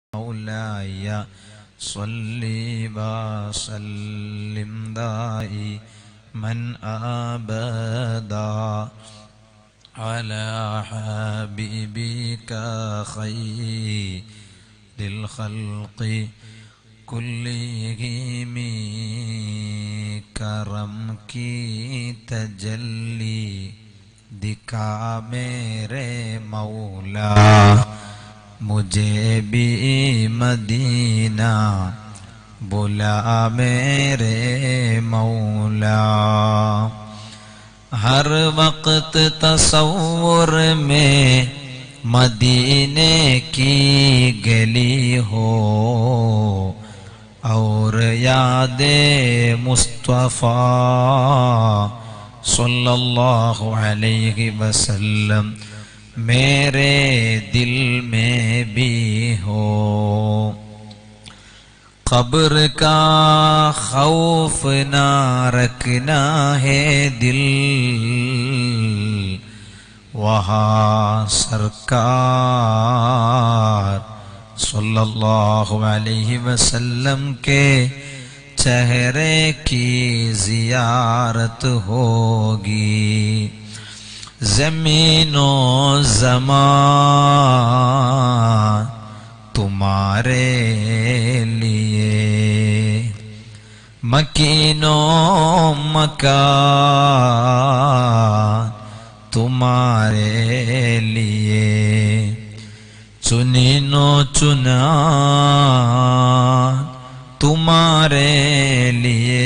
مولاي صل وسلم دائما أبدا على حبيبك خير الخلق كلهم کرم کی تجلی دکھا میرے مولا مجھے بھی مدینہ بلا میرے مولا ہر وقت تصور میں مدینے کی گلی ہو اور یاد مصطفیٰ صلی اللہ علیہ وسلم میرے دل میں بھی ہو قبر کا خوف نہ رکھنا ہے دل وہاں سرکار صلی اللہ علیہ وسلم کے چہرے کی زیارت ہوگی زمین و زمان تمہارے لیے مکین و مکان تمہارے لیے چنینو چنا تمہارے لیے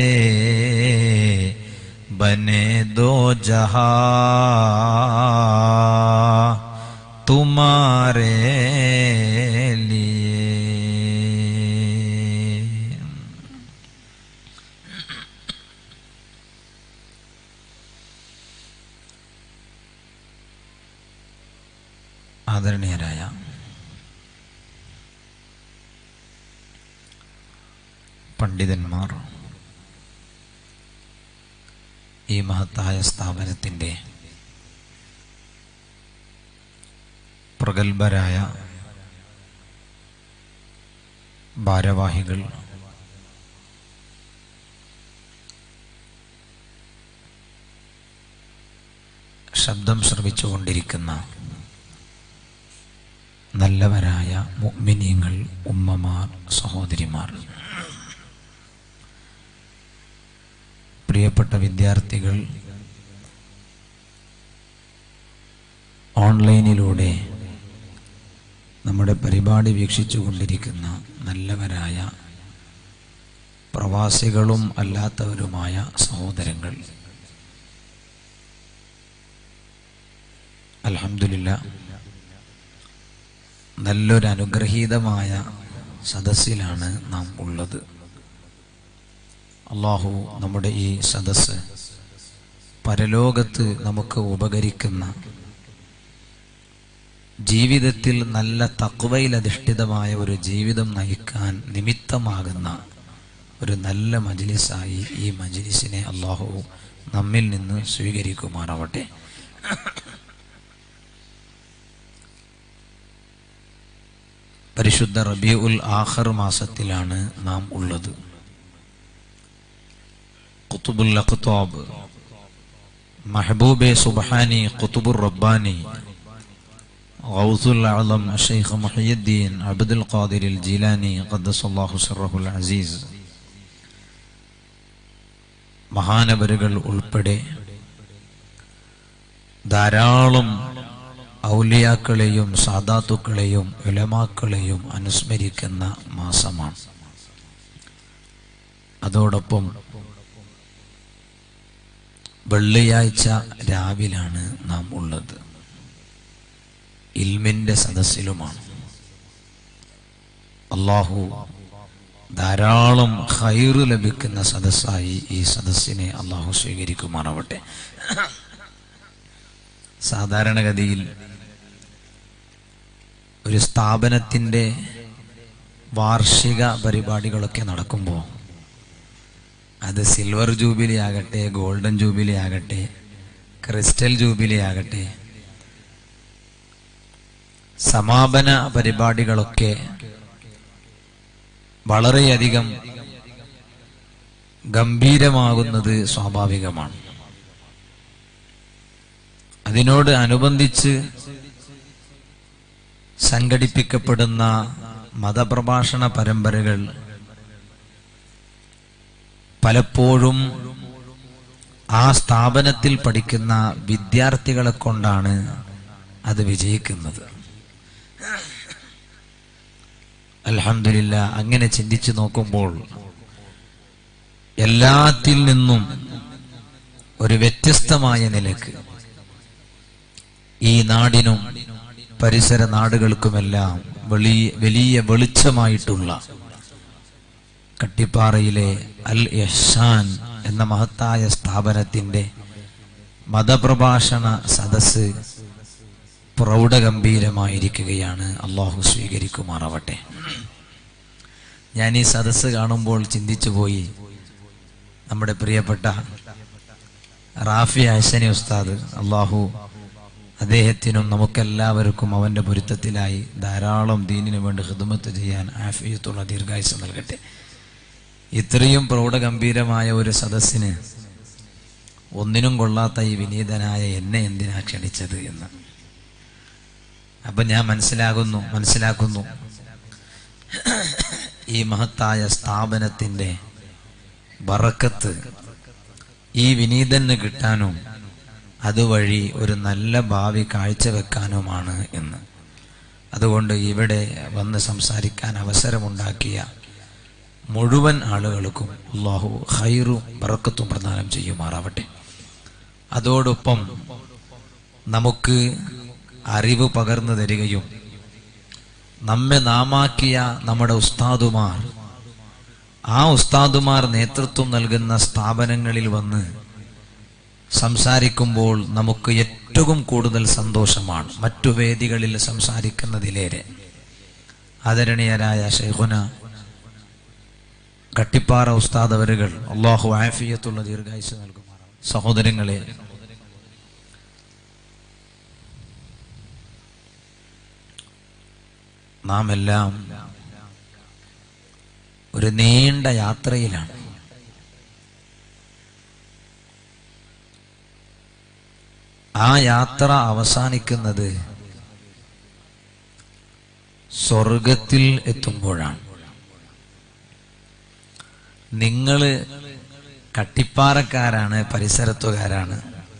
بنے دو جہاں تمہارے لیے ആദരണീയരായ പണ്ഡിതന്മാർ ഈ മഹത്തായ സ്ഥാപനത്തിൻ്റെ പ്രഗത്ഭരായ ഭാരവാഹികൾ ശബ്ദം ശ്രവിച്ചുകൊണ്ടിരിക്കുന്ന നല്ലവരായ മുഅ്മിനീങ്ങൾ ഉമ്മമാർ സഹോദരിമാർ പ്രിയപ്പെട്ട വിദ്യാർത്ഥികൾ ഓൺലൈനിലൂടെ നമ്മുടെ പരിപാടി വീക്ഷിച്ചു കൊണ്ടിരിക്കുന്ന നല്ലവരായ പ്രവാസികളും അല്ലാത്തവരുമായ സഹോദരങ്ങൾ അൽഹംദുലില്ല നല്ലൊരു അനുഗ്രഹീതമായ സദസ്സിലാണ് നാം ഉള്ളത് അള്ളാഹു നമ്മുടെ ഈ സദസ്സ് പരലോകത്ത് നമുക്ക് ഉപകരിക്കുന്ന ജീവിതത്തിൽ നല്ല തക്വയിലധിഷ്ഠിതമായ ഒരു ജീവിതം നയിക്കാൻ നിമിത്തമാകുന്ന ഒരു നല്ല മജിലിസായി ഈ മജിലിസിനെ അള്ളാഹു നമ്മിൽ നിന്ന് സ്വീകരിക്കുമാറാവട്ടെ പരിശുദ്ധ റബി ഉൽ ആഖർ മാസത്തിലാണ് നാം ഉള്ളത് ഖുത്തുബുൽ അഖ്താബ് മഹബൂബെ സുബ്ഹാനി ഖുത്തുബുർ റബ്ബാനി ഗൗസുൽ അഅലം ഷെയ്ഖ് മുഹിയുദ്ദീൻ അബ്ദുൽ ഖാദിർ അൽ ജീലാനി ഖദ്ദസല്ലാഹു സിർറഹുൽ അസീസ് മഹാനവരുകൾ ഉൾപ്പെടെ ധാരാളം ഔലിയാക്കളെയും സാദാത്തുക്കളെയും ഉലമാക്കളെയും അനുസ്മരിക്കുന്ന മാസമാണ് അതോടൊപ്പം വെള്ളിയാഴ്ച രാവിലാണ് നാം ഉള്ളത് ഇൽമിന്റെ സദസ്സിലുമാണ് അള്ളാഹു ധാരാളം ഹൈറ് ലഭിക്കുന്ന സദസ്സായി ഈ സദസ്സിനെ അള്ളാഹു സ്വീകരിക്കുമാറാവട്ടെ സാധാരണഗതിയിൽ ഒരു സ്ഥാപനത്തിൻ്റെ വാർഷിക പരിപാടികളൊക്കെ നടക്കുമ്പോൾ അത് സിൽവർ ജൂബിലി ആകട്ടെ ഗോൾഡൻ ജൂബിലി ആകട്ടെ ക്രിസ്റ്റൽ ജൂബിലി ആകട്ടെ സമാപന പരിപാടികളൊക്കെ വളരെയധികം ഗംഭീരമാകുന്നത് സ്വാഭാവികമാണ് അതിനോട് അനുബന്ധിച്ച് സംഘടിപ്പിക്കപ്പെടുന്ന മതപ്രഭാഷണ പരമ്പരകൾ പലപ്പോഴും ആ സ്ഥാപനത്തിൽ പഠിക്കുന്ന വിദ്യാർത്ഥികളെ കൊണ്ടാണ് അത് വിജയിക്കുന്നത് അൽഹംദുലില്ല അങ്ങനെ ചിന്തിച്ചു നോക്കുമ്പോൾ എല്ലാത്തിൽ നിന്നും ഒരു വ്യത്യസ്തമായ നിലക്ക് ഈ നാടിനും പരിസര നാടുകൾക്കുമെല്ലാം വലിയ വലിയ വെളിച്ചമായിട്ടുള്ള കട്ടിപ്പാറയിലെ അൽ യഹ്സാൻ എന്ന മഹത്തായ സ്ഥാപനത്തിന്റെ മതപ്രഭാഷണ സദസ് പ്രൗഢഗംഭീരമായിരിക്കുകയാണ് അള്ളാഹു സ്വീകരിക്കുമാറാവട്ടെ ഞാൻ ഈ സദസ്സ് കാണുമ്പോൾ ചിന്തിച്ചു പോയി നമ്മുടെ പ്രിയപ്പെട്ട റാഫി ഹസനി ഉസ്താദ് അള്ളാഹു അദ്ദേഹത്തിനും നമുക്കെല്ലാവർക്കും അവന്റെ പൊരുത്തത്തിലായി ധാരാളം ദീനിനു വേണ്ടി ഹിദമത്ത് ചെയ്യാൻ ആഫിയത്തുള്ള ദീർഘായുസ് നൽകട്ടെ ഇത്രയും പ്രൗഢഗംഭീരമായ ഒരു സദസ്സിന് ഒന്നിനും കൊള്ളാത്ത ഈ വിനീതനായ എന്നെ എന്തിനാ ക്ഷണിച്ചത് എന്ന് അപ്പൊ ഞാൻ മനസ്സിലാകുന്നു മനസ്സിലാക്കുന്നു ഈ മഹത്തായ സ്ഥാപനത്തിന്റെ ബറക്കത്ത് ഈ വിനീതന് കിട്ടാനും അതുവഴി ഒരു നല്ല ഭാവി കാഴ്ചവെക്കാനുമാണ് എന്ന് അതുകൊണ്ട് ഇവിടെ വന്ന് സംസാരിക്കാൻ അവസരമുണ്ടാക്കിയ മുഴുവൻ ആളുകൾക്കും അള്ളാഹു ഹൈറും ബറക്കത്തും പ്രദാനം ചെയ്യുമാറാവട്ടെ അതോടൊപ്പം നമുക്ക് അറിവ് പകർന്നു തരികയും നമ്മെ നാമാക്കിയ നമ്മുടെ ഉസ്താദുമാർ ആ ഉസ്താദുമാർ നേതൃത്വം നൽകുന്ന സ്ഥാപനങ്ങളിൽ വന്ന് സംസാരിക്കുമ്പോൾ നമുക്ക് ഏറ്റവും കൂടുതൽ സന്തോഷമാണ് മറ്റു വേദികളിൽ സംസാരിക്കുന്നതിലേറെ ആദരണീയരായ ഷെയ്ഖുന കട്ടിപ്പാറ ഉസ്താദ് അവരുകൾ അള്ളാഹു ആഫിയത്തുള്ള ദീർഘായുസ് നൽകുമാറാണ് സഹോദരങ്ങളെ നാം എല്ലാം ഒരു നീണ്ട യാത്രയിലാണ് ആ യാത്ര അവസാനിക്കുന്നത് സ്വർഗത്തിൽ എത്തുമ്പോഴാണ് നിങ്ങള് കട്ടിപ്പാറക്കാരാണ് പരിസരത്തുകാരാണ്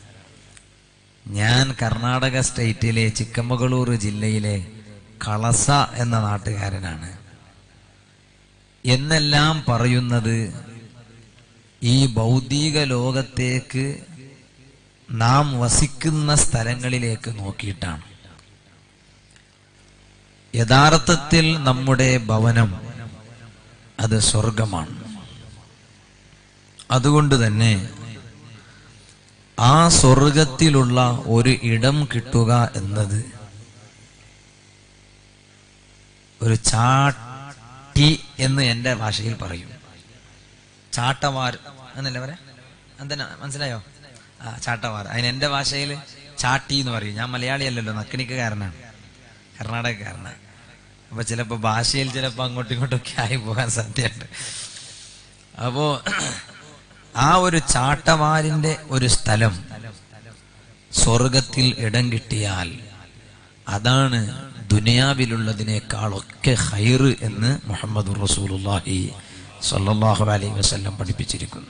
ഞാൻ കർണാടക സ്റ്റേറ്റിലെ ചിക്കമകളൂർ ജില്ലയിലെ കളസ എന്ന നാട്ടുകാരനാണ് എന്നെല്ലാം പറയുന്നത് ഈ ഭൗതിക ലോകത്തേക്ക് നാം വസിക്കുന്ന സ്ഥലങ്ങളിലേക്ക് നോക്കിയിട്ടാണ് യഥാർത്ഥത്തിൽ നമ്മുടെ ഭവനം അത് സ്വർഗമാണ് അതുകൊണ്ട് തന്നെ ആ സ്വർഗത്തിലുള്ള ഒരു ഇടം കിട്ടുക എന്നത് ഒരു ചാട്ടി എന്ന് എന്റെ ഭാഷയിൽ പറയും ചാട്ടവാർ എന്നല്ലേ പറയാ എന്തിനാ മനസ്സിലായോ ആ ചാട്ടവാർ അതിന് എന്റെ ഭാഷയിൽ ചാട്ടി എന്ന് പറയും ഞാൻ മലയാളിയല്ലല്ലോ നക്കനിക്കാരനാണ് കർണാടകക്കാരനാണ് അപ്പൊ ചിലപ്പോ ഭാഷയിൽ ചിലപ്പോ അങ്ങോട്ടും ഇങ്ങോട്ടും ഒക്കെ ആയി പോകാൻ സാധ്യതയുണ്ട് അപ്പോ ആ ഒരു ചാട്ടവാരിന്റെ ഒരു സ്ഥലം സ്വർഗത്തിൽ ഇടം കിട്ടിയാൽ അതാണ് ദുനിയാവിലുള്ളതിനേക്കാളൊക്കെ ഹൈറ് എന്ന് മുഹമ്മദ് റസൂലുള്ളാഹി സ്വല്ലല്ലാഹു അലൈഹി വസല്ലം പഠിപ്പിച്ചിരിക്കുന്നു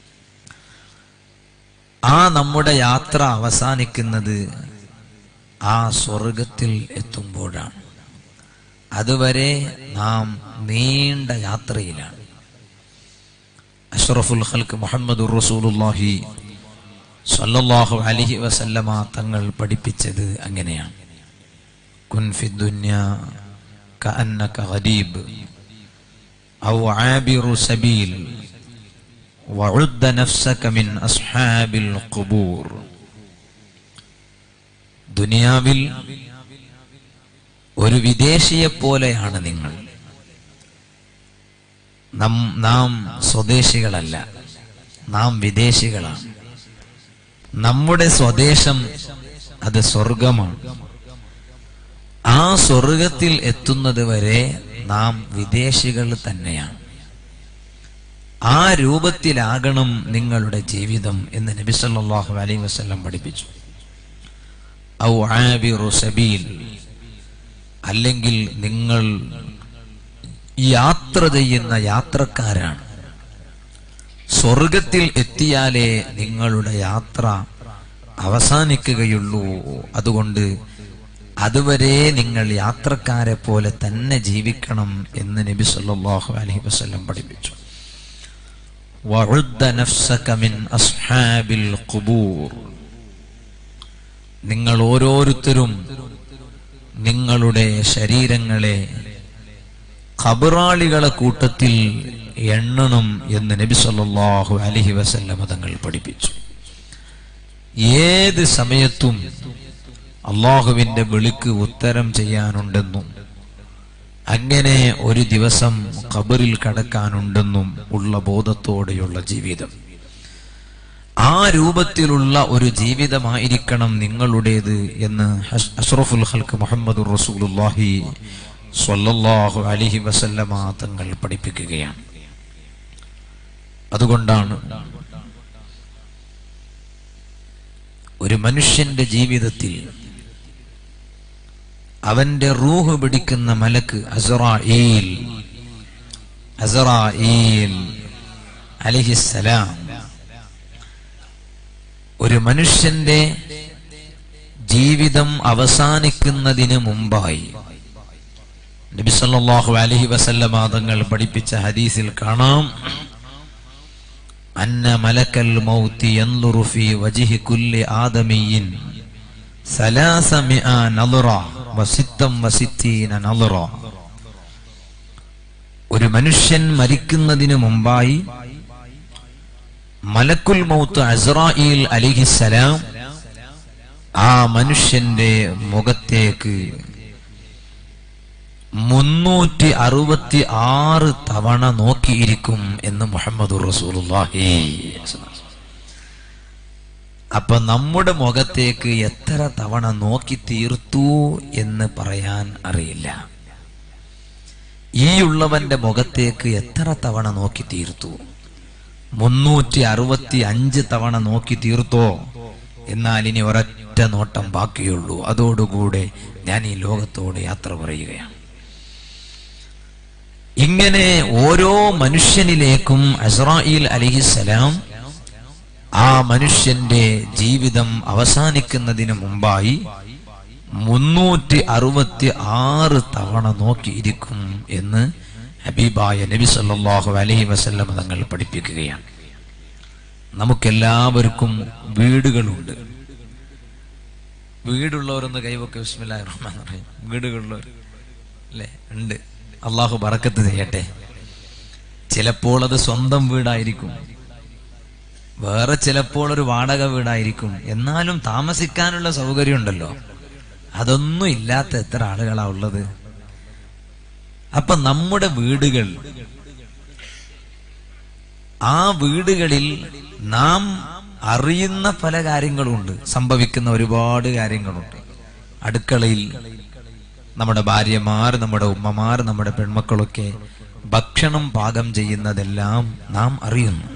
ആ നമ്മുടെ യാത്ര അവസാനിക്കുന്നത് ആ സ്വർഗത്തിൽ എത്തുമ്പോഴാണ് അതുവരെ നാം നീണ്ട യാത്രയിലാണ് അഷ്റഫുൽ ഖൽക്ക് മുഹമ്മദ് റസൂലുള്ളാഹി സല്ലല്ലാഹു അലൈഹി വസല്ലമ തങ്ങൾ പഠിപ്പിച്ചത് അങ്ങനെയാണ് കുൻ ഫി ദുനിയ കഅന്നക ഗരീബ് ഔ ആബിറു സബീൽ വഉദ്ദ നഫ്സക മിൻ അസ്ഹാബിൽ ഖുബൂർ ദുനിയാവിൽ ഒരു വിദേശിയെ പോലെയാണ് നിങ്ങൾ നം- നാം സ്വദേശികളല്ല നാം വിദേശികളാണ് നമ്മുടെ സ്വദേശം അത് സ്വർഗമാണ് ആ സ്വർഗത്തിൽ എത്തുന്നത് വരെ നാം വിദേശികൾ തന്നെയാണ് ആ രൂപത്തിലാകണം നിങ്ങളുടെ ജീവിതം എന്ന് നബി സല്ലല്ലാഹു അലൈഹി വസല്ലം പഠിപ്പിച്ചു ഔ ആബിറു സബീൽ അല്ലെങ്കിൽ നിങ്ങൾ യാത്ര ചെയ്യുന്ന യാത്രക്കാരാണ് സ്വർഗത്തിൽ എത്തിയാലേ നിങ്ങളുടെ യാത്ര അവസാനിക്കുകയുള്ളൂ അതുകൊണ്ട് അതുവരെ നിങ്ങൾ യാത്രക്കാരെ പോലെ തന്നെ ജീവിക്കണം എന്ന് നബി സല്ലല്ലാഹു അലൈഹി വസല്ലം പഠിപ്പിച്ചു വഉദ്ദ നഫ്സക മിൻ അസ്ഹാബിൽ ഖുബൂർ നിങ്ങൾ ഓരോരുത്തരും നിങ്ങളുടെ ശരീരങ്ങളെ ഖബറാളികളെ കൂട്ടത്തിൽ എണ്ണണം എന്ന് നബി സല്ലല്ലാഹു അലൈഹി വസല്ലം തങ്ങൾ പഠിപ്പിച്ചു ഏത് സമയത്തും അള്ളാഹുവിന്റെ വിളിക്ക് ഉത്തരം ചെയ്യാനുണ്ടെന്നും അങ്ങനെ ഒരു ദിവസം ഖബറിൽ കടക്കാനുണ്ടെന്നും ഉള്ള ബോധത്തോടെയുള്ള ജീവിതം ആ രൂപത്തിലുള്ള ഒരു ജീവിതമായിരിക്കണം നിങ്ങളുടേത് എന്ന് ഹസ്- അഷ്റഫുൽ ഹൽക്ക് മുഹമ്മദ് റസൂലുള്ളാഹി സ്വല്ലല്ലാഹു അലൈഹി വസല്ലമ തങ്ങൾ പഠിപ്പിക്കുകയാണ് അതുകൊണ്ടാണ് ഒരു മനുഷ്യന്റെ ജീവിതത്തിൽ അവന്റെ റൂഹ് പിടിക്കുന്ന മലക്ക് അസറായിൽ അസറായിൽ അലിഹിസലാം ഒരു മനുഷ്യന്റെ ജീവിതം അവസാനിക്കുന്നതിന് മുമ്പായി നബി സല്ലല്ലാഹു അലൈഹി വസല്ലമ തങ്ങൾ പഠിപ്പിച്ച ഹദീസിൽ കാണാം അന്ന മലക്കൽ മൗത്തി യൻളുറു ഫീ വജ്ഹി കുല്ലി ആദമിയിൻ സലാസമിഅ നളുറ വസിത്തം വസിത്തീന നളുറ ഒരു മനുഷ്യൻ മരിക്കുന്നതിന് മുമ്പായി മലക്കുൽ മൗത്ത് അസ്രായിൽ അലിഹിസലാം ആ മനുഷ്യന്റെ മുഖത്തേക്ക് മുന്നൂറ്റി അറുപത്തി ആറ് തവണ നോക്കിയിരിക്കും എന്ന് മുഹമ്മദ് റസൂലുള്ളാഹി അപ്പൊ നമ്മുടെ മുഖത്തേക്ക് എത്ര തവണ നോക്കി തീർത്തു എന്ന് പറയാൻ അറിയില്ല ഈ ഉള്ളവന്റെ മുഖത്തേക്ക് എത്ര തവണ നോക്കി തീർത്തു മുന്നൂറ്റി അറുപത്തി അഞ്ച് തവണ നോക്കി തീർത്തോ എന്നാൽ ഇനി ഒരൊറ്റ നോട്ടം ബാക്കിയുള്ളൂ അതോടുകൂടെ ഞാൻ ഈ ലോകത്തോട് യാത്ര പറയുകയാണ് ഇങ്ങനെ ഓരോ മനുഷ്യനിലേക്കും അസ്രായിൽ അലിഹിസലാം ആ മനുഷ്യന്റെ ജീവിതം അവസാനിക്കുന്നതിന് മുമ്പായി മുന്നൂറ്റി അറുപത്തി ആറ് തവണ നോക്കിയിരിക്കും എന്ന് ഹബീബായ നബി സല്ലല്ലാഹു അലൈഹി വസല്ലം തങ്ങൾ പഠിപ്പിക്കുകയാണ് നമുക്കെല്ലാവർക്കും വീടുകളുണ്ട് വീടുള്ളവരൊന്ന് കൈവൊക്കെ ബിസ്മില്ലാഹിർ റഹ്മാനിർ റഹീം വീടുകളുള്ളവർ അല്ലേ ഉണ്ട് അള്ളാഹു ബറക്കത്ത് ചെയ്യട്ടെ ചിലപ്പോൾ അത് സ്വന്തം വീടായിരിക്കും വേറെ ചിലപ്പോൾ ഒരു വാടക വീടായിരിക്കും എന്നാലും താമസിക്കാനുള്ള സൗകര്യം ഉണ്ടല്ലോ അതൊന്നും ഇല്ലാത്ത എത്ര ആളുകളാ ഉള്ളത് അപ്പൊ നമ്മുടെ വീടുകൾ ആ വീടുകളിൽ നാം അറിയുന്ന പല കാര്യങ്ങളുണ്ട് സംഭവിക്കുന്ന ഒരുപാട് കാര്യങ്ങളുണ്ട് അടുക്കളയിൽ നമ്മുടെ ഭാര്യമാർ നമ്മുടെ ഉമ്മമാർ നമ്മുടെ പെൺമക്കളൊക്കെ ഭക്ഷണം പാകം ചെയ്യുന്നതെല്ലാം നാം അറിയുന്നു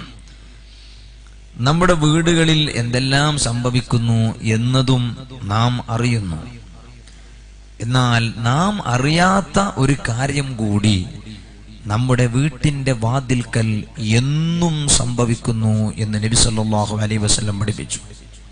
നമ്മുടെ വീടുകളിൽ എന്തെല്ലാം സംഭവിക്കുന്നു എന്നതും നാം അറിയുന്നു എന്നാൽ നാം അറിയാത്ത ഒരു കാര്യം കൂടി നമ്മുടെ വീട്ടിന്റെ വാതിൽക്കൽ എന്നും സംഭവിക്കുന്നു എന്ന് നബി സല്ലല്ലാഹു അലൈഹി വസല്ലം പഠിപ്പിച്ചു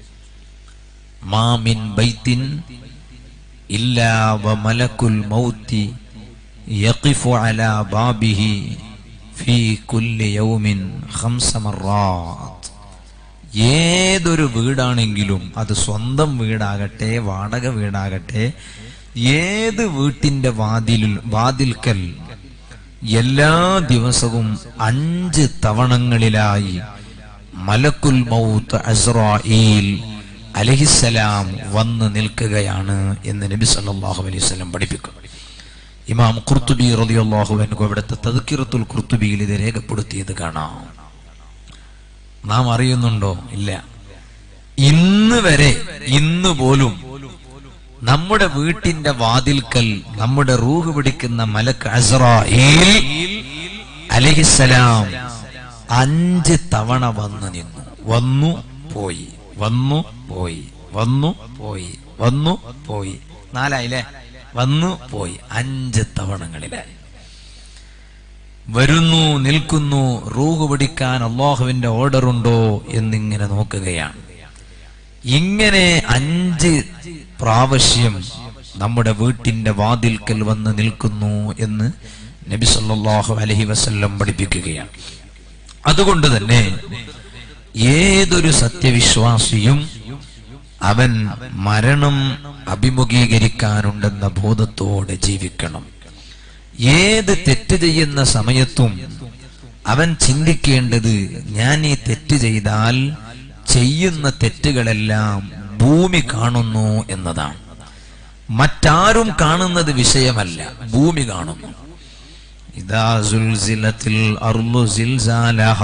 മാമിൻ ബൈത്തിൻ ഇല്ലാ വമലക്കുൽ മൗത്തി യഖിഫു അലാ ബാബിഹി ഫീ കുല്ലി യൗമിൻ ഖംസ മർറാത്ത് ഏതൊരു വീടാണെങ്കിലും അത് സ്വന്തം വീടാകട്ടെ വാടക വീടാകട്ടെ ഏത് വീട്ടിന്റെ വാതിലിൽ വാതിൽക്കൽ എല്ലാ ദിവസവും അഞ്ച് തവണങ്ങളിലായി മലക്കുൽ മൗത്ത് അസ്രായിൽ അലഹിസലാം വന്ന് നിൽക്കുകയാണ് എന്ന് നബി സല്ലല്ലാഹു അലൈഹി വസല്ലം പഠിപ്പിക്കും ഇമാം ഖുർത്തുബി റളിയല്ലാഹു അൻഹു അവിടുത്തെ തദ്കിറത്തുൽ ഖുർത്തുബിയിൽ ഇത് രേഖപ്പെടുത്തിയത് കാണാം നാം അറിയുന്നുണ്ടോ ഇല്ല ഇന്ന് വരെ ഇന്ന് പോലും നമ്മുടെ വീട്ടിന്റെ വാതിൽക്കൽ നമ്മുടെ റൂഹ് പിടിക്കുന്ന മലക്ക് അസ്രായേൽ അലഹിസലാം അഞ്ച് തവണ വന്നു നിന്നു വന്നു പോയി വന്നു പോയി വന്നു പോയി വന്നു പോയി നാലായില്ലേ വന്നു പോയി അഞ്ച് തവണങ്ങളിലായി വരുന്നു നിൽക്കുന്നു റൂഹ് പിടിക്കാൻ അള്ളാഹുവിന്റെ ഓർഡർ ഉണ്ടോ എന്നിങ്ങനെ നോക്കുകയാണ് ഇങ്ങനെ അഞ്ച് പ്രാവശ്യം നമ്മുടെ വീട്ടിന്റെ വാതിൽക്കൽ വന്ന് നിൽക്കുന്നു എന്ന് നബി സല്ലല്ലാഹു അലൈഹി വസല്ലം പഠിപ്പിക്കുകയാണ് അതുകൊണ്ട് തന്നെ ഏതൊരു സത്യവിശ്വാസിയും അവൻ മരണം അഭിമുഖീകരിക്കാനുണ്ടെന്ന ബോധത്തോടെ ജീവിക്കണം ഏത് തെറ്റ് ചെയ്യുന്ന സമയത്തും അവൻ ചിന്തിക്കേണ്ടത് ഞാൻ ഈ തെറ്റ് ചെയ്താൽ ചെയ്യുന്ന തെറ്റുകളെല്ലാം ഭൂമി കാണുന്നു എന്നതാണ് മറ്റാരും കാണുന്നത് വിഷയമല്ല ഭൂമി കാണുന്നു ഇതാ സുൽസിലത്തിൽ അർളു സിൽസാലഹ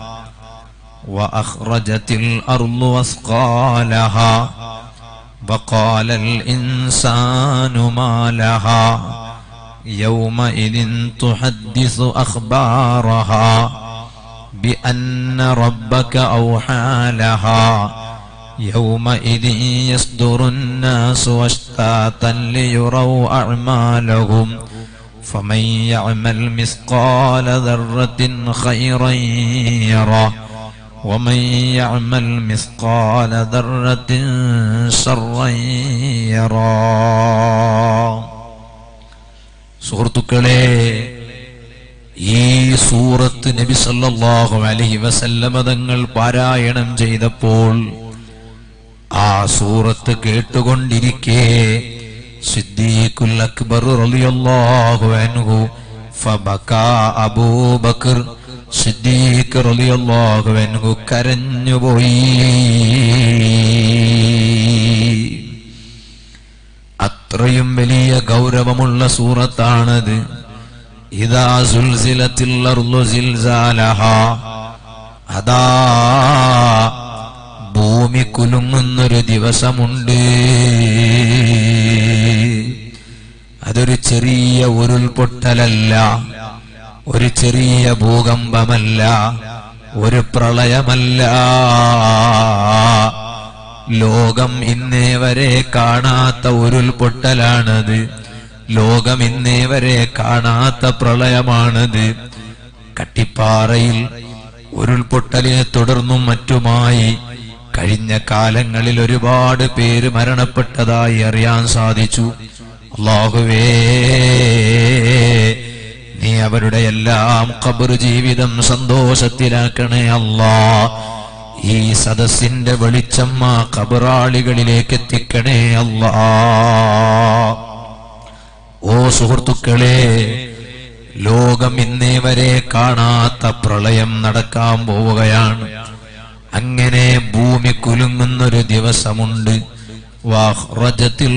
وأخرجت الأرض أثقالها وقال الإنسان ما لها يومئذ تحدث أخبارها بأن ربك أوحى لها يومئذ يصدر الناس أشتاتا ليروا أعمالهم فمن يعمل مثقال ذرة خيرا يره ومن يعمل مثقال ذرة شرا يره സുഹൃത്തുക്കളെ ഈ സൂറത്ത് നബി സല്ലല്ലാഹു അലൈഹി വസല്ലമ തങ്ങൾ പാരായണം ചെയ്തപ്പോൾ ആ സൂറത്ത് കേട്ടുകൊണ്ടിരിക്കെ സിദ്ദീഖുൽ അക്ബർ റളിയല്ലാഹു അൻഹു ഫബകാ അബൂബക്കർ സിദ്ദീഖ് റളിയല്ലാഹു അൻഹു കരഞ്ഞുപോയി അത്രയും വലിയ ഗൗരവമുള്ള സൂറത്താണത് ഇതാ സുൽസിലത്തിൽ അർളു സിൽസാലഹ അതാ ഭൂമി കുലുങ്ങുന്നൊരു ദിവസമുണ്ട് അതൊരു ചെറിയ ഉരുൾപൊട്ടലല്ല ഒരു ചെറിയ ഭൂകമ്പമല്ല ഒരു പ്രളയമല്ല ലോകം ഇന്നേ വരെ കാണാത്ത ഉരുൾപൊട്ടലാണത് ലോകം ഇന്നേ വരെ കാണാത്ത പ്രളയമാണത് കട്ടിപ്പാറയിൽ ഉരുൾപൊട്ടലിനെ തുടർന്നും മറ്റുമായി കഴിഞ്ഞ കാലങ്ങളിൽ ഒരുപാട് പേര് മരണപ്പെട്ടതായി അറിയാൻ സാധിച്ചു അള്ളാഹുവേ നീ അവരുടെ എല്ലാം ഖബർ ജീവിതം സന്തോഷത്തിലാക്കണേ അല്ലാ ഈ സദസ്സിന്റെ വെളിച്ചം ആ ഖബറാളികളിലേക്ക് എത്തിക്കണേ അല്ലാ ഓ സുഹൃത്തുക്കളെ ലോകം ഇന്നേ വരെ കാണാത്ത പ്രളയം നടക്കാൻ പോവുകയാണ് അങ്ങനെ ഭൂമി കുലുങ്ങുന്നൊരു ദിവസമുണ്ട് വാഹ്റജത്തിൽ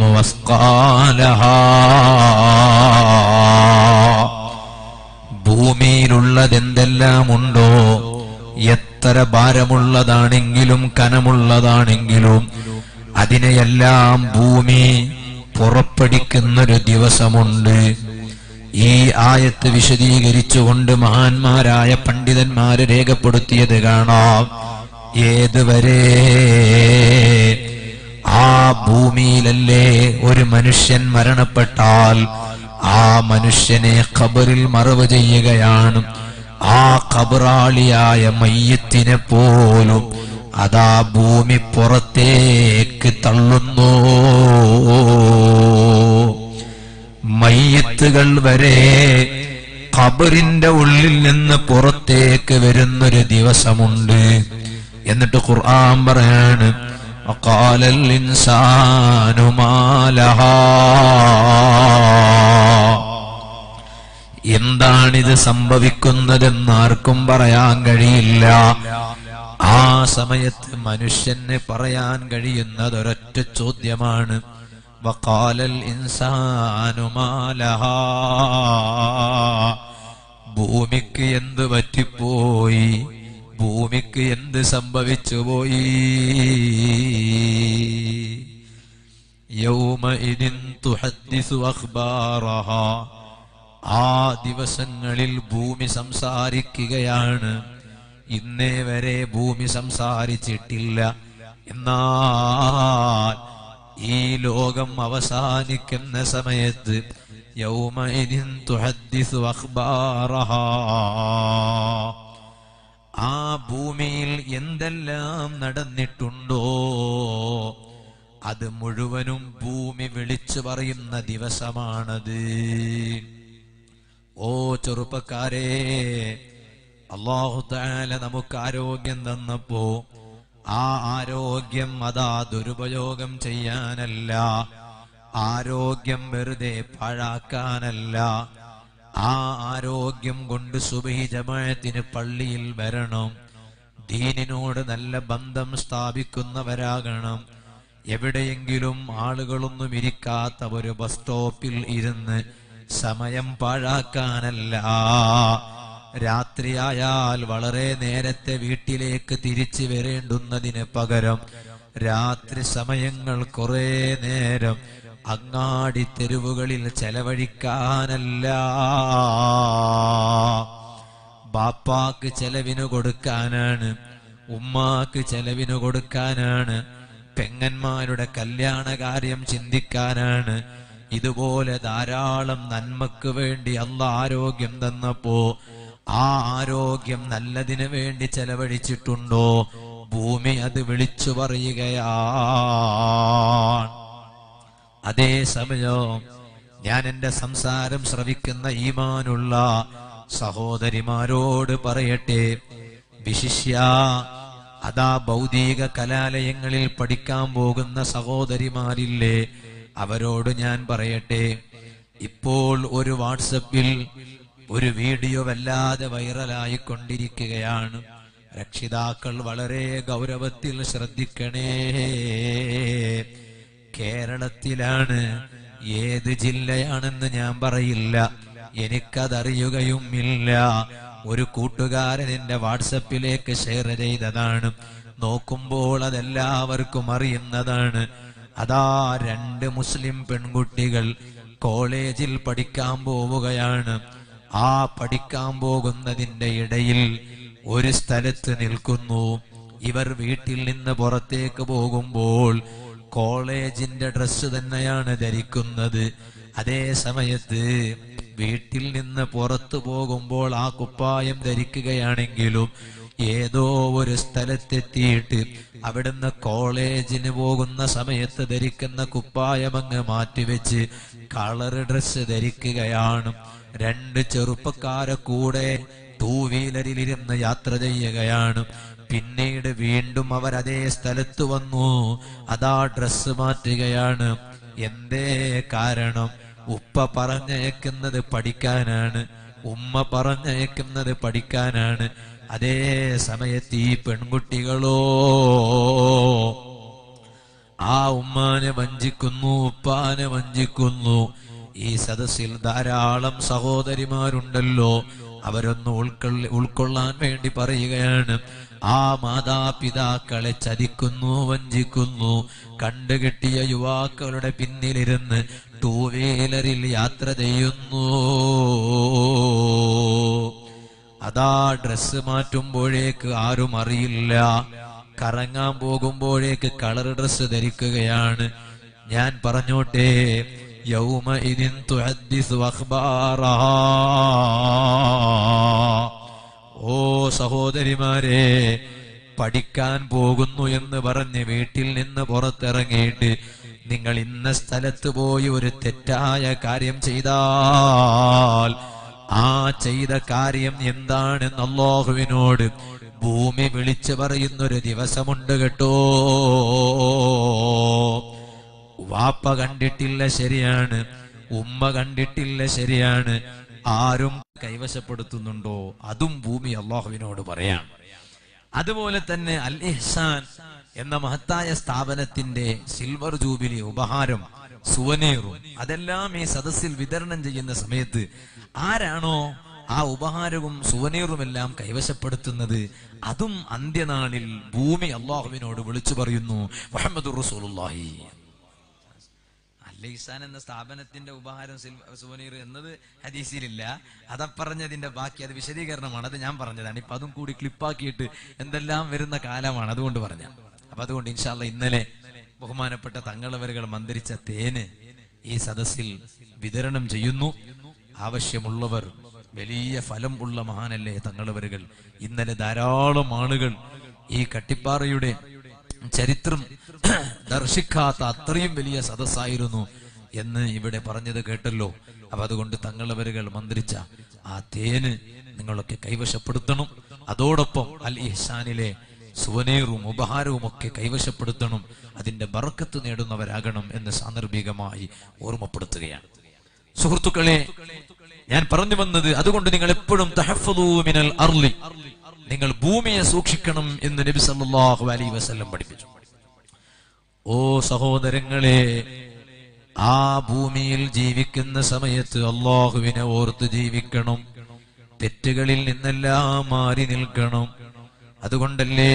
ഭൂമിയിലുള്ളതെന്തെല്ലാം ഉണ്ടോ എത്ര ഭാരമുള്ളതാണെങ്കിലും കനമുള്ളതാണെങ്കിലും അതിനെയെല്ലാം ഭൂമി പുറപ്പെടുവിക്കുന്നൊരു ദിവസമുണ്ട് ഈ ആയത്ത് വിശദീകരിച്ചുകൊണ്ട് മഹാന്മാരായ പണ്ഡിതന്മാര് രേഖപ്പെടുത്തിയത് കാണാം ഏതുവരെ ആ ഭൂമിയിലല്ലേ ഒരു മനുഷ്യൻ മരണപ്പെട്ടാൽ ആ മനുഷ്യനെ ഖബറിൽ മറവ് ചെയ്യുകയാണ് ആ ഖബറാളിയായ മയ്യത്തിനെ പോലും അതാ ഭൂമി പുറത്തേക്ക് തള്ളുന്നു മയ്യത്തുകൾ വരെ ഖബറിന്റെ ഉള്ളിൽ നിന്ന് പുറത്തേക്ക് വരുന്നൊരു ദിവസമുണ്ട് എന്നിട്ട് ഖുർആൻ പറയാണ് وقال الإنسان ما لها എന്താണിത് സംഭവിക്കുന്നതെന്ന് ആർക്കും പറയാൻ കഴിയില്ല ആ സമയത്ത് മനുഷ്യന് പറയാൻ കഴിയുന്നത് ഒരൊറ്റ ചോദ്യമാണ് വക്കാലൽ ഇൻസാനുമാലഹ ഭൂമിക്ക് എന്ത് പറ്റിപ്പോയി ഭൂമിക്ക് എന്ത് സംഭവിച്ചു പോയി യൗമഇദിൻ തുഹദ്ദിസു അഖ്ബാറഹ ആ ദിവസങ്ങളിൽ ഭൂമി സംസാരിക്കുകയാണ് ഇന്നേ വരെ ഭൂമി സംസാരിച്ചിട്ടില്ല എന്നാൽ ഈ ലോകം അവസാനിക്കുന്ന സമയത്ത് യൗമഇദിൻ തുഹദ്ദിസു അഖ്ബാറഹ ആ ഭൂമിയിൽ എന്തെല്ലാം നടന്നിട്ടുണ്ടോ അത് മുഴുവനും ഭൂമി വിളിച്ചു പറയുന്ന ദിവസമാണത് ഓ ചെറുപ്പക്കാരെ അള്ളാഹു താല നമുക്ക് ആരോഗ്യം തന്നപ്പോ ആ ആരോഗ്യം അതാ ദുരുപയോഗം ചെയ്യാനല്ല ആരോഗ്യം വെറുതെ പാഴാക്കാനല്ല ആ ആരോഗ്യം കൊണ്ട് സുബഹി ജമാഅത്തിന് പള്ളിയിൽ വരണം ദീനിനോട് നല്ല ബന്ധം സ്ഥാപിക്കുന്നവരാകണം എവിടെയെങ്കിലും ആളുകളൊന്നും ഇരിക്കാത്ത ഒരു ബസ് സ്റ്റോപ്പിൽ ഇരുന്ന് സമയം പാഴാക്കാനല്ല രാത്രിയായാൽ വളരെ നേരത്തെ വീട്ടിലേക്ക് തിരിച്ചു വരേണ്ടുന്നതിന് പകരം രാത്രി സമയങ്ങൾ കുറെ നേരം അങ്ങാടി തെരുവുകളിൽ ചെലവഴിക്കാനല്ല ബാപ്പാക്ക് ചെലവിന് കൊടുക്കാനാണ് ഉമ്മാക്ക് ചെലവിന് കൊടുക്കാനാണ് പെങ്ങന്മാരുടെ കല്യാണ കാര്യം ചിന്തിക്കാനാണ് ഇതുപോലെ ധാരാളം നന്മക്ക് വേണ്ടി അല്ല ആരോഗ്യം തന്നപ്പോ ആ ആരോഗ്യം നല്ലതിന് വേണ്ടി ചെലവഴിച്ചിട്ടുണ്ടോ ഭൂമി അത് വിളിച്ചു പറയുകയാണ് അതേ സമയം ഞാൻ എന്റെ സംസാരം ശ്രവിക്കുന്ന ഈമാനുള്ള സഹോദരിമാരോട് പറയട്ടെ വിശിഷ്യ അതാ ഭൗതിക കലാലയങ്ങളിൽ പഠിക്കാൻ പോകുന്ന സഹോദരിമാരില്ലേ അവരോട് ഞാൻ പറയട്ടെ ഇപ്പോൾ ഒരു വാട്സപ്പിൽ ഒരു വീഡിയോ വല്ലാതെ വൈറലായി കൊണ്ടിരിക്കുകയാണ് രക്ഷിതാക്കൾ വളരെ ഗൗരവത്തിൽ ശ്രദ്ധിക്കണേ കേരളത്തിലാണ് ഏത് ജില്ലയാണെന്ന് ഞാൻ പറയില്ല എനിക്കതറിയുകയും ഇല്ല ഒരു കൂട്ടുകാരൻ എന്റെ വാട്സപ്പിലേക്ക് ഷെയർ ചെയ്തതാണ് നോക്കുമ്പോൾ അതെല്ലാവർക്കും അറിയുന്നതാണ് അതാ രണ്ട് മുസ്ലിം പെൺകുട്ടികൾ കോളേജിൽ പഠിക്കാൻ പോവുകയാണ് ആ പഠിക്കാൻ പോകുന്നതിന്റെ ഇടയിൽ ഒരു സ്ഥലത്ത് നിൽക്കുന്നു ഇവർ വീട്ടിൽ നിന്ന് പുറത്തേക്ക് പോകുമ്പോൾ കോളേജിന്റെ ഡ്രസ്സ് തന്നെയാണ് ധരിക്കുന്നത് അതേ സമയത്ത് വീട്ടിൽ നിന്ന് പുറത്തു പോകുമ്പോൾ ആ കുപ്പായം ധരിക്കുകയാണെങ്കിലും ഏതോ ഒരു സ്ഥലത്തെത്തിയിട്ട് അവിടുന്ന് കോളേജിന് പോകുന്ന സമയത്ത് ധരിക്കുന്ന കുപ്പായം അങ്ങ് മാറ്റിവെച്ച് കളർ ഡ്രസ്സ് ധരിക്കുകയാണ് രണ്ട് ചെറുപ്പക്കാരെ കൂടെ ടൂ വീലറിലിരുന്ന് യാത്ര ചെയ്യുകയാണ് പിന്നീട് വീണ്ടും അവർ അതേ സ്ഥലത്ത് വന്നു അതാ ഡ്രസ്സ് മാറ്റുകയാണ് എന്തേ കാരണം ഉപ്പ പറഞ്ഞയക്കുന്നത് പഠിക്കാനാണ് ഉമ്മ പറഞ്ഞയക്കുന്നത് പഠിക്കാനാണ് അതേ സമയത്ത് ഈ പെൺകുട്ടികളോ ആ ഉമ്മാനെ വഞ്ചിക്കുന്നു ഉപ്പാനെ വഞ്ചിക്കുന്നു ഈ സദസ്സിൽ ധാരാളം സഹോദരിമാരുണ്ടല്ലോ അവരൊന്ന് ഉൾക്കൊള്ള ഉൾക്കൊള്ളാൻ വേണ്ടി പറയുകയാണ് ആ മാതാപിതാക്കളെ ചതിക്കുന്നു വഞ്ചിക്കുന്നു കണ്ടുകിട്ടിയ യുവാക്കളുടെ പിന്നിലിരുന്ന് ടൂ വീലറിൽ യാത്ര ചെയ്യുന്നു അതാ ഡ്രസ്സ് മാറ്റുമ്പോഴേക്ക് ആരും അറിയില്ല കറങ്ങാൻ പോകുമ്പോഴേക്ക് കളർ ഡ്രസ്സ് ധരിക്കുകയാണ് ഞാൻ പറഞ്ഞോട്ടെ യൗമ ഇതിൻ തുഹദ്ദിസു അഖ്ബാറഹാ. ഓ സഹോദരിമാരെ പഠിക്കാൻ പോകുന്നു എന്ന് പറഞ്ഞ് വീട്ടിൽ നിന്ന് പുറത്തിറങ്ങിയിട്ട് നിങ്ങൾ ഇന്ന സ്ഥലത്ത് പോയി ഒരു തെറ്റായ കാര്യം ചെയ്താൽ ആ ചെയ്ത കാര്യം എന്താണെന്ന് അള്ളാഹുവിനോട് ഭൂമി വിളിച്ചു പറയുന്നൊരു ദിവസമുണ്ട് കേട്ടോ വാപ്പ കണ്ടിട്ടില്ല ശരിയാണ് ഉമ്മ കണ്ടിട്ടില്ല ശരിയാണ് ആരും കൈവശപ്പെടുത്തുന്നുണ്ടോ അതും ഭൂമി അള്ളാഹുവിനോട് പറയാം അതുപോലെ തന്നെ അൽ ഇഹ്സാൻ എന്ന മഹത്തായ സ്ഥാപനത്തിന്റെ സിൽവർ ജൂബിലി ഉപഹാരം സുവനീറും അതെല്ലാം ഈ സദസ്സിൽ വിതരണം ചെയ്യുന്ന സമയത്ത് ആരാണോ ആ ഉപഹാരവും സുവനീറുമെല്ലാം കൈവശപ്പെടുത്തുന്നത് അതും അന്ത്യനാളിൽ ഭൂമി അള്ളാഹുവിനോട് വിളിച്ചു പറയുന്നു മുഹമ്മദ് റസൂലുള്ളാഹി ലൈസാൻ എന്ന സ്ഥാപനത്തിന്റെ ഉപഹാരം സിൽവ- സുവനീർ എന്നത് ഹദീസിലില്ല അതപ്പറഞ്ഞതിന്റെ ബാക്കി അത് വിശദീകരണമാണ് അത് ഞാൻ പറഞ്ഞതാണ് ഇപ്പൊ അതും കൂടി ക്ലിപ്പാക്കിയിട്ട് എന്തെല്ലാം വരുന്ന കാലമാണ് അതുകൊണ്ട് പറഞ്ഞ അപ്പൊ അതുകൊണ്ട് ഇൻഷാല്ല ഇന്നലെ ബഹുമാനപ്പെട്ട തങ്ങളവരുകൾ മന്ത്രിച്ച തേന് ഈ സദസ്സിൽ വിതരണം ചെയ്യുന്നു ആവശ്യമുള്ളവർ വലിയ ഫലം ഉള്ള മഹാനല്ലേ തങ്ങളവരുകൾ ഇന്നലെ ധാരാളം ആളുകൾ ഈ കട്ടിപ്പാറയുടെ ചരിത്രം ദർശിക്കാത്ത അത്രയും വലിയ സദസ്സായിരുന്നു എന്ന് ഇവിടെ പറഞ്ഞത് കേട്ടല്ലോ അപ്പൊ അതുകൊണ്ട് തങ്ങളവരുകൾ മന്ത്രിച്ച ആ തേന് നിങ്ങളൊക്കെ കൈവശപ്പെടുത്തണം അതോടൊപ്പം അൽ ഇഹ്സാനിലെ സുവനീറും ഉപഹാരവും ഒക്കെ കൈവശപ്പെടുത്തണം അതിന്റെ ബറക്കത്ത് നേടുന്നവരാകണം എന്ന് സാന്ദർഭികമായി ഓർമ്മപ്പെടുത്തുകയാണ് സുഹൃത്തുക്കളെ ഞാൻ പറഞ്ഞു വന്നത് അതുകൊണ്ട് നിങ്ങൾ എപ്പോഴും തഹഫ്ഫദൂ മിനൽ അർളി നിങ്ങൾ ഭൂമിയെ സൂക്ഷിക്കണം എന്ന് നബി സല്ലല്ലാഹു അലൈഹി വസല്ലം പഠിപ്പിച്ചു ഓ സഹോദരങ്ങളെ ആ ഭൂമിയിൽ ജീവിക്കുന്ന സമയത്ത് അള്ളാഹുവിനെ ഓർത്ത് ജീവിക്കണം തെറ്റുകളിൽ നിന്നെല്ലാം മാറി നിൽക്കണം അതുകൊണ്ടല്ലേ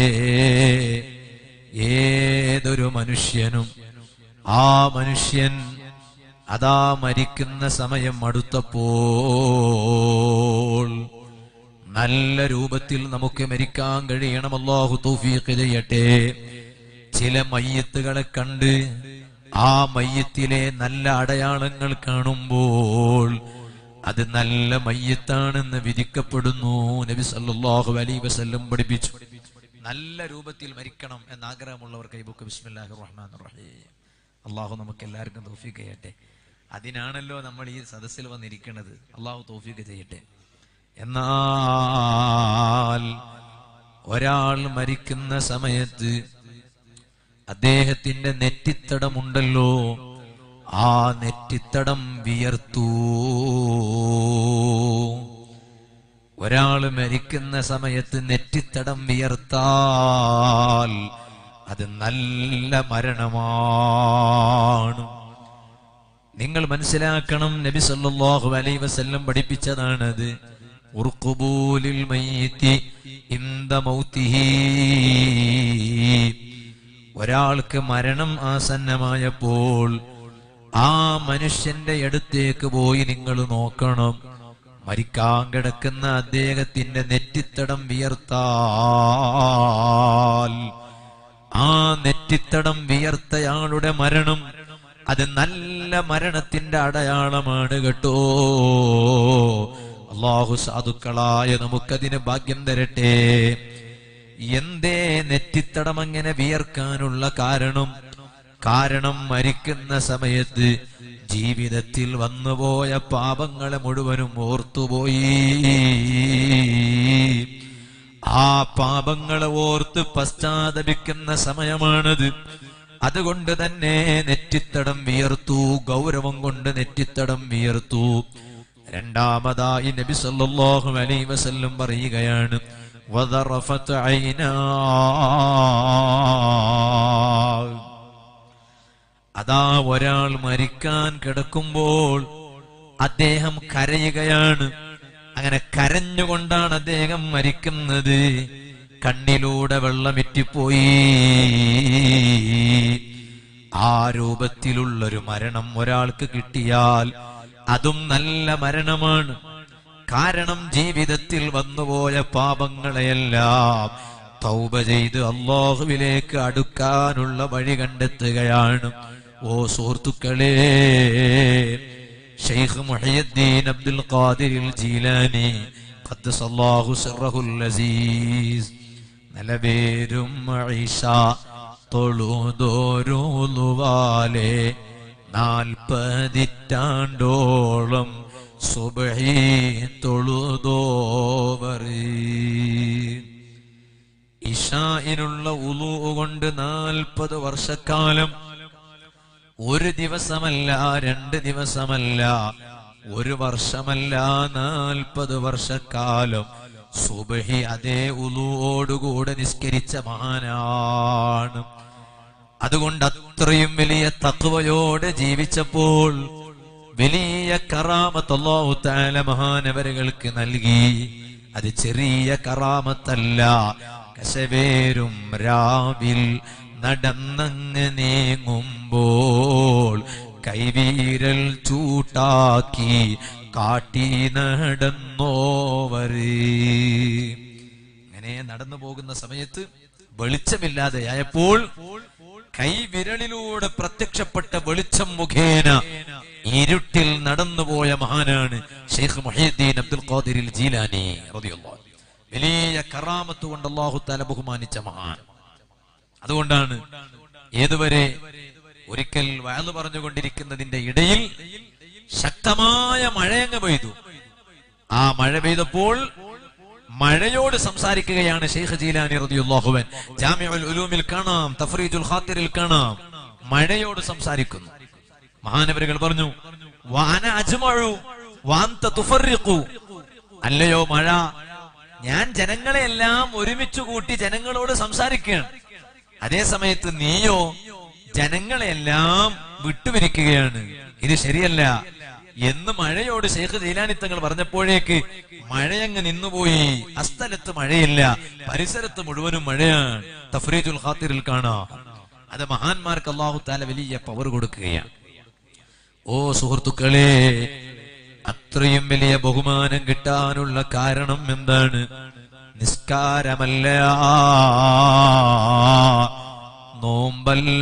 ഏതൊരു മനുഷ്യനും ആ മനുഷ്യൻ അതാ മരിക്കുന്ന സമയം അടുത്തപ്പോൾ നല്ല രൂപത്തിൽ നമുക്ക് മരിക്കാൻ കഴിയണം അല്ലാഹു തൗഫീഖ് ചെയ്യട്ടെ ചില മയ്യത്തുകളെ കണ്ട് ആ മയ്യത്തിലെ നല്ല അടയാളങ്ങൾ കാണുമ്പോൾ അത് നല്ല മയ്യത്താണെന്ന് വിധിക്കപ്പെടുന്നു നബി സല്ലല്ലാഹു അലൈഹി വസല്ലം പഠിപ്പിച്ചു നല്ല രൂപത്തിൽ മരിക്കണം എന്ന ആഗ്രഹമുള്ളവർ കൈബുക്ക് ബിസ്മില്ലാഹിർ റഹ്മാനിർ റഹീം അള്ളാഹു നമുക്ക് എല്ലാവർക്കും തൗഫീഖ് ചെയ്യട്ടെ അതിനാണല്ലോ നമ്മൾ ഈ സദസ്സിൽ വന്നിരിക്കുന്നത് അള്ളാഹു തൗഫീഖ് ചെയ്യട്ടെ എന്നാൽ ഒരാൾ മരിക്കുന്ന സമയത്ത് അദ്ദേഹത്തിന്റെ നെറ്റിത്തടമുണ്ടല്ലോ ആ നെറ്റിത്തടം വിയർത്തു ഒരാൾ മരിക്കുന്ന സമയത്ത് നെറ്റിത്തടം വിയർത്താൽ അത് നല്ല മരണമാണ് നിങ്ങൾ മനസ്സിലാക്കണം നബി സല്ലല്ലാഹു അലൈഹി വസല്ലം പഠിപ്പിച്ചതാണത് ഉർഖുബൂലിൽ മയ്യിത്തി ഇന്ദ മൗതിഹി ഒരാൾക്ക് മരണം ആസന്നമായപ്പോൾ ആ മനുഷ്യന്റെ അടുത്തേക്ക് പോയി നിങ്ങൾ നോക്കണം മരിക്കാൻ കിടക്കുന്ന അദ്ദേഹത്തിന്റെ നെറ്റിത്തടം വിയർത്താൽ ആ നെറ്റിത്തടം വിയർത്തയാളുടെ മരണം അത് നല്ല മരണത്തിന്റെ അടയാളമാണ് കേട്ടോ അള്ളാഹു സാധുക്കളായ നമുക്കതിന് ഭാഗ്യം തരട്ടെ എന്തേ നെറ്റിത്തടം അങ്ങനെ വിയർക്കാനുള്ള കാരണം കാരണം മരിക്കുന്ന സമയത്ത് ജീവിതത്തിൽ വന്നുപോയ പാപങ്ങളെ മുഴുവനും ഓർത്തുപോയി ആ പാപങ്ങളെ ഓർത്ത് പശ്ചാത്തപിക്കുന്ന സമയമാണത് അതുകൊണ്ട് തന്നെ നെറ്റിത്തടം വിയർത്തു ഗൗരവം കൊണ്ട് നെറ്റിത്തടം വിയർത്തു രണ്ടാമതായി നബി സല്ലല്ലാഹു അലൈഹി വസല്ലം പറയുകയാണ് വദറഫത്ത് ഐനാ അതാ ഒരാൾ മരിക്കാൻ കിടക്കുമ്പോൾ അദ്ദേഹം കരയുകയാണ് അങ്ങനെ കരഞ്ഞുകൊണ്ടാണ് അദ്ദേഹം മരിക്കുന്നത് കണ്ണിലൂടെ വെള്ളമിറ്റിപ്പോയി ആ രൂപത്തിലുള്ളൊരു മരണം ഒരാൾക്ക് കിട്ടിയാൽ അതും നല്ല മരണമാണ് കാരണം ജീവിതത്തിൽ വന്നുപോയ പാപങ്ങളെയെല്ലാം തൗബ ചെയ്ത് അള്ളാഹുവിലേക്ക് അടുക്കാനുള്ള വഴി കണ്ടെത്തുകയാണ് ഓ സുഹൃത്തുക്കളെ ഷെയ്ഖ് മുഹയ്യദ്ദീൻ അബ്ദുൽ ഖാദിർ ജീലാനി ഖദ്ദസല്ലാഹു സിർറഹുൽ അസീസ് നിലവേരും ഐഷ തൊഴുതോരുവാലെ നാൽപ്പതിറ്റാണ്ടോളം സുബഹി തൊഴുതോവർ ഇഷായിനുള്ള ഉലു കൊണ്ട് നാൽപ്പത് വർഷക്കാലം ഒരു ദിവസമല്ല രണ്ട് ദിവസമല്ല ഒരു വർഷമല്ല നാൽപ്പത് വർഷക്കാലം സുബഹി അതേ ഉലുവോടുകൂടെ നിസ്കരിച്ച മഹാനാണ് അതുകൊണ്ട് അത്രയും വലിയ തത്വയോടെ ജീവിച്ചപ്പോൾ വലിയ കറാമത്തല്ലാഹു താല മഹാനവരകൾക്ക് നൽകി അത് ചെറിയ കറാമത്തല്ല കശവേരും രാവിൽ നടന്നങ്ങ് നീങ്ങുമ്പോൾ കൈവീരൽ ചൂട്ടാക്കി കാട്ടി നടന്നോവര് അങ്ങനെ നടന്നു പോകുന്ന സമയത്ത് വെളിച്ചമില്ലാതെയായപ്പോൾ കൈവിരലിലൂടെ പ്രത്യക്ഷപ്പെട്ട വെളിച്ചം മുഖേന ഇരുട്ടിൽ നടന്നുപോയ മഹാനാണ് ഷെയ്ഖ് മുഹീദ്ദീൻ അബ്ദുൽ ഖാദിർ ജീലാനി റളിയല്ലാഹു അൻഹു. വലിയ കറാമത്ത് കൊണ്ട് അള്ളാഹു താല ബഹുമാനിച്ച മഹാൻ അതുകൊണ്ടാണ് ഏതുവരെ ഒരിക്കൽ വയലു പറഞ്ഞുകൊണ്ടിരിക്കുന്നതിന്റെ ഇടയിൽ ശക്തമായ മഴയങ്ങ് പെയ്തു ആ മഴ പെയ്തപ്പോൾ മഴയോട് സംസാരിക്കുകയാണ് ഷെയ്ഖ് ജീലാനി റളിയല്ലാഹുവൻ ജാമിഉൽ ഉലൂമിൽ കാണാം തഫ്രീജുൽ ഖാത്തിറിൽ കാണാം മഴയോട് സംസാരിക്കുന്നു മഹാനവരുകൾ പറഞ്ഞു വാന അജ്മഉ വാന്ത തുഫർരിഖു അല്ലയോ മഴ ഞാൻ ജനങ്ങളെല്ലാം ഒരുമിച്ച് കൂട്ടി ജനങ്ങളോട് സംസാരിക്കുകയാണ് അതേ സമയത്ത് നീയോ ജനങ്ങളെല്ലാം വിട്ടുപിരിക്കുകയാണ് ഇത് ശരിയല്ല എന്ന് മഴയോട് ശേഖ് ജീലാനിത്തങ്ങൾ പറഞ്ഞപ്പോഴേക്ക് മഴയങ്ങ് നിന്നുപോയി അസ്ഥലത്ത് മഴയില്ല പരിസരത്ത് മുഴുവനും മഴയാണ് തഫ്രീജുൽ ഖാത്തിറിൽ കാണാം അത് മഹാന്മാർക്ക് അള്ളാഹു താല വലിയ പവർ കൊടുക്കുകയാണ് ഓ സുഹൃത്തുക്കളെ അത്രയും വലിയ ബഹുമാനം കിട്ടാനുള്ള കാരണം എന്താണ് നിസ്കാരമല്ല നോമ്പല്ല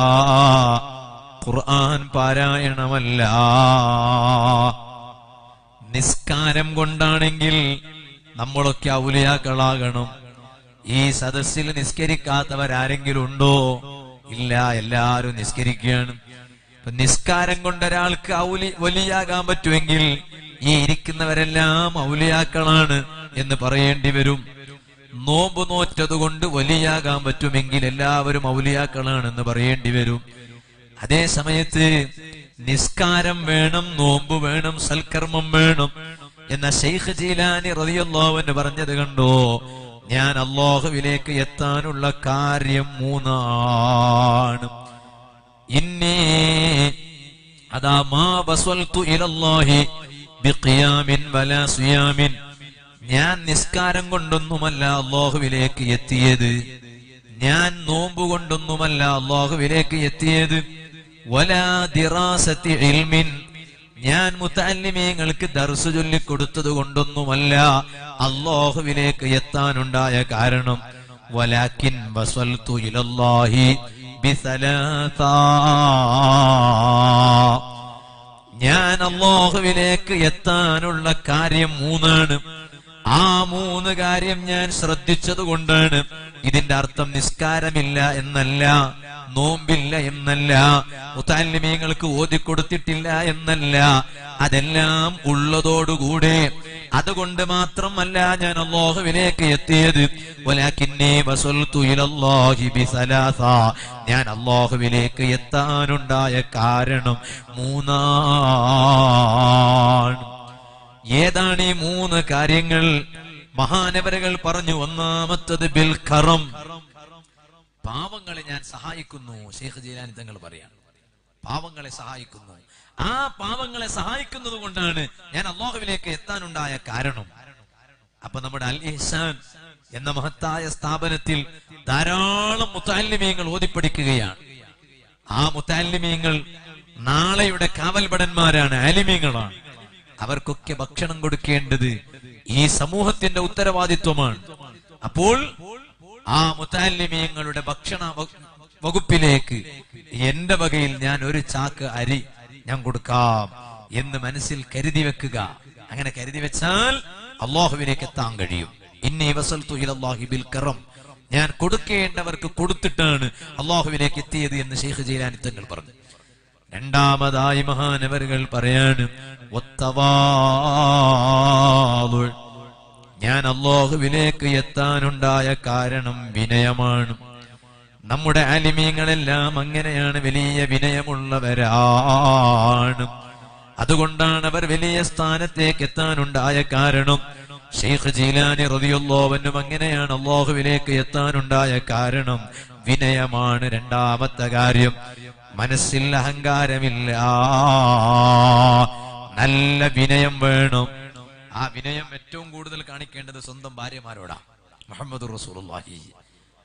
ഖുർആൻ പാരായണമല്ല നിസ്കാരം കൊണ്ടാണെങ്കിൽ നമ്മളൊക്കെ ഔലിയാക്കളാകണം ഈ സദസ്സിൽ നിസ്കരിക്കാത്തവരാരെങ്കിലും ഉണ്ടോ ഇല്ല എല്ലാരും നിസ്കരിക്കുകയാണ് ഇപ്പൊ നിസ്കാരം കൊണ്ട് ഒരാൾക്ക് ഔലി വലിയാകാൻ പറ്റുമെങ്കിൽ ഈ ഇരിക്കുന്നവരെല്ലാം ഔലിയാക്കളാണ് എന്ന് പറയേണ്ടി വരും നോമ്പ് നോറ്റത് കൊണ്ട് വലിയാകാൻ പറ്റുമെങ്കിൽ എല്ലാവരും ഔലിയാക്കളാണ് എന്ന് പറയേണ്ടി വരും അതേ സമയത്ത് നിസ്കാരം വേണം നോമ്പ് വേണം സൽക്കർമ്മം വേണം എന്ന ഷെയ്ഖ് ജീലാനി റതിയല്ലാവെന്ന് പറഞ്ഞത് കണ്ടോ ഞാൻ അള്ളാഹുവിലേക്ക് എത്താനുള്ള കാര്യം മൂന്നാണ് ഇന്നേ അതാ മാ ബസ്വൽത്തു ഇലല്ലാഹി ബിഖിയാമിൻ വലാ സിയാമിൻ ഞാൻ നിസ്കാരം കൊണ്ടൊന്നുമല്ല അള്ളാഹുവിലേക്ക് എത്തിയത് ഞാൻ നോമ്പ് കൊണ്ടൊന്നുമല്ല അള്ളാഹുവിലേക്ക് എത്തിയത് വലാ ദിറാസത്തി ഇൽമിൻ ഞാൻ മുത്തല്ലിമീങ്ങൾക്ക് ദർസ് ചൊല്ലിക്കൊടുത്തത് കൊണ്ടൊന്നുമല്ല അള്ളാഹുവിലേക്ക് എത്താനുണ്ടായ കാരണം വലാക്കിൻ വസൽത്തു ഇലല്ലാഹി ബിസലാത്ത ഞാൻ അള്ളാഹുവിലേക്ക് എത്താനുള്ള കാര്യം മൂന്നാണ് ആ മൂന്ന് കാര്യം ഞാൻ ശ്രദ്ധിച്ചത് കൊണ്ടാണ് ഇതിന്റെ അർത്ഥം നിസ്കാരമില്ല എന്നല്ല നോമ്പില്ല എന്നല്ല മുത്താലിമീങ്ങൾക്ക് ഓതിക്കൊടുത്തിട്ടില്ല എന്നല്ല അതെല്ലാം ഉള്ളതോടുകൂടെ അതുകൊണ്ട് മാത്രമല്ല ഞാൻ അള്ളാഹുവിലേക്ക് എത്തിയത് വലാക്കിന്നേ വസൽതു ഇലല്ലാഹി ബിസലാസ ഞാൻ അള്ളാഹുവിലേക്ക് എത്താനുണ്ടായ കാരണം മൂന്നാണ് ഏതാണ് ഈ മൂന്ന് കാര്യങ്ങൾ മഹാനവരകൾ പറഞ്ഞു ഒന്നാമത്തത് ബിൽ ഖറം പാവങ്ങളെ ഞാൻ സഹായിക്കുന്നു ഷെയ്ഖ് ജീലാനി തങ്ങൾ പറയാണ് പാവങ്ങളെ സഹായിക്കുന്നു ആ പാവങ്ങളെ സഹായിക്കുന്നത് കൊണ്ടാണ് ഞാൻ അള്ളാഹുവിലേക്ക് എത്താനുണ്ടായ കാരണം അപ്പൊ നമ്മുടെ അൽ ഇഹ്സാൻ എന്ന മഹത്തായ സ്ഥാപനത്തിൽ ധാരാളം മുത്താലിമീങ്ങൾ ഓതിപ്പടിക്കുകയാണ് ആ മുത്താലിമീങ്ങൾ നാളെയുടെ കാവൽഭടന്മാരാണ് ആലിമീങ്ങളാണ് അവർക്കൊക്കെ ഭക്ഷണം കൊടുക്കേണ്ടത് ഈ സമൂഹത്തിന്റെ ഉത്തരവാദിത്വമാണ് അപ്പോൾ ആ മുത്താലിമീങ്ങളുടെ ഭക്ഷണ വ- വകുപ്പിലേക്ക് എന്റെ വകയിൽ ഞാൻ ഒരു ചാക്ക് അരി ഞാൻ കൊടുക്കാം എന്ന് മനസ്സിൽ കരുതി വെക്കുക അങ്ങനെ കരുതി വെച്ചാൽ അള്ളാഹുവിലേക്ക് എത്താൻ കഴിയും ഇന്നീ വസൽത്തു ഇലല്ലാഹി ബിൽ കറം ഞാൻ കൊടുക്കേണ്ടവർക്ക് കൊടുത്തിട്ടാണ് അള്ളാഹുവിലേക്ക് എത്തിയത് എന്ന് ഷെയ്ഖ് ജീലാനി തങ്ങൾ പറഞ്ഞു രണ്ടാമതായി മഹാനവറുകൾ പറയാണ് ഒത്തവാളുൾ ഞാൻ അള്ളാഹുവിലേക്ക് എത്താനുണ്ടായ കാരണം വിനയമാണ് നമ്മുടെ അലിമീങ്ങളെല്ലാം അങ്ങനെയാണ് വലിയ വിനയമുള്ളവരാണ് അതുകൊണ്ടാണ് അവർ വലിയ സ്ഥാനത്തേക്ക് എത്താനുണ്ടായ കാരണം ഷെയ്ഖ് ജീലാനി റതിയുള്ളോവനും അങ്ങനെയാണ് അള്ളാഹുവിലേക്ക് എത്താനുണ്ടായ കാരണം വിനയമാണ് രണ്ടാമത്തെ കാര്യം മനസ്സിൽ അഹങ്കാരമില്ല നല്ല വിനയം വേണം ആ വിനയം ഏറ്റവും കൂടുതൽ കാണിക്കേണ്ടത് സ്വന്തം ഭാര്യമാരോടാണ് മുഹമ്മദ് റസൂലുള്ളാഹി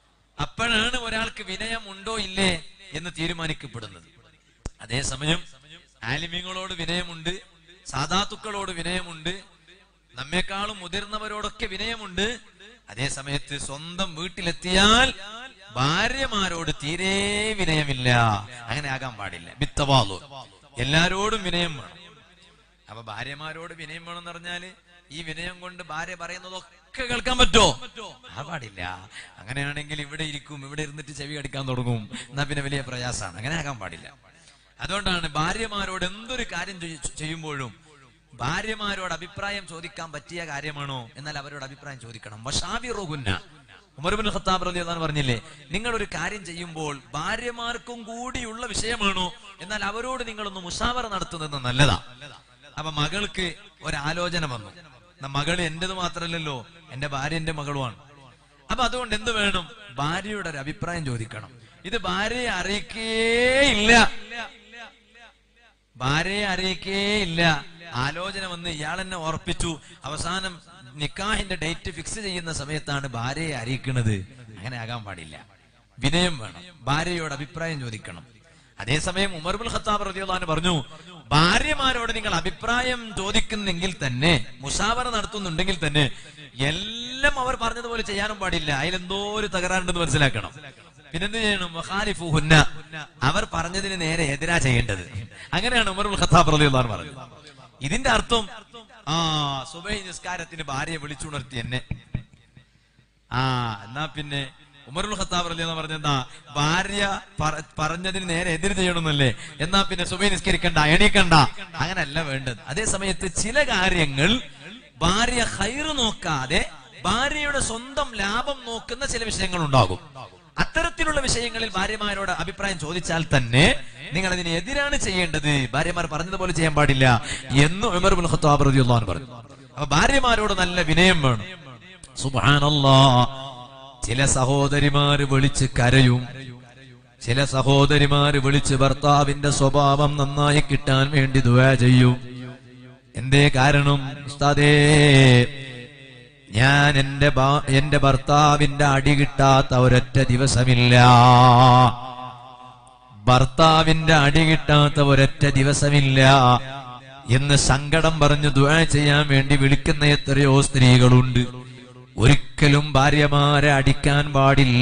അപ്പോഴാണ് ഒരാൾക്ക് വിനയം ഉണ്ടോ ഇല്ലേ എന്ന് തീരുമാനിക്കപ്പെടുന്നത് അതേസമയം ആലിമ്യങ്ങളോട് വിനയമുണ്ട് സാധാത്തുക്കളോട് വിനയമുണ്ട് നമ്മെക്കാളും മുതിർന്നവരോടൊക്കെ വിനയമുണ്ട് അതേ സമയത്ത് സ്വന്തം വീട്ടിലെത്തിയാൽ ഭാര്യമാരോട് തീരെ വിനയമില്ല അങ്ങനെ ആകാൻ പാടില്ല ബിത്തവാലു എല്ലാരോടും വിനയം വേണം അപ്പൊ ഭാര്യമാരോട് വിനയം വേണമെന്ന് പറഞ്ഞാല് ഈ വിനയം കൊണ്ട് ഭാര്യ പറയുന്നതൊക്കെ കേൾക്കാൻ പറ്റുമോ ആ പാടില്ല അങ്ങനെയാണെങ്കിൽ ഇവിടെ ഇരിക്കും ഇവിടെ ഇരുന്നിട്ട് ചെവി കടിക്കാൻ തുടങ്ങും എന്നാ പിന്നെ വലിയ പ്രയാസമാണ് അങ്ങനെ ആകാൻ പാടില്ല അതുകൊണ്ടാണ് ഭാര്യമാരോട് എന്തൊരു കാര്യം ചെയ്യ- ചെയ്യുമ്പോഴും ഭാര്യമാരോട് അഭിപ്രായം ചോദിക്കാൻ പറ്റിയ കാര്യമാണോ എന്നാൽ അവരോട് അഭിപ്രായം ചോദിക്കണം വഷാബിറുകുന്ന ഉമർബിൻ ഖത്താബ് റലി അള്ളഹാൻ പറഞ്ഞില്ലേ നിങ്ങൾ ഒരു കാര്യം ചെയ്യുമ്പോൾ ഭാര്യമാർക്കും കൂടിയുള്ള വിഷയമാണോ എന്നാൽ അവരോട് നിങ്ങളൊന്ന് മുഷാവറ നടത്തുന്നത് നല്ലതാ അപ്പൊ മകൾക്ക് ഒരാലോചന വന്നു ന- മകള് എന്റേത് മാത്രമല്ലല്ലോ എന്റെ ഭാര്യ എന്റെ മകളുമാണ് അപ്പൊ അതുകൊണ്ട് എന്ത് വേണം ഭാര്യയുടെ ഒരു അഭിപ്രായം ചോദിക്കണം ഇത് ഭാര്യയെ അറിയിക്കേയില്ല ഭാര്യയെ അറിയിക്കേ ഇല്ല ആലോചന വന്ന് ഇയാൾ എന്നെ ഉറപ്പിച്ചു അവസാനം നിക്കാഹിന്റെ ഡേറ്റ് ഫിക്സ് ചെയ്യുന്ന സമയത്താണ് ഭാര്യയെ അറിയിക്കുന്നത് അങ്ങനെ ആകാൻ പാടില്ല വിനയം വേണം ഭാര്യയോട് അഭിപ്രായം ചോദിക്കണം അതേസമയം ഉമർബുൽ ഖത്താബ് റളിയല്ലാഹു അൻഹു പറഞ്ഞു ഭാര്യമാരോട് നിങ്ങൾ അഭിപ്രായം ചോദിക്കുന്നെങ്കിൽ തന്നെ മുഷാവറ നടത്തുന്നുണ്ടെങ്കിൽ തന്നെ എല്ലാം അവർ പറഞ്ഞതുപോലെ ചെയ്യാനും പാടില്ല അതിലെന്തോ ഒരു തകരാറുണ്ടെന്ന് മനസ്സിലാക്കണം പിന്നെന്ത് ചെയ്യണം വഖാലിഫുഹുന്ന അവർ പറഞ്ഞതിന് നേരെ എതിരാ ചെയ്യേണ്ടത് അങ്ങനെയാണ് ഉമറുൽ ഖത്താബ് റളിയല്ലാഹു അൻഹു പറഞ്ഞത് ഇതിന്റെ അർത്ഥം ആ സുബൈ നിസ്കാരത്തിന് ഭാര്യയെ വിളിച്ചുണർത്തി എന്നെ ആ എന്നാ പിന്നെ ഉമറുൽ ഖത്താബ് റളിയല്ലാഹു അൻഹു പറഞ്ഞെന്താ ഭാര്യ പറ- പറഞ്ഞതിന് നേരെ എതിര് ചെയ്യണമെന്നല്ലേ എന്നാ പിന്നെ സുബൈ നിസ്കരിക്കണ്ട എണീക്കണ്ട അങ്ങനല്ല വേണ്ടത് അതേ സമയത്ത് ചില കാര്യങ്ങൾ ഭാര്യ ഹൈറ് നോക്കാതെ ഭാര്യയുടെ സ്വന്തം ലാഭം നോക്കുന്ന ചില വിഷയങ്ങൾ ഉണ്ടാകും അത്തരത്തിലുള്ള വിഷയങ്ങളിൽ ഭാര്യമാരോട് അഭിപ്രായം ചോദിച്ചാൽ തന്നെ നിങ്ങൾ അതിന് എതിരാണ് ചെയ്യേണ്ടത് ഭാര്യമാർ പറഞ്ഞതുപോലെ ചെയ്യാൻ പാടില്ല എന്ന് ഉമർ ബിൻ ഖത്താബ് റളിയല്ലാഹു അൻഹു പറഞ്ഞു അപ്പൊ ഭാര്യമാരോട് നല്ല വിനയം വേണം സുബ്ഹാനല്ലാ ചില സഹോദരിമാര് വിളിച്ച് കരയും ചില സഹോദരിമാര് വിളിച്ച് ഭർത്താവിന്റെ സ്വഭാവം നന്നായി കിട്ടാൻ വേണ്ടി ദുആ ചെയ്യും എന്തേ കാരണം ഉസ്താദേ ഞാൻ എന്റെ ഭാ- എന്റെ ഭർത്താവിന്റെ അടി കിട്ടാത്ത ഒരൊറ്റ ദിവസമില്ല ഭർത്താവിന്റെ അടി കിട്ടാത്ത ഒരൊറ്റ ദിവസമില്ല എന്ന് സങ്കടം പറഞ്ഞു ദുആ ചെയ്യാൻ വേണ്ടി വിളിക്കുന്ന എത്രയോ സ്ത്രീകളുണ്ട് ഒരിക്കലും ഭാര്യമാരെ അടിക്കാൻ പാടില്ല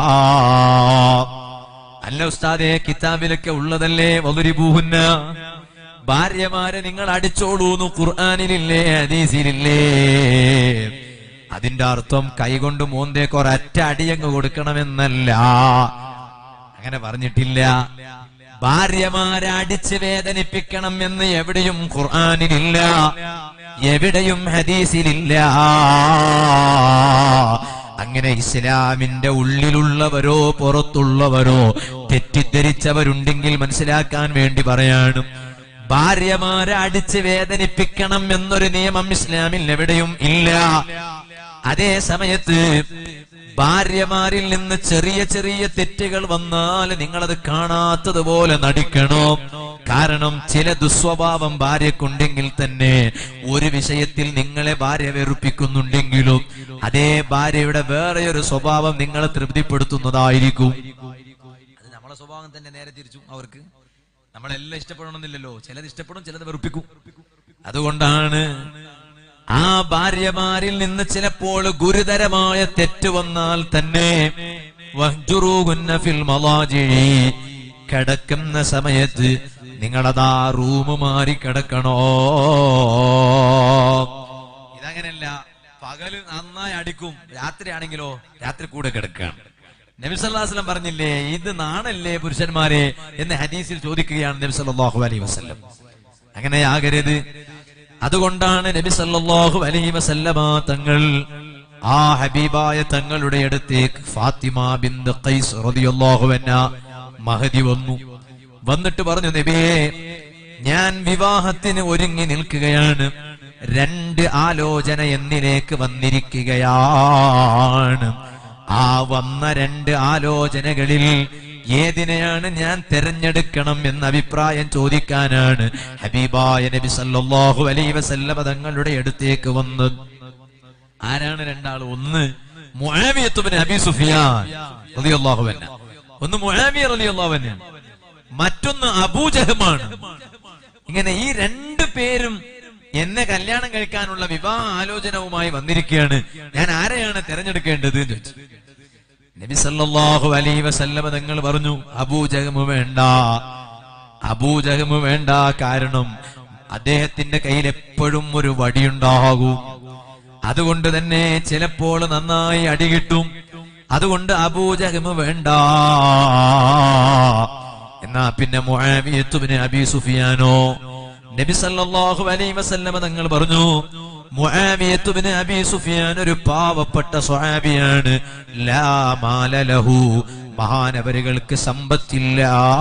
അല്ല ഉസ്താദെ കിതാബിലൊക്കെ ഉള്ളതല്ലേ വലുരിബൂഹുന്ന ഭാര്യമാരെ നിങ്ങൾ അടിച്ചോളൂന്ന് ഖുർആാനിലില്ലേ ഹദീസിലില്ലേ അതിന്റെ അർത്ഥം കൈകൊണ്ട് മോന്തേക്ക് ഒരറ്റ അടിയങ്ങ് കൊടുക്കണമെന്നല്ല അങ്ങനെ പറഞ്ഞിട്ടില്ല ഭാര്യമാരെ അടിച്ച് വേദനിപ്പിക്കണം എന്ന് എവിടെയും ഖുർആാനിലില്ല എവിടെയും ഹദീസിലില്ല അങ്ങനെ ഇസ്ലാമിന്റെ ഉള്ളിലുള്ളവരോ പുറത്തുള്ളവരോ തെറ്റിദ്ധരിച്ചവരുണ്ടെങ്കിൽ മനസ്സിലാക്കാൻ വേണ്ടി പറയാണ് ഭാര്യമാരെ അടിച്ച് വേദനിപ്പിക്കണം എന്നൊരു നിയമം ഇസ്ലാമിൽ എവിടെയും ഇല്ല അതേ സമയത്ത് ഭാര്യമാരിൽ നിന്ന് ചെറിയ ചെറിയ തെറ്റുകൾ വന്നാൽ നിങ്ങളത് കാണാത്തതുപോലെ നടിക്കണോ കാരണം ചില ദുസ്വഭാവം ഭാര്യക്കുണ്ടെങ്കിൽ തന്നെ ഒരു വിഷയത്തിൽ നിങ്ങളെ ഭാര്യ വെറുപ്പിക്കുന്നുണ്ടെങ്കിലും അതേ ഭാര്യയുടെ വേറെ ഒരു സ്വഭാവം നിങ്ങളെ തൃപ്തിപ്പെടുത്തുന്നതായിരിക്കും അത് നമ്മളെ സ്വഭാവം തന്നെ നേരെ തിരിച്ചു അവർക്ക് നമ്മളെല്ലാം ഇഷ്ടപ്പെടണമെന്നില്ലല്ലോ ചിലത് ഇഷ്ടപ്പെടും ചിലത് വെറുപ്പിക്കും അതുകൊണ്ടാണ് ആ ഭാര്യമാരിൽ നിന്ന് ചിലപ്പോൾ ഗുരുതരമായ തെറ്റ് വന്നാൽ തന്നെ വഹ്ജുറൂഹുന്ന ഫിൽ മളാജിഇ. കിടക്കുന്ന സമയത്ത് നിങ്ങളതാ റൂം മാറി കിടക്കണോ ഇതങ്ങനല്ല പകല് നന്നായി അടിക്കും രാത്രി ആണെങ്കിലോ രാത്രി കൂടെ കിടക്കുകയാണ് നബി സല്ലല്ലാഹു അലൈഹി വസല്ലം പറഞ്ഞില്ലേ ഇത് നാണല്ലേ പുരുഷന്മാരെ എന്ന് ഹദീസിൽ ചോദിക്കുകയാണ് നബി സല്ലല്ലാഹു അലൈഹി വസല്ലം അങ്ങനെയാകരുത് അതുകൊണ്ടാണ് നബി സല്ലല്ലാഹു അലൈഹി വസല്ലമ തങ്ങൾ ആ ഹബീബായ തങ്ങളുടെ അടുത്തേക്ക് ഫാത്തിമ ബിന്ത് ഖൈസ് റളിയല്ലാഹു അൻഹ മഹദി വന്നു വന്നിട്ട് പറഞ്ഞു നബിയേ ഞാൻ വിവാഹത്തിന് ഒരുങ്ങി നിൽക്കുകയാണ് രണ്ട് ആലോചന എന്നിലേക്ക് വന്നിരിക്കുകയാണ് ആ വന്ന രണ്ട് ആലോചനകളിൽ ഏതിനെയാണ് ഞാൻ തിരഞ്ഞെടുക്കണം എന്ന അഭിപ്രായം ചോദിക്കാനാണ് ഹബീബായ നബി സല്ലല്ലാഹു അലൈഹി വസല്ലമ തങ്ങളുടെ അടുത്തേക്ക് വന്നത് ആരാണ് രണ്ടാൾ ഒന്ന് മുആവിയത്ത് ഇബ്നു അബീ സുഫിയാൻ റളിയല്ലാഹു അൻഹു ഒന്ന് മുആവിയ റളിയല്ലാഹു അൻഹു മറ്റൊന്ന് അബൂജഹമാണ് ഇങ്ങനെ ഈ രണ്ടു പേരും എന്നെ കല്യാണം കഴിക്കാനുള്ള വിവാഹ ആലോചനവുമായി വന്നിരിക്കുകയാണ് ഞാൻ ആരെയാണ് തിരഞ്ഞെടുക്കേണ്ടത് എന്ന് ചോദിച്ചു നബി സല്ലല്ലാഹു അലൈഹി വസല്ലമ തങ്ങൾ പറഞ്ഞു അബൂജഹമ് വേണ്ട അബൂജഹമ് വേണ്ട കാരണം അദ്ദേഹത്തിന്റെ കയ്യിൽ എപ്പോഴും ഒരു വടിയുണ്ടാകും അതുകൊണ്ട് തന്നെ ചിലപ്പോൾ നന്നായി അടി കിട്ടും അതുകൊണ്ട് അബൂജഹമ് വേണ്ട എന്നാ പിന്നെ മുആവിയത്തുബ്നു അബി സുഫിയാനോ നബി സല്ലല്ലാഹു അലൈഹി വസല്ലമ തങ്ങൾ പറഞ്ഞു മുആവിയത്തുബ്നു അബി സുഫിയാൻ ഒരു പാവപ്പെട്ട സ്വഹാബിയാണ് ലാ മാല ലഹു മഹാനവരുകൾക്ക് സമ്പത്തില്ല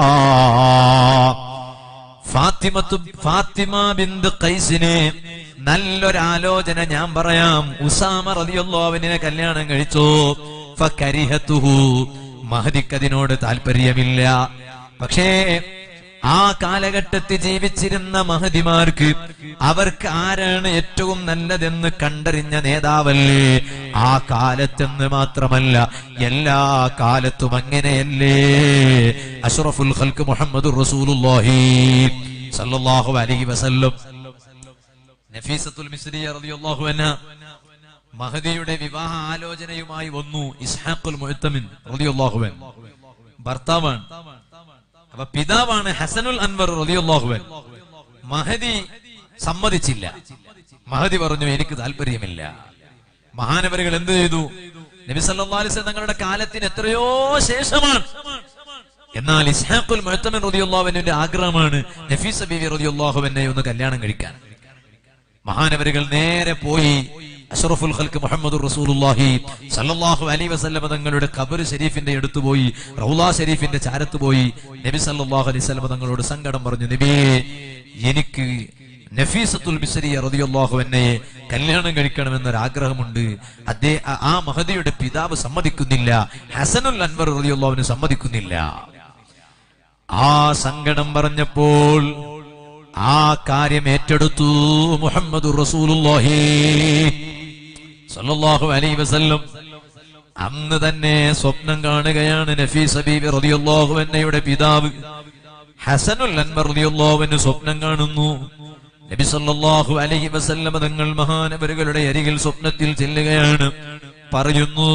ഫാത്തിമത്തു ഫാത്തിമ ബിന്ദു ഖൈസിനെ നല്ലൊരാലോചന ഞാൻ പറയാം ഉസാമ റളിയല്ലാഹുവിനെ കല്യാണം കഴിച്ചു ഫകരിഹത്തുഹു മഹദിക്കതിനോട് താല്പര്യമില്ല പക്ഷേ ആ കാലഘട്ടത്തിൽ ജീവിച്ചിരുന്ന മഹതിമാർക്ക് അവർക്ക് ആരാണ് ഏറ്റവും നല്ലതെന്ന് കണ്ടറിഞ്ഞ നേതാവല്ലേ ആ കാലത്തെന്ന് മാത്രമല്ല എല്ലാ കാലത്തും അങ്ങനെയല്ലേ അഷ്റഫുൽ ഖൽക്ക് മുഹമ്മദ് റസൂലുള്ളാഹി സല്ലല്ലാഹു അലൈഹി വസല്ലം നഫീസത്തുൽ മിസ്രിയ റളിയല്ലാഹു അൻഹ മഹദിയുടെ വിവാഹ ആലോചനയുമായി വന്നു ഇസ്ഹാഖുൽ മുഅത്തമിൻ റളിയല്ലാഹു അൻഹു ഭർത്താവാണ് അപ്പൊ പിതാവാണ് ഹസനുൽ അൻവർ റളിയല്ലാഹു അൻഹു മഹദി സമ്മതിച്ചില്ല മഹദി പറഞ്ഞു എനിക്ക് താല്പര്യമില്ല മഹാനവരുകൾ എന്ത് ചെയ്തു നബി സല്ലല്ലാഹു അലൈഹി വസല്ലം തങ്ങളുടെ കാലത്തിന് എത്രയോ ശേഷമാണ് എന്നാൽ ഇസ്ഹാഖുൽ മുഅത്തമിൻ റളിയല്ലാഹു അൻഹുവിന്റെ ആഗ്രഹമാണ് നഫീസ ബീവി റളിയല്ലാഹു അൻഹയെ ഒന്ന് കല്യാണം കഴിക്കാൻ മഹാനവരുകൾ നേരെ പോയി അഷറഫുൽ ഖൽക്ക് മുഹമ്മദ് റസൂലുള്ളാഹി സല്ലല്ലാഹു അലൈഹി വസല്ലമ തങ്ങളുടെ ഖബർ ഷരീഫിന്റെ അടുത്ത് പോയി റൗള ഷരീഫിന്റെ ചാരത്ത് പോയി നബി സല്ലല്ലാഹു അലൈഹി വസല്ലമ തങ്ങളോട് സങ്കടം പറഞ്ഞു നബിയേ എനിക്ക് നഫീസത്തുൽ ബിസരിയ റളിയല്ലാഹു അൻഹയെ കല്യാണം കഴിക്കണമെന്നൊരു ആഗ്രഹമുണ്ട് അതേ ആ- ആ മഹദിയുടെ പിതാവ് സമ്മതിക്കുന്നില്ല ഹസനുൽ അൻവർ റളിയല്ലാഹുവിന് സമ്മതിക്കുന്നില്ല ആ സങ്കടം പറഞ്ഞപ്പോൾ ആ കാര്യം ഏറ്റെടുത്തു മുഹമ്മദ് റസൂലുള്ളാഹി സല്ലല്ലാഹു അലൈഹി വസല്ലം അന്ന് തന്നെ സ്വപ്നം കാണുകയാണ് നഫീസ് ബീബി റളിയല്ലാഹു അൻഹയുടെ പിതാവ് ഹസനുൽ അൻവർ റളിയല്ലാഹു അൻഹു സ്വപ്നം കാണുന്നു നബി സല്ലല്ലാഹു അലൈഹി വസല്ലം തങ്ങൾ മഹാനവരുകളുടെ അരികിൽ സ്വപ്നത്തിൽ ചെല്ലുകയാണ് പറയുന്നു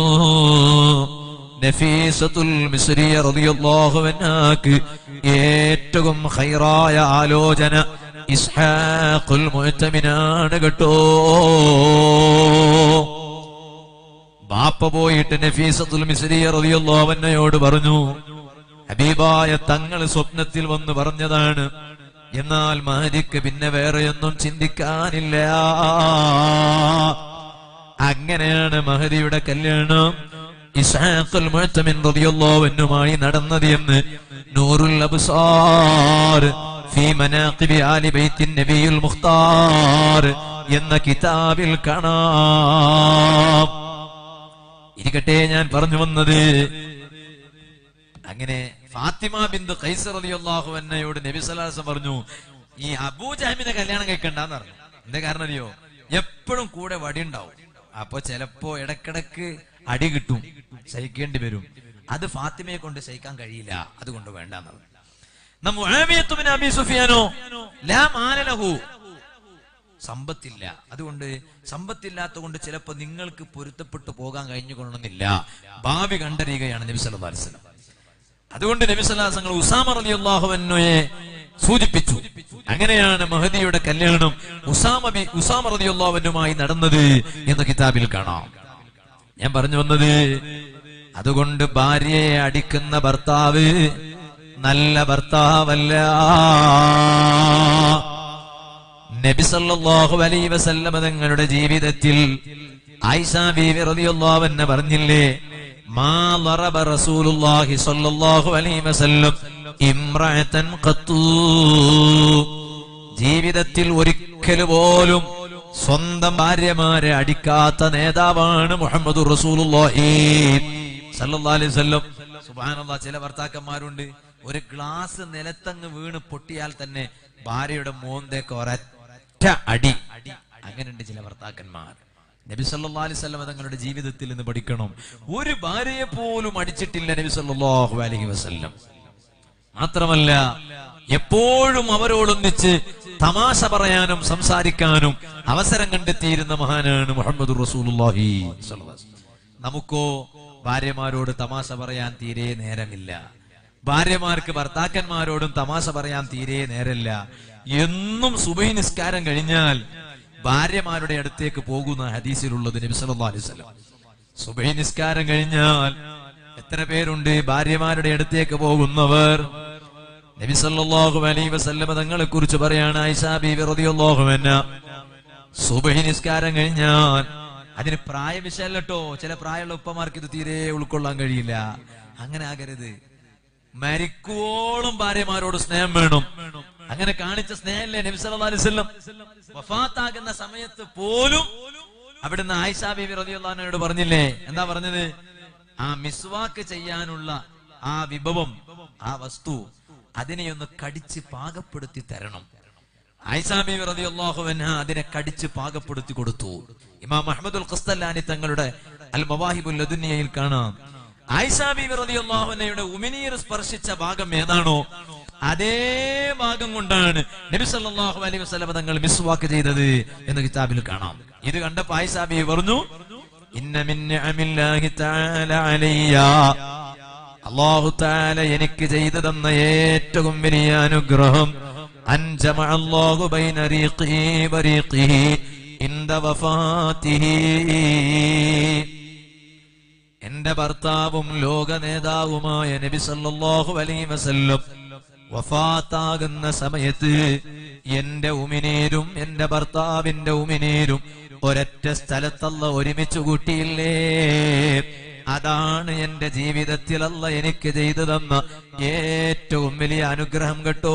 നഫീസത്തുൽ മിസ്രിയ റളിയല്ലാഹു അൻഹാക്ക് ഏറ്റവും ഖൈറായ ആലോചന ഇസ്ഹാഖുൽ മുഅ്തമിനാണ് കേട്ടോ ബാപ്പ പോയിട്ട് നഫീസത്തുൽ മിസ്രിയ റളിയല്ലാഹു അൻഹയോട് പറഞ്ഞു ഹബീബായ തങ്ങൾ സ്വപ്നത്തിൽ വന്ന് പറഞ്ഞതാണ് എന്നാൽ മഹദിക്ക് പിന്നെ വേറെയൊന്നും ചിന്തിക്കാനില്ല അങ്ങനെയാണ് മഹദിയുടെ കല്യാണം ഇസ്ഹാഖുൽ മുഅ്തമിൻ റളിയല്ലാഹു അൻഹുമായി നടന്നത് എന്ന് നൂറുൽ അബ്സാർ ഫീ മനാഖിബി ആലി ബൈത്തിൻ നബിയുൽ മുഖ്താർ എന്ന കിതാബിൽ കാണാം ഇരിക്കട്ടെ ഞാൻ പറഞ്ഞു വന്നത് അങ്ങനെ ഫാത്തിമ ബിന്ദു ഖൈസർ റളിയല്ലാഹു അൻഹയോട് നബി സല്ലല്ലാഹു അലൈഹി വസല്ലം പറഞ്ഞു ഈ അബൂജഹമിനെ കല്യാണം കഴിക്കണ്ടെന്ന് പറഞ്ഞു എന്താ കാരണം അറിയോ എപ്പോഴും കൂടെ വടി ഉണ്ടാവും അപ്പൊ ചിലപ്പോ ഇടക്കിടക്ക് അടി കിട്ടും സഹിക്കേണ്ടി വരും അത് ഫാത്തിമയെ കൊണ്ട് സഹിക്കാൻ കഴിയില്ല അതുകൊണ്ട് വേണ്ടെന്ന് പറഞ്ഞു എന്നാ മുആവിയത്ത് ബിൻ അബീ സുഫിയാനോ ലാ മാല ലഹു സമ്പത്തില്ല അതുകൊണ്ട് സമ്പത്തില്ലാത്ത കൊണ്ട് ചിലപ്പോ നിങ്ങൾക്ക് പൊരുത്തപ്പെട്ടു പോകാൻ കഴിഞ്ഞുകൊള്ളണമെന്നില്ല ഭാവി കണ്ടറിയുകയാണ് നബി സല്ലല്ലാഹു അലൈഹി വസല്ലം അതുകൊണ്ട് നബി സല്ലല്ലാഹു അലൈഹി വസല്ലം ഉസാമ റളിയല്ലാഹു അൻഹയെ സൂചിപ്പിച്ചു അങ്ങനെയാണ് മഹദിയുടെ കല്യാണം ഉസാമ ബി ഉസാമ റളിയല്ലാഹു അൻഹുമായി നടന്നത് എന്ന് കിതാബിൽ കാണാം ഞാൻ പറഞ്ഞു വന്നത് അതുകൊണ്ട് ഭാര്യയെ അടിക്കുന്ന ഭർത്താവ് നല്ല ഭർത്താവല്ല നബി സല്ലല്ലാഹു അലൈഹി വസല്ലമ തങ്ങളുടെ ജീവിതത്തിൽ ആയിഷ ബീവി റളിയല്ലാഹു അൻഹ പറഞ്ഞില്ലേ മാ ളറബ റസൂലുള്ളാഹി സ്വല്ലല്ലാഹു അലൈഹി വസല്ലം ഇംറഅതൻ ഖത്തു ജീവിതത്തിൽ ഒരിക്കൽ പോലും സ്വന്തം ഭാര്യമാരെ അടിക്കാത്ത നേതാവാണ് മുഹമ്മദ് റസൂലുള്ളാഹി സല്ലല്ലാഹു അലൈഹി വസല്ലം സുബ്ഹാനല്ലാഹ് ചില ഭർത്താക്കന്മാരുണ്ട് ഒരു ഗ്ലാസ് നിലത്തങ്ങ് വീണ് പൊട്ടിയാൽ തന്നെ ഭാര്യയുടെ മോന്തേക്ക് ഒരൊറ്റ അടി അങ്ങനെയുണ്ട് ചില ഭർത്താക്കന്മാർ നബി സല്ലല്ലാഹു അലൈഹി വസല്ലം തങ്ങളുടെ ജീവിതത്തിൽ നിന്ന് പഠിക്കണം ഒരു ഭാര്യയെ പോലും അടിച്ചിട്ടില്ല നബി സല്ലല്ലാഹു അലൈഹി വസല്ലം മാത്രമല്ല എപ്പോഴും അവരോടൊന്നിച്ച് തമാശ പറയാനും സംസാരിക്കാനും അവസരം കണ്ടെത്തിയിരുന്ന മഹാനാണ് മുഹമ്മദ് റസൂലുള്ളാഹി സ്വല്ലല്ലാഹു അലൈഹി വസല്ലം. നമുക്കോ ഭാര്യമാരോട് തമാശ പറയാൻ തീരെ നേരമില്ല ഭാര്യമാർക്ക് ഭർത്താക്കന്മാരോടും തമാശ പറയാൻ തീരെ നേരമില്ല എന്നും സുബൈ നിസ്കാരം കഴിഞ്ഞാൽ ഭാര്യമാരുടെ അടുത്തേക്ക് പോകുന്ന ഹദീസിലുള്ളത് നബി സല്ലല്ലാഹു അലൈഹി വസല്ലം സുബൈ നിസ്കാരം കഴിഞ്ഞാൽ എത്ര പേരുണ്ട് ഭാര്യമാരുടെ അടുത്തേക്ക് പോകുന്നവർ നബി സല്ലല്ലാഹു അലൈഹി വസല്ലം തങ്ങളെ കുറിച്ച് പറയാണ് ആയിഷാ ബീവി റളിയല്ലാഹു അൻഹ സുബഹി നിസ്കാരം കഴിഞ്ഞാൽ അതിന് പ്രായവിശല്ലോ ചില പ്രായമുള്ള ഉപ്പമാർക്ക് ഇത് തീരെ ഉൾക്കൊള്ളാൻ കഴിയില്ല അങ്ങനെ ആകരുത് മരിക്കുവോളം ഭാര്യമാരോട് സ്നേഹം വേണം അങ്ങനെ കാണിച്ച സ്നേഹമല്ലേ നബി സല്ലല്ലാഹു അലൈഹി വസല്ലം വഫാത്താകുന്ന സമയത്ത് പോലും അവിടുന്ന് ആയിഷാ ബീവി റളിയല്ലാഹുവിനോട് പറഞ്ഞില്ലേ എന്താ പറഞ്ഞത് ആ മിസ്വാക്ക് ചെയ്യാനുള്ള ആ വിഭവം ആ വസ്തു അതിനെയൊന്ന് കടിച്ച് പാകപ്പെടുത്തി തരണം ആയിഷാബി റളിയല്ലാഹു അൻഹ അതിനെ കടിച്ച് പാകപ്പെടുത്തി കൊടുത്തു ഇമാം അഹമ്മദുൽ ഖസ്തല്ലാനി തങ്ങളുടെ അൽ മവാഹിബുൽ ലദുനിയയിൽ കാണാം ആയിഷാബി റളിയല്ലാഹു അൻഹയുടെ ഉമിനീർ സ്പർശിച്ച ഭാഗം ഏതാണോ അതേ ഭാഗം കൊണ്ടാണ് നബി സല്ലല്ലാഹു അലൈഹി വസല്ലം തങ്ങൾ മിസ്വാക്ക് ചെയ്തത് എന്ന് കിതാബിൽ കാണാം ഇത് കണ്ടപ്പോൾ ആയിഷാബി പറഞ്ഞു ഇന്ന മിൻ നിഅമില്ലാഹി തആല അലയ്യ അള്ളാഹു താല എനിക്ക് ചെയ്തു തന്ന ഏറ്റവും വലിയ അനുഗ്രഹം അൻജമ അല്ലാഹു ബൈന റീഖിഹി വറീഖിഹി ഇന്ദ വഫാത്തിഹി എന്റെ ഭർത്താവും ലോക നേതാവുമായ നബി സല്ലല്ലാഹു അലൈഹി വസല്ലം വഫാത്താകുന്ന സമയത്ത് എന്റെ ഉമിനീരും എന്റെ ഭർത്താവിന്റെ ഉമിനീരും ഒരൊറ്റ സ്ഥലത്തല്ല ഒരുമിച്ച് കൂട്ടിയില്ലേ അതാണ് എന്റെ ജീവിതത്തിൽ അല്ല എനിക്ക് ചെയ്തു തന്ന ഏറ്റവും വലിയ അനുഗ്രഹം കേട്ടോ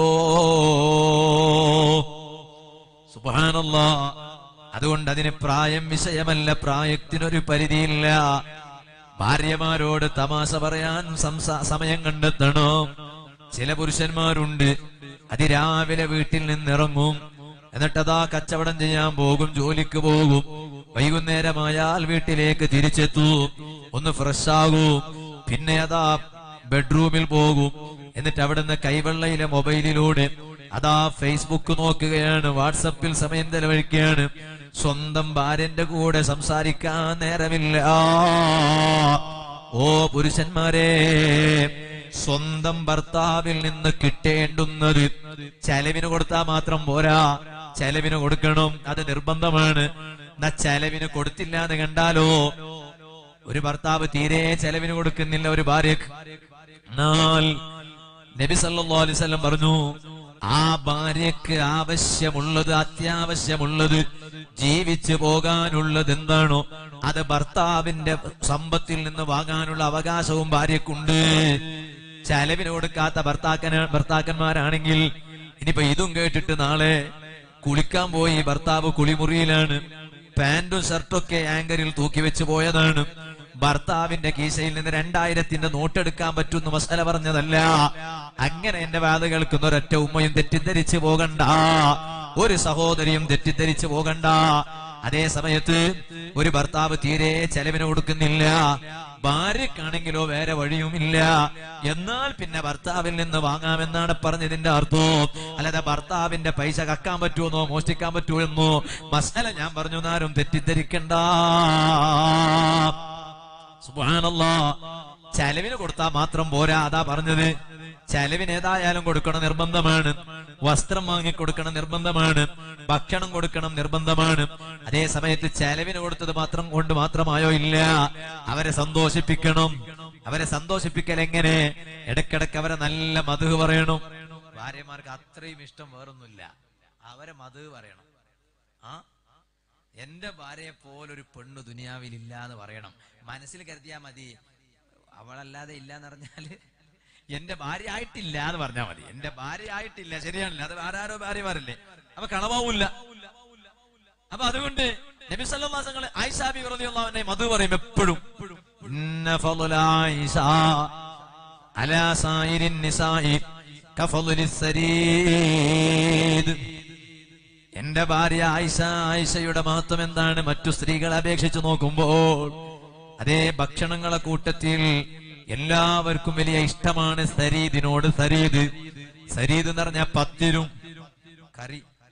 സുബാനല്ല അതുകൊണ്ട് അതിന് പ്രായം വിഷയമല്ല പ്രായത്തിനൊരു പരിധിയില്ല ഭാര്യമാരോട് തമാശ പറയാൻ സംസാ സമയം കണ്ടെത്തണം ചില പുരുഷന്മാരുണ്ട് അതിരാവിലെ വീട്ടിൽ നിന്നിറങ്ങും എന്നിട്ടതാ കച്ചവടം ചെയ്യാൻ പോകും ജോലിക്ക് പോകും വൈകുന്നേരമായാൽ വീട്ടിലേക്ക് തിരിച്ചെത്തൂ ഒന്ന് ഫ്രഷ് ആകൂ പിന്നെ അതാ ബെഡ്റൂമിൽ പോകും എന്നിട്ട് അവിടുന്ന് കൈവെള്ളയിലെ മൊബൈലിലൂടെ അതാ ഫേസ്ബുക്ക് നോക്കുകയാണ് വാട്സപ്പിൽ സമയം ചെലവഴിക്കുകയാണ് സ്വന്തം ഭാര്യന്റെ കൂടെ സംസാരിക്കാൻ നേരമില്ല ഓ പുരുഷന്മാരെ സ്വന്തം ഭർത്താവിൽ നിന്ന് കിട്ടേണ്ടുന്നത് ചെലവിന് കൊടുത്താൽ മാത്രം പോരാ ചെലവിന് കൊടുക്കണം അത് നിർബന്ധമാണ് എന്നാ ചെലവിന് കൊടുത്തില്ല എന്ന് കണ്ടാലോ ഒരു ഭർത്താവ് തീരെ ചെലവിന് കൊടുക്കുന്നില്ല ഒരു ഭാര്യക്ക് എന്നാൽ നബി സല്ലല്ലാഹു അലൈഹി വസല്ലം പറഞ്ഞു ആ ഭാര്യക്ക് ആവശ്യമുള്ളത് അത്യാവശ്യമുള്ളത് ജീവിച്ചു പോകാനുള്ളത് എന്താണോ അത് ഭർത്താവിന്റെ സമ്പത്തിൽ നിന്ന് വാങ്ങാനുള്ള അവകാശവും ഭാര്യക്കുണ്ട് ചെലവിന് കൊടുക്കാത്ത ഭർത്താക്കന ഭർത്താക്കന്മാരാണെങ്കിൽ ഇനിയിപ്പോ ഇതും കേട്ടിട്ട് നാളെ കുളിക്കാൻ പോയി ഭർത്താവ് കുളിമുറിയിലാണ് പാന്റും ഷർട്ടൊക്കെ ആങ്കറിൽ തൂക്കി വെച്ച് പോയതാണ് ഭർത്താവിന്റെ കീശയിൽ നിന്ന് രണ്ടായിരത്തിന്റെ നോട്ടെടുക്കാൻ പറ്റുന്ന മസാല പറഞ്ഞതല്ല അങ്ങനെ എന്റെ വാത കേൾക്കുന്ന ഒരൊറ്റ ഉമ്മയും തെറ്റിദ്ധരിച്ചു പോകണ്ട ഒരു സഹോദരിയും തെറ്റിദ്ധരിച്ചു പോകണ്ട അതേ സമയത്ത് ഒരു ഭർത്താവ് തീരെ ചെലവിന് കൊടുക്കുന്നില്ല ഭാര്യക്കാണെങ്കിലോ വേറെ വഴിയുമില്ല എന്നാൽ പിന്നെ ഭർത്താവിൽ നിന്ന് വാങ്ങാമെന്നാണ് പറഞ്ഞതിന്റെ അർത്ഥം അല്ലാതെ ഭർത്താവിന്റെ പൈസ കക്കാൻ പറ്റുമെന്നോ മോഷ്ടിക്കാൻ പറ്റുമെന്നോ മസാല ഞാൻ പറഞ്ഞു ആരും തെറ്റിദ്ധരിക്കണ്ട സുബ്ഹാനല്ലാ ചെലവിന് കൊടുത്താൽ മാത്രം പോരാ അതാ പറഞ്ഞത് ചെലവിന് ഏതായാലും കൊടുക്കണം നിർബന്ധമാണ് വസ്ത്രം വാങ്ങി കൊടുക്കണം നിർബന്ധമാണ് ഭക്ഷണം കൊടുക്കണം നിർബന്ധമാണ് അതേ സമയത്ത് ചെലവിന് കൊടുത്തത് മാത്രം കൊണ്ട് മാത്രമായോ ഇല്ല അവരെ സന്തോഷിപ്പിക്കണം അവരെ സന്തോഷിപ്പിക്കൽ എങ്ങനെ ഇടക്കിടക്ക് അവരെ നല്ല മധു പറയണം ഭാര്യമാർക്ക് അത്രയും ഇഷ്ടം വേറൊന്നുമില്ല അവരെ മധു പറയണം ആ എന്റെ ഭാര്യയെ പോലൊരു പെണ്ണ് ദുനിയാവിൽ ഇല്ല എന്ന് പറയണം മനസ്സിൽ കരുതിയാ മതി അവളല്ലാതെ ഇല്ല എന്ന് പറഞ്ഞാല് എന്റെ ഭാര്യ ആയിട്ടില്ല എന്ന് പറഞ്ഞാൽ മതി എന്റെ ഭാര്യ ആയിട്ടില്ല ശരിയാണല്ലോ അത് വേറെ ആരോ ഭാര്യമാരല്ലേ അപ്പൊ കളവാവൂല്ല അപ്പൊ അതുകൊണ്ട് നബി സല്ലല്ലാഹു അലൈഹി ആയിഷാ ബി റളിയല്ലാഹുവിനെ മധു പറയും എപ്പോഴും ഇന്ന ഫളല ആയിഷ അലാ സായിരിൻ നിസാഇ കഫളലിസ് സരീദ് എന്റെ ഭാര്യ ആയിഷ ആയിഷയുടെ മഹത്വം എന്താണ് മറ്റു സ്ത്രീകളെ അപേക്ഷിച്ച് നോക്കുമ്പോൾ അതേ ഭക്ഷണങ്ങളെ കൂട്ടത്തിൽ എല്ലാവർക്കും വലിയ ഇഷ്ടമാണ് സരീദിനോട് സരീദ് സരീദ് എന്ന് പറഞ്ഞ പത്തിരും കറി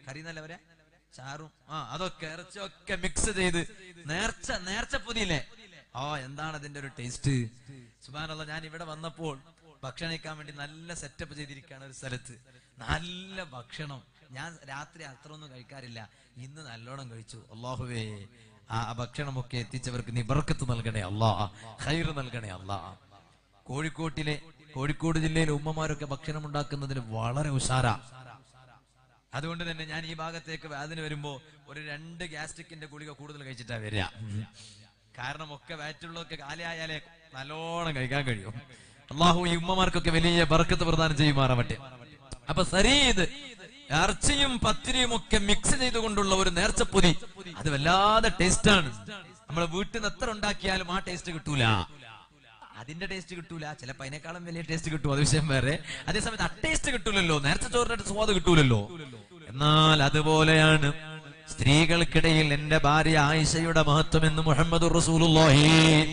കറി എന്നല്ല പറയാ ചാറും ആ അതൊക്കെ ഇറച്ചിയൊക്കെ മിക്സ് ചെയ്ത് നേർച്ച നേർച്ച പൊതിയില്ലേ ആ എന്താണ് അതിന്റെ ഒരു ടേസ്റ്റ് സുബാനുള്ള ഞാൻ ഇവിടെ വന്നപ്പോൾ ഭക്ഷണം കഴിക്കാൻ വേണ്ടി നല്ല സെറ്റപ്പ് ചെയ്തിരിക്കുകയാണ് ഒരു സ്ഥലത്ത് നല്ല ഭക്ഷണം ഞാൻ രാത്രി അത്ര ഒന്നും കഴിക്കാറില്ല ഇന്ന് നല്ലോണം കഴിച്ചു അള്ളാഹുവേ ആ ഭക്ഷണമൊക്കെ എത്തിച്ചവർക്ക് നീ ബർക്കത്ത് നൽകണേ അല്ലാ ഹൈർ നൽകണേ അല്ലാ കോഴിക്കോട്ടിലെ കോഴിക്കോട് ജില്ലയിലെ ഉമ്മമാരൊക്കെ ഭക്ഷണം ഉണ്ടാക്കുന്നതിന് വളരെ ഉഷാറാ അതുകൊണ്ട് തന്നെ ഞാൻ ഈ ഭാഗത്തേക്ക് വേദന വരുമ്പോ ഒരു രണ്ട് ഗ്യാസ്ട്രിക്കിന്റെ ഗുളിക കൂടുതൽ കഴിച്ചിട്ടാ വരിക കാരണം ഒക്കെ വയറ്റുള്ളതൊക്കെ കാലിയായാലേ നല്ലോണം കഴിക്കാൻ കഴിയും അള്ളാഹു ഈ ഉമ്മമാർക്കൊക്കെ വലിയ ബർക്കത്ത് പ്രദാനം ചെയ്യുമാറാവട്ടെ അപ്പൊ സരീദ് ഇറച്ചിയും പത്തിരിയും ഒക്കെ മിക്സ് ചെയ്തുകൊണ്ടുള്ള ഒരു നേർച്ചപ്പൊതി അത് വല്ലാതെ ടേസ്റ്റാണ് നമ്മൾ വീട്ടിൽ നിന്ന് എത്ര ഉണ്ടാക്കിയാലും ആ ടേസ്റ്റ് കിട്ടൂല അതിന്റെ ടേസ്റ്റ് കിട്ടൂല ചിലപ്പോ അതിനേക്കാളും വലിയ ടേസ്റ്റ് കിട്ടും അത് വിഷയം വേറെ അതേസമയത്ത് ആ ടേസ്റ്റ് കിട്ടൂലല്ലോ നേരത്തെ ചോറിന്റെ സ്വാദ് കിട്ടൂലല്ലോ എന്നാൽ അതുപോലെയാണ് സ്ത്രീകൾക്കിടയിൽ എന്റെ ഭാര്യ ആയിഷയുടെ മഹത്വം എന്ന് മുഹമ്മദ് റസൂലുള്ളാഹി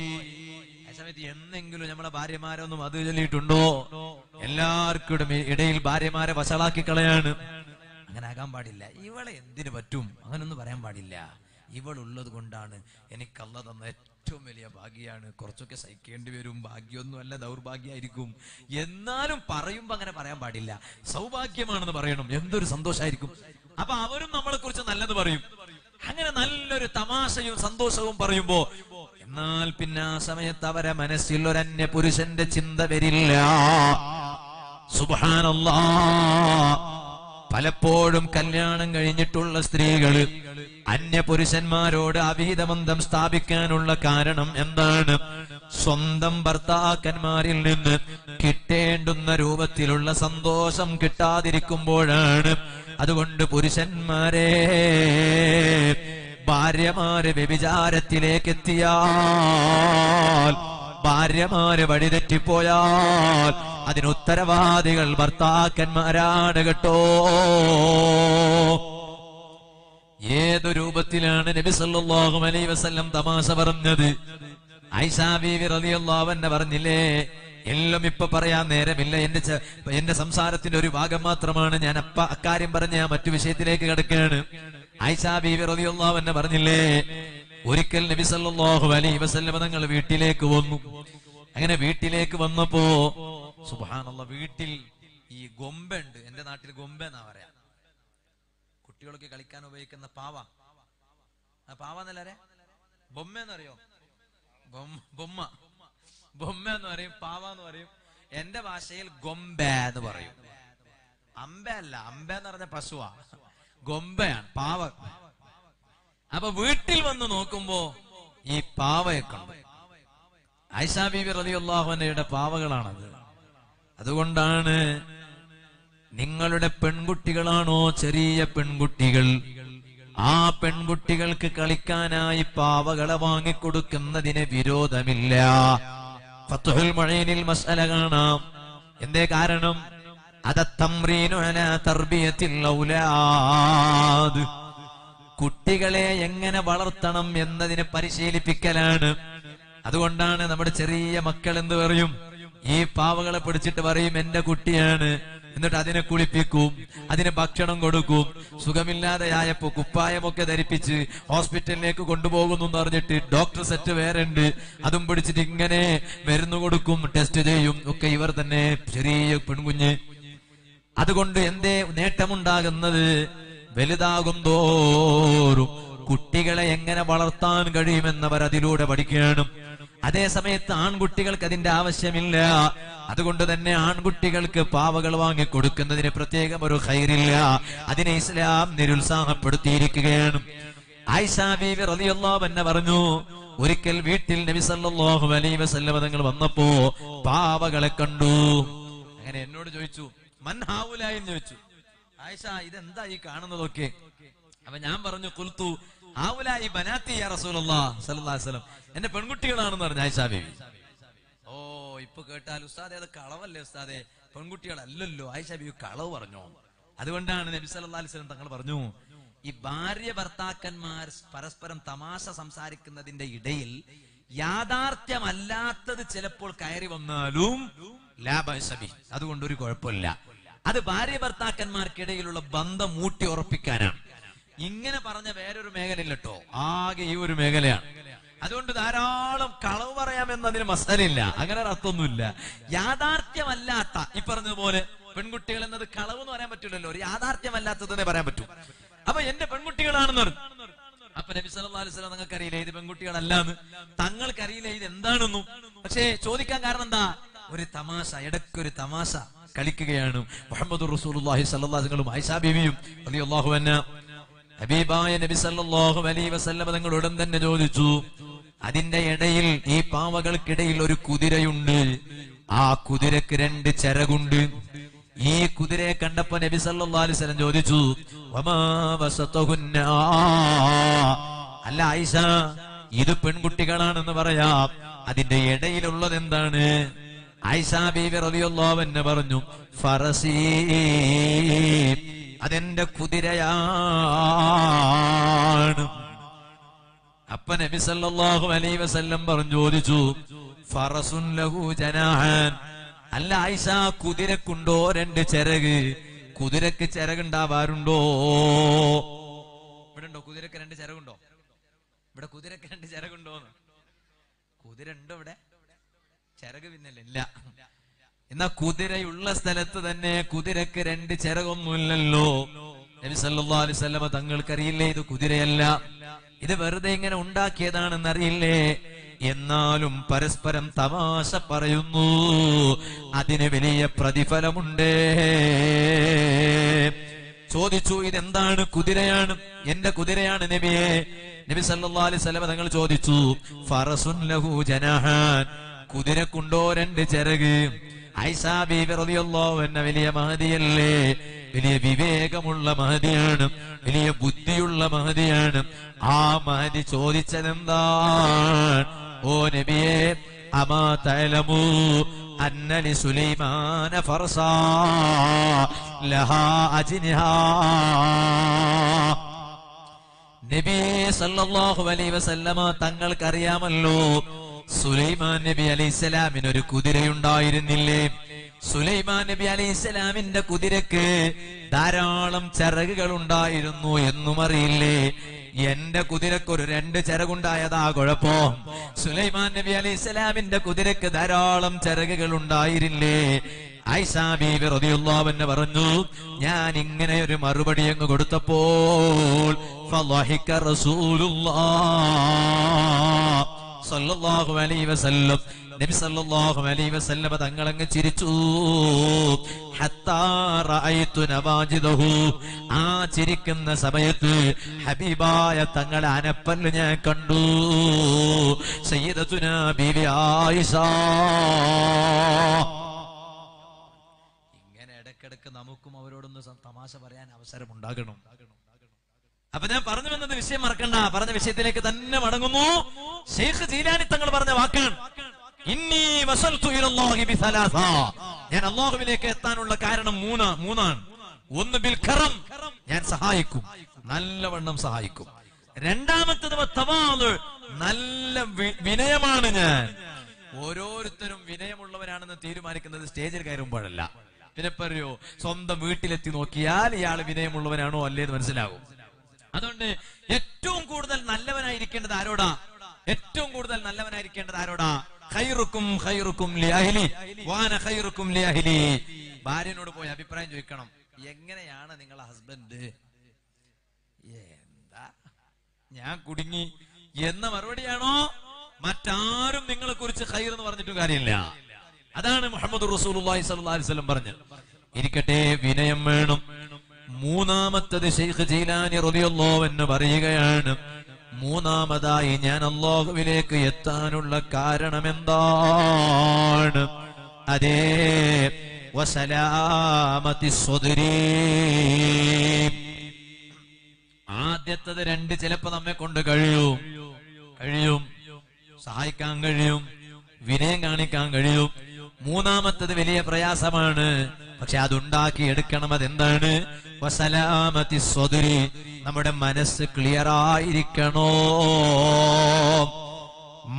ആ സമയത്ത് എന്നെങ്കിലും നമ്മളെ ഭാര്യമാരൊന്നും അത് ചൊല്ലിയിട്ടുണ്ടോ എല്ലാവർക്കും ഇടയിൽ ഭാര്യമാരെ വഷളാക്കി കളയാണ് അങ്ങനെ ആകാൻ പാടില്ല ഇവളെ എന്തിനു പറ്റും അങ്ങനൊന്നും പറയാൻ പാടില്ല ഇവളുള്ളത് കൊണ്ടാണ് എനിക്ക് അല്ല തന്ന ഏറ്റവും വലിയ ഭാഗ്യാണ് കുറച്ചൊക്കെ സഹിക്കേണ്ടി വരും ഭാഗ്യമൊന്നുമല്ല ദൗർഭാഗ്യമായിരിക്കും എന്നാലും പറയുമ്പോ അങ്ങനെ പറയാൻ പാടില്ല സൗഭാഗ്യമാണെന്ന് പറയണം എന്തൊരു സന്തോഷമായിരിക്കും അപ്പൊ അവരും നമ്മളെ കുറിച്ച് നല്ലത് പറയും അങ്ങനെ നല്ലൊരു തമാശയും സന്തോഷവും പറയുമ്പോ എന്നാൽ പിന്നെ ആ സമയത്ത് അവരെ മനസ്സിൽ ഒരു അന്യ പുരുഷന്റെ ചിന്ത വരില്ല സുബാനല്ലാ പലപ്പോഴും കല്യാണം കഴിഞ്ഞിട്ടുള്ള സ്ത്രീകള് അന്യപുരുഷന്മാരോട് അഭീതബന്ധം സ്ഥാപിക്കാനുള്ള കാരണം എന്താണ് സ്വന്തം ഭർത്താക്കന്മാരിൽ നിന്ന് കിട്ടേണ്ടുന്ന രൂപത്തിലുള്ള സന്തോഷം കിട്ടാതിരിക്കുമ്പോഴാണ് അതുകൊണ്ട് പുരുഷന്മാരെ ഭാര്യമാര് വ്യഭിചാരത്തിലേക്ക് എത്തിയാൽ ഭാര്യമാര് വഴിതെറ്റിപ്പോയാൽ അതിന് ഉത്തരവാദികൾ ഭർത്താക്കന്മാരാണ് കേട്ടോ ഏതു രൂപത്തിലാണ് നബി സല്ലല്ലാഹു അലൈഹി വസല്ലം തമാശ പറഞ്ഞത് ഐഷാ ബീവി റളിയല്ലാഹു അൻഹ പറഞ്ഞില്ലേ എല്ലാം ഇപ്പൊ പറയാൻ നേരമില്ല എന്റെ ച- എന്റെ സംസാരത്തിന്റെ ഒരു ഭാഗം മാത്രമാണ് ഞാൻ അപ്പ അക്കാര്യം പറഞ്ഞ ഞാൻ മറ്റു വിഷയത്തിലേക്ക് കിടക്കുകയാണ് ഐഷാ ബീവി റളിയല്ലാഹു അൻഹ പറഞ്ഞില്ലേ ഒരിക്കൽ നബി സല്ലല്ലാഹു അലൈഹി വസല്ലം തങ്ങൾ വീട്ടിലേക്ക് വന്നു അങ്ങനെ വീട്ടിലേക്ക് വന്നപ്പോ സുബ്ഹാനല്ലാഹ് വീട്ടിൽ ഈ ഗൊമ്പുണ്ട് എന്റെ നാട്ടിൽ ഗൊമ്പ എന്നാ പറയാ കുട്ടികളൊക്കെ കളിക്കാൻ ഉപയോഗിക്കുന്ന പാവ ആ പാവ എന്നല്ലേ ബൊമ്മ എന്നറിയോ ബൊമ്മ ബൊമ്മ ബൊമ്മ എന്ന് പറയും പാവ എന്ന് പറയും എന്റെ ഭാഷയിൽ ഗൊമ്പ എന്ന് പറയും അമ്പ അല്ല അമ്പ എന്ന് പറഞ്ഞ പശുവാ ഗൊമ്പയാണ് പാവ അപ്പൊ വീട്ടിൽ വന്ന് നോക്കുമ്പോ ഈ പാവയെ കണ്ടു ഐഷാ ബീബി റലിയുള്ളാഹുനയുടെ പാവകളാണത് അതുകൊണ്ടാണ് നിങ്ങളുടെ പെൺകുട്ടികളാണോ ചെറിയ പെൺകുട്ടികൾ ആ പെൺകുട്ടികൾക്ക് കളിക്കാനായി പാവകളെ വാങ്ങിക്കൊടുക്കുന്നതിന് വിരോധമില്ല ഫത്തുഹുൽ മൊഴയിനിൽ മസല കാണാം എന്തേ കാരണം അതത്തമ്രീനു അല തർബിയത്തിൽ ഔലാദ് കുട്ടികളെ എങ്ങനെ വളർത്തണം എന്നതിനെ പരിശീലിപ്പിക്കലാണ് അതുകൊണ്ടാണ് നമ്മുടെ ചെറിയ മക്കൾ എന്ത് പറയും ഈ പാവകളെ പിടിച്ചിട്ട് പറയും എന്റെ കുട്ടിയാണ് എന്നിട്ട് അതിനെ കുളിപ്പിക്കും അതിന് ഭക്ഷണം കൊടുക്കും സുഖമില്ലാതെയായപ്പോ കുപ്പായമൊക്കെ ധരിപ്പിച്ച് ഹോസ്പിറ്റലിലേക്ക് കൊണ്ടുപോകുന്നു എന്ന് പറഞ്ഞിട്ട് ഡോക്ടർ സെറ്റ് വേറെ ഉണ്ട് അതും പിടിച്ചിട്ട് ഇങ്ങനെ മരുന്ന് കൊടുക്കും ടെസ്റ്റ് ചെയ്യും ഒക്കെ ഇവർ തന്നെ ചെറിയ പെൺകുഞ്ഞ് അതുകൊണ്ട് എന്തേ നേട്ടമുണ്ടാകുന്നത് വലുതാകും തോറും കുട്ടികളെ എങ്ങനെ വളർത്താൻ കഴിയുമെന്നവർ അതിലൂടെ പഠിക്കണം അതേ സമയത്ത് ആൺകുട്ടികൾക്ക് അതിന്റെ ആവശ്യമില്ല അതുകൊണ്ട് തന്നെ ആൺകുട്ടികൾക്ക് പാവകൾ വാങ്ങി കൊടുക്കുന്നതിന് പ്രത്യേകം ഒരു ഹൈറില്ല അതിനെ ഇസ്ലാം നിരുത്സാഹപ്പെടുത്തിയിരിക്കുകയാണ് ആയിഷാ ബീവി റളിയല്ലാഹു അൻഹ പറഞ്ഞു ഒരിക്കൽ വീട്ടിൽ നബി സല്ലല്ലാഹു അലൈഹി വസല്ലം തങ്ങൾ വന്നപ്പോ പാവകളെ കണ്ടു അങ്ങനെ എന്നോട് ചോദിച്ചു മൻ ഹാവുലായി എന്ന് ചോദിച്ചു ആയിഷ ഇതെന്താ ഈ കാണുന്നതൊക്കെ അപ്പൊ ഞാൻ പറഞ്ഞു കുൽത്തു ഹാവുലായി ബനാത്തി യാ റസൂലുള്ളാ സല്ലല്ലാഹു അലൈഹി വസല്ലം എന്റെ പെൺകുട്ടികളാണെന്ന് പറഞ്ഞു ആയിഷ ബീവി ഓ ഇപ്പൊ കേട്ടാൽ ഉസ്താദെ അത് കളവല്ലേ ഉസ്താദെ പെൺകുട്ടികളല്ലല്ലോ ആയിഷ ബീവി കളവ് പറഞ്ഞു അതുകൊണ്ടാണ് നബി സല്ലല്ലാഹു അലൈഹി വസല്ലം തങ്ങൾ പറഞ്ഞു ഈ ഭാര്യ ഭർത്താക്കന്മാർ പരസ്പരം തമാശ സംസാരിക്കുന്നതിന്റെ ഇടയിൽ യാഥാർത്ഥ്യമല്ലാത്തത് ചിലപ്പോൾ കയറി വന്നാലും ലാഭസബി അതുകൊണ്ട് ഒരു കുഴപ്പമില്ല അത് ഭാര്യ ഭർത്താക്കന്മാർക്കിടയിലുള്ള ബന്ധം ഊട്ടി ഉറപ്പിക്കാനാണ് ഇങ്ങനെ പറഞ്ഞ വേറൊരു മേഖലയില്ല കേട്ടോ ആകെ ഈ ഒരു മേഖലയാണ് അതുകൊണ്ട് ധാരാളം കളവ് പറയാമെന്നതിന് മസലില്ല അങ്ങനെ ഒരു അർത്ഥമൊന്നുമില്ല യാഥാർത്ഥ്യമല്ലാത്ത ഈ പറഞ്ഞതുപോലെ പെൺകുട്ടികൾ എന്നത് കളവ് എന്ന് പറയാൻ പറ്റില്ലല്ലോ ഒരു യാഥാർത്ഥ്യമല്ലാത്തതെന്നേ പറയാൻ പറ്റൂ അപ്പൊ എന്റെ പെൺകുട്ടികളാണെന്ന് പറഞ്ഞു അപ്പൊ നബി സല്ലല്ലാഹു അലൈഹി വസല്ലം നിങ്ങൾക്ക് അറിയില്ല ഇത് പെൺകുട്ടികളല്ലാന്ന് തങ്ങൾക്കറിയില്ല ഇത് എന്താണെന്നും പക്ഷേ ചോദിക്കാൻ കാരണം എന്താ ഒരു തമാശ ഇടയ്ക്കൊരു തമാശ കളിക്കുകയാണ് മുഹമ്മദ് റസൂലുള്ളാഹി സല്ലല്ലാഹു അലൈഹി വസല്ലം ആയിഷ ബീവിയും റളിയല്ലാഹു അൻഹ ഹബീബായ നബി സല്ലല്ലാഹു അലൈഹി വസല്ലം തങ്ങൾ ഉടൻ തന്നെ ചോദിച്ചു അതിന്റെ ഇടയിൽ ഈ പാവകൾക്കിടയിൽ ഒരു കുതിരയുണ്ട് ആ കുതിരക്ക് രണ്ട് ചിറകുണ്ട് ഈ കുതിരയെ കണ്ടപ്പോ നബി സല്ലല്ലാഹു അലൈഹി വസല്ലം ചോദിച്ചു വമാ വസതഹുന്ന അല്ല ആയിഷ ഇത് പെൺകുട്ടികളാണെന്ന് പറയാം അതിന്റെ ഇടയിലുള്ളത് എന്താണ് ആയിഷ ബീബി റളിയല്ലാഹു അൻഹ പറഞ്ഞു ഫറസീ അതെന്റെ കുതിരയാണ് അപ്പ നബി സല്ലല്ലാഹു അലൈഹി വസല്ലം പറഞ്ഞു ചോദിച്ചു ഫറസുൻ ലഹു ജനാഹാൻ അല്ല ആയിഷ കുതിരക്കുണ്ടോ രണ്ട് ചിറക് കുതിരക്ക് ചിറകുണ്ടാവാറുണ്ടോ ഇവിടെ ഉണ്ടോ കുതിരക്ക് രണ്ട് ചിറകുണ്ടോ ഇവിടെ കുതിരക്ക് രണ്ട് ചിറകുണ്ടോന്ന് കുതിര ഉണ്ടോ ഇവിടെ ചിറക് പിന്നല്ലേ ഇല്ല എന്നാ കുതിരയുള്ള സ്ഥലത്ത് തന്നെ കുതിരക്ക് രണ്ട് ചിറകൊന്നുമില്ലല്ലോ നബി സല്ലല്ലാഹു അലൈഹി വസല്ലമ തങ്ങൾക്കറിയില്ലേ ഇത് കുതിരയല്ല ഇത് വെറുതെ ഇങ്ങനെ ഉണ്ടാക്കിയതാണെന്ന് അറിയില്ലേ എന്നാലും പരസ്പരം തമാശ പറയുന്നു അതിന് വലിയ പ്രതിഫലമുണ്ട് ചോദിച്ചു ഇതെന്താണ് കുതിരയാണ് എന്റെ കുതിരയാണ് നബിയെ നബി സല്ലല്ലാഹു അലൈഹി വസല്ലമ തങ്ങൾ ചോദിച്ചു ഫറസുൻ ലഹു ജനാഹാൻ കുതിരക്കുണ്ടോ രണ്ട് ചിറക് ഐസാ ബീബി റളിയല്ലാഹു അൻഹ വലിയ മഹദിയല്ലേ വലിയ വിവേകമുള്ള മഹദിയാണ് വലിയ ബുദ്ധിയുള്ള മഹദിയാണ് ആ മഹദി ചോദിച്ചതെന്താണ് ഓ നബിയെ അമാ തഅലമു അന്ന ലിസുലൈമാന ഫർസാ ലഹാ അജ്നിഹാ നബി സല്ലല്ലാഹു അലൈഹി വസല്ലമ തങ്ങൾക്കറിയാമല്ലോ സുലൈമാൻ നബി അലൈഹിസ്സലാമിന് ഒരു കുതിരയുണ്ടായിരുന്നില്ലേ സുലൈമാൻ നബി അലൈഹിസ്സലാമിന്റെ കുതിരക്ക് ധാരാളം ചിറകുകൾ ഉണ്ടായിരുന്നു എന്നും അറിയില്ലേ എന്റെ കുതിരക്ക് ഒരു രണ്ട് ചിറകുണ്ടായതാ കുഴപ്പം സുലൈമാൻ നബി അലൈഹിസ്സലാമിന്റെ കുതിരക്ക് ധാരാളം ചിറകുകൾ ഉണ്ടായിരുന്നില്ലേ ആയിഷാ ബീബി റളിയല്ലാഹു അൻഹ പറഞ്ഞു ഞാൻ ഇങ്ങനെ ഒരു മറുപടി അങ്ങ് കൊടുത്തപ്പോൾ ഫളഹിക റസൂലുള്ളാഹ് സല്ലല്ലാഹു അലൈഹി വസല്ലം നബി സല്ലല്ലാഹു അലൈഹി വസല്ലം തങ്ങളങ്ങ് ചിരിച്ചു ഹത്താ റഅയ്തു നവാജിദഹു ആ ചിരിക്കുന്ന സമയത്ത് ഹബീബായ തങ്ങളെ അനപ്പല്ല് ഞാൻ കണ്ടു സയ്യിദത്തുന ബീവി ആയിഷ ഇങ്ങനെ ഇടക്കിടക്ക് നമുക്കും അവരോടൊന്ന് സം- തമാശ പറയാൻ അവസരം ഉണ്ടാകണം അപ്പൊ ഞാൻ പറഞ്ഞു വന്നത് വിഷയം മറക്കണ്ട പറഞ്ഞ വിഷയത്തിലേക്ക് തന്നെ മടങ്ങുന്നു ഷെയ്ഖ് ജീലാനി തങ്ങൾ പറഞ്ഞ വാക്കാണ് ഇന്നീ വസൽതു ഇലല്ലാഹി ബിസലാസ ഞാൻ അള്ളാഹുവിലേക്ക് എത്താനുള്ള കാരണം മൂന്ന് മൂന്നാണ് ഒന്ന് ബിൽ ഖറം ഞാൻ സഹായിക്കും നല്ലവണ്ണം സഹായിക്കും രണ്ടാമത്തത് തവാദ് നല്ല വി- വിനയമാണ് ഞാൻ ഓരോരുത്തരും വിനയമുള്ളവരാണെന്ന് തീരുമാനിക്കുന്നത് സ്റ്റേജിൽ കയറുമ്പോഴല്ല പിന്നെ പറയോ സ്വന്തം വീട്ടിലെത്തി നോക്കിയാൽ ഇയാൾ വിനയമുള്ളവനാണോ അല്ലേ എന്ന് മനസ്സിലാകും അതുകൊണ്ട് ഏറ്റവും കൂടുതൽ നല്ലവനായിരിക്കേണ്ടത് ആരോടാ ഏറ്റവും കൂടുതൽ നല്ലവനായിരിക്കേണ്ടത് ആരോടാ ഖൈറുക്കും ഖൈറുക്കും ലിഅഹ്ലി വാന ഖൈറുക്കും ലിഅഹ്ലി ഭാര്യനോട് പോയി അഭിപ്രായം ചോദിക്കണം എങ്ങനെയാണ് നിങ്ങളെ ഹസ്ബൻഡ് എന്താ ഞാൻ കുടുങ്ങി എന്ന മറുപടിയാണോ മറ്റാരും നിങ്ങളെ കുറിച്ച് ഖൈർ എന്ന് പറഞ്ഞിട്ടും കാര്യമില്ല അതാണ് മുഹമ്മദ് റസൂലുള്ളാഹി സ്വല്ലല്ലാഹി അലൈഹി വസല്ലം പറഞ്ഞത് ഇരിക്കട്ടെ വിനയം വേണം മൂന്നാമത്തത് ഷെയ്ഖ് ജീലാനി റളിയല്ലാഹു എന്ന് പറയുകയാണ് മൂന്നാമതായി ഞാൻ അള്ളാഹുവിലേക്ക് എത്താനുള്ള കാരണം എന്താണ് അതേ വസലാമത്തി സ്വദരീ ആദ്യത്തത് രണ്ട് ചിലപ്പോ നമ്മെ കൊണ്ട് കഴിയും കഴിയും സഹായിക്കാൻ കഴിയും വിനയം കാണിക്കാൻ കഴിയും മൂന്നാമത്തത് വലിയ പ്രയാസമാണ് പക്ഷെ അതുണ്ടാക്കി എടുക്കണം അതെന്താണ് വസലാമത്തി സ്വദുരി നമ്മുടെ മനസ്സ് ക്ലിയർ ആയിരിക്കണോ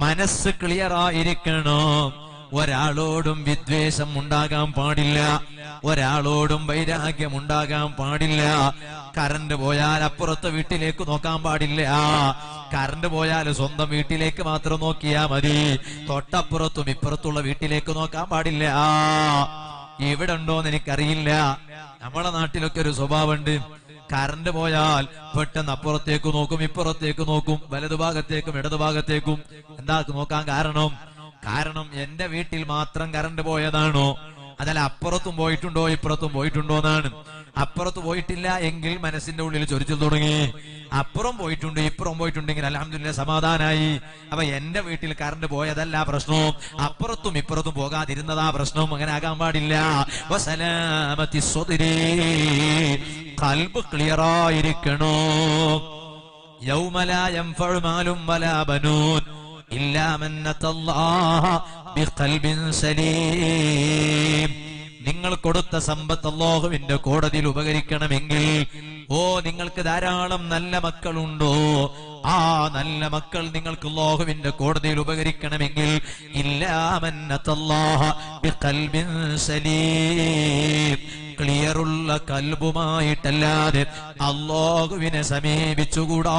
മനസ്സ് ക്ലിയർ ആയിരിക്കണം ഒരാളോടും വിദ്വേഷം ഉണ്ടാകാൻ പാടില്ല ഒരാളോടും വൈരാഗ്യം ഉണ്ടാകാൻ പാടില്ല കറണ്ട് പോയാൽ അപ്പുറത്തെ വീട്ടിലേക്ക് നോക്കാൻ പാടില്ല കറണ്ട് പോയാൽ സ്വന്തം വീട്ടിലേക്ക് മാത്രം നോക്കിയാ മതി തൊട്ടപ്പുറത്തും ഇപ്പുറത്തുള്ള വീട്ടിലേക്ക് നോക്കാൻ പാടില്ല ഇവിടെ ഉണ്ടോന്ന് എനിക്കറിയില്ല നമ്മളെ നാട്ടിലൊക്കെ ഒരു സ്വഭാവമുണ്ട് കറണ്ട് പോയാൽ പെട്ടെന്ന് അപ്പുറത്തേക്ക് നോക്കും ഇപ്പുറത്തേക്ക് നോക്കും വലതുഭാഗത്തേക്കും ഇടതുഭാഗത്തേക്കും എന്താ നോക്കാൻ കാരണം കാരണം എന്റെ വീട്ടിൽ മാത്രം കറണ്ട് പോയതാണോ അതല്ല അപ്പുറത്തും പോയിട്ടുണ്ടോ ഇപ്പുറത്തും പോയിട്ടുണ്ടോ എന്നാണ് അപ്പുറത്ത് പോയിട്ടില്ല എങ്കിൽ മനസ്സിന്റെ ഉള്ളിൽ ചൊരിച്ചു തുടങ്ങി അപ്പുറം പോയിട്ടുണ്ട് ഇപ്പുറം പോയിട്ടുണ്ടെങ്കിൽ അലഹമില്ല സമാധാനായി അപ്പൊ എന്റെ വീട്ടിൽ കറണ്ട് പോയതല്ല പ്രശ്നവും അപ്പുറത്തും ഇപ്പുറത്തും പോകാതിരുന്നതാ പ്രശ്നം അങ്ങനെ ആകാൻ പാടില്ല വസലാമത്തി സ്വതിരേ കൽബ് ക്ലിയർ ആയിരിക്കണോ യൗമലായം ഫഴുമാലും വലാബനൂൻ إلا من أتى الله بقلب سليم നിങ്ങൾ കൊടുത്ത സമ്പത്ത് അള്ളാഹുവിന്റെ കോടതിയിൽ ഉപകരിക്കണമെങ്കിൽ ഓ നിങ്ങൾക്ക് ധാരാളം നല്ല മക്കളുണ്ടോ ആ നല്ല മക്കൾ നിങ്ങൾക്ക് അള്ളാഹുവിന്റെ കോടതിയിൽ ഉപകരിക്കണമെങ്കിൽ ഇല്ലാമന്നത്തല്ലാഹ ബിഖൽബിൻ സലീം ക്ലിയറുള്ള കൽബുമായിട്ടല്ലാതെ അള്ളാഹുവിനെ സമീപിച്ചുകൂടാ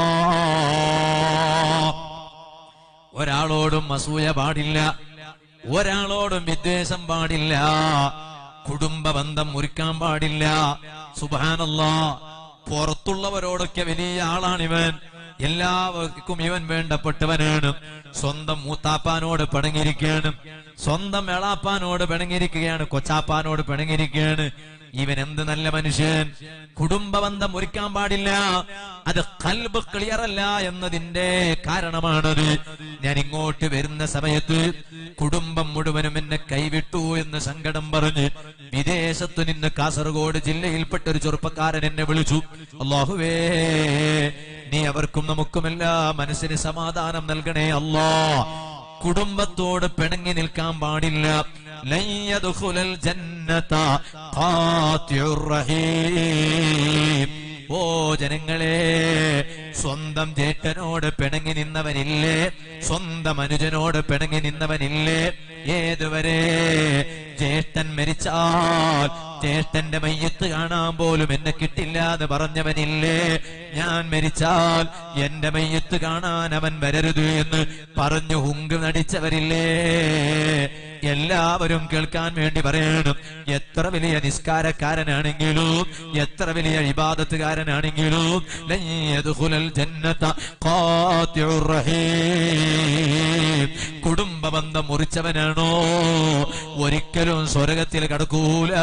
ഒരാളോടും അസൂയ പാടില്ല ഒരാളോടും വിദ്വേഷം പാടില്ല കുടുംബ ബന്ധം മുറിക്കാൻ പാടില്ല സുബാനല്ല പുറത്തുള്ളവരോടൊക്കെ വലിയ ആളാണിവൻ എല്ലാവർക്കും ഇവൻ വേണ്ടപ്പെട്ടവനാണ് സ്വന്തം മൂത്താപ്പാനോട് പിണങ്ങിയിരിക്കുകയാണ് സ്വന്തം എളാപ്പാനോട് പിണങ്ങിയിരിക്കുകയാണ് കൊച്ചാപ്പാനോട് പിണങ്ങിയിരിക്കുകയാണ് ഇവൻ എന്ത് നല്ല മനുഷ്യൻ കുടുംബ ബന്ധം ഒരുക്കാൻ പാടില്ല അത് കൽബ് ക്ലിയർ അല്ല എന്നതിന്റെ കാരണമാണത് ഞാൻ ഇങ്ങോട്ട് വരുന്ന സമയത്ത് കുടുംബം മുഴുവനും എന്നെ കൈവിട്ടു എന്ന് സങ്കടം പറഞ്ഞ് വിദേശത്ത് നിന്ന് കാസർഗോഡ് ജില്ലയിൽപ്പെട്ട ഒരു ചെറുപ്പക്കാരൻ എന്നെ വിളിച്ചു അള്ളാഹുവേ നീ അവർക്കും നമുക്കുമെല്ലാം മനസ്സിന് സമാധാനം നൽകണേ അല്ലാ കുടുംബത്തോട് പിണങ്ങി നിൽക്കാൻ പാടില്ല ലൻ യദ്ഖുലൽ ജന്നത ഖാതിഉർ റഹീം ഓ ജനങ്ങളെ സ്വന്തം ജേട്ടനോട് പിണങ്ങി നിന്നവനില്ലേ സ്വന്തം അനുജനോട് പിണങ്ങി നിന്നവനില്ലേ ഏതുവരെ ജ്യേഷ്ഠൻ മരിച്ചാൽ ജ്യേഷ്ഠന്റെ മയ്യത്ത് കാണാൻ പോലും എന്നെ കിട്ടില്ല എന്ന് പറഞ്ഞവനില്ലേ ഞാൻ മരിച്ചാൽ എന്റെ മയ്യത്ത് കാണാൻ അവൻ വരരുത് എന്ന് പറഞ്ഞു ഹുങ്ക് നടിച്ചവരില്ലേ എല്ലാവരും കേൾക്കാൻ വേണ്ടി പറയണം എത്ര വലിയ നിസ്കാരക്കാരനാണെങ്കിലും എത്ര വലിയ ഇബാദത്തുകാരനാണെങ്കിലും ലൻ യദ്ഖുലൽ ജന്നത ഖാതിഉർ റഹീം കുടുംബ ബന്ധം മുറിച്ചവനാണോ ഒരിക്കലും സ്വർഗത്തിൽ കടക്കൂല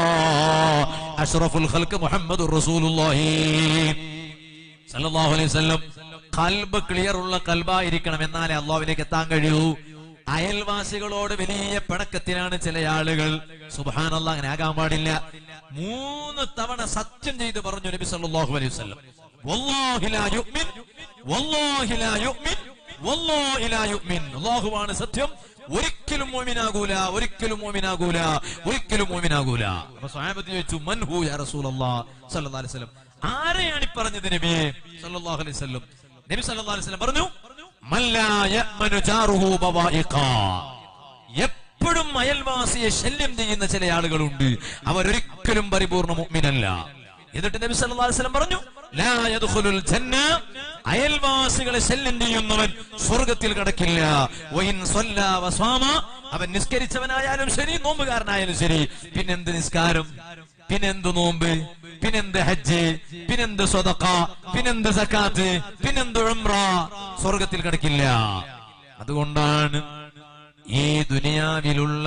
അഷ്റഫുൽ ഖൽക്ക് മുഹമ്മദ് റസൂലുള്ളാഹി സല്ലല്ലാഹു അലൈഹി വസല്ലം കൽബ് ക്ലിയർ ഉള്ള കൽബായിരിക്കണം എന്നാലേ അള്ളാഹുവിലേക്ക് എത്താൻ കഴിയൂ അയൽവാസികളോട് വലിയ പിണക്കത്തിലാണ് ചില ആളുകൾ സുബാനല്ല അങ്ങനെ ആകാൻ പാടില്ല മൂന്ന് തവണ സത്യം ചെയ്ത് പറഞ്ഞു നബി സല്ലല്ലാഹു അലൈഹി വസല്ലം വല്ലാഹി ലാ യുഅ്മിൻ വല്ലാഹി ലാ യുഅ്മിൻ വല്ലാഹി ലാ യുഅ്മിൻ അല്ലാഹുവാണ് സത്യം ഒരിക്കലും മോമിനാകൂല ഒരിക്കലും മോമിനാകൂല ഒരിക്കലും മോമിനാകൂല അപ്പൊ സ്വഹാബത്ത് ചോദിച്ചു മൻഹു യാ റസൂലല്ലാഹ് സല്ലല്ലാഹു അലൈഹി വസല്ലം ആരെയാണ് ഈ പറഞ്ഞത് നബിയെ സല്ലല്ലാഹു അലൈഹി വസല്ലം നബി സല്ലല്ലാഹു അലൈഹി വസല്ലം പറഞ്ഞു മല്ലാ യഅ്മനു ജാറുഹു ബവായിഖ എപ്പോഴും അയൽവാസിയെ ശല്യം ചെയ്യുന്ന ചില ആളുകളുണ്ട് അവരൊരിക്കലും പരിപൂർണ്ണ മുഅ്മിനല്ല എന്നിട്ട് നബി സല്ലല്ലാഹു അലൈഹി വസല്ലം പറഞ്ഞു ലാ യദ്ഖുലുൽ ജന്ന അയൽവാസികളെ ശല്യം ചെയ്യുന്നവൻ സ്വർഗത്തിൽ കടക്കില്ല വഇൻ സ്വല്ലാ വസ്വാമ അവൻ നിസ്കരിച്ചവനായാലും ശരി നോമ്പുകാരനായാലും ശരി പിന്നെന്ത് നിസ്കാരം പിന്നെന്ത് നോമ്പ് പിന്നെന്ത് ഹജ്ജ് പിന്നെന്ത് സ്വതക്ക പിന്നെന്ത് സക്കാത്ത് പിന്നെന്ത് ഉംറ സ്വർഗത്തിൽ കിടക്കില്ല അതുകൊണ്ടാണ് ഈ ദുനിയാവിലുള്ള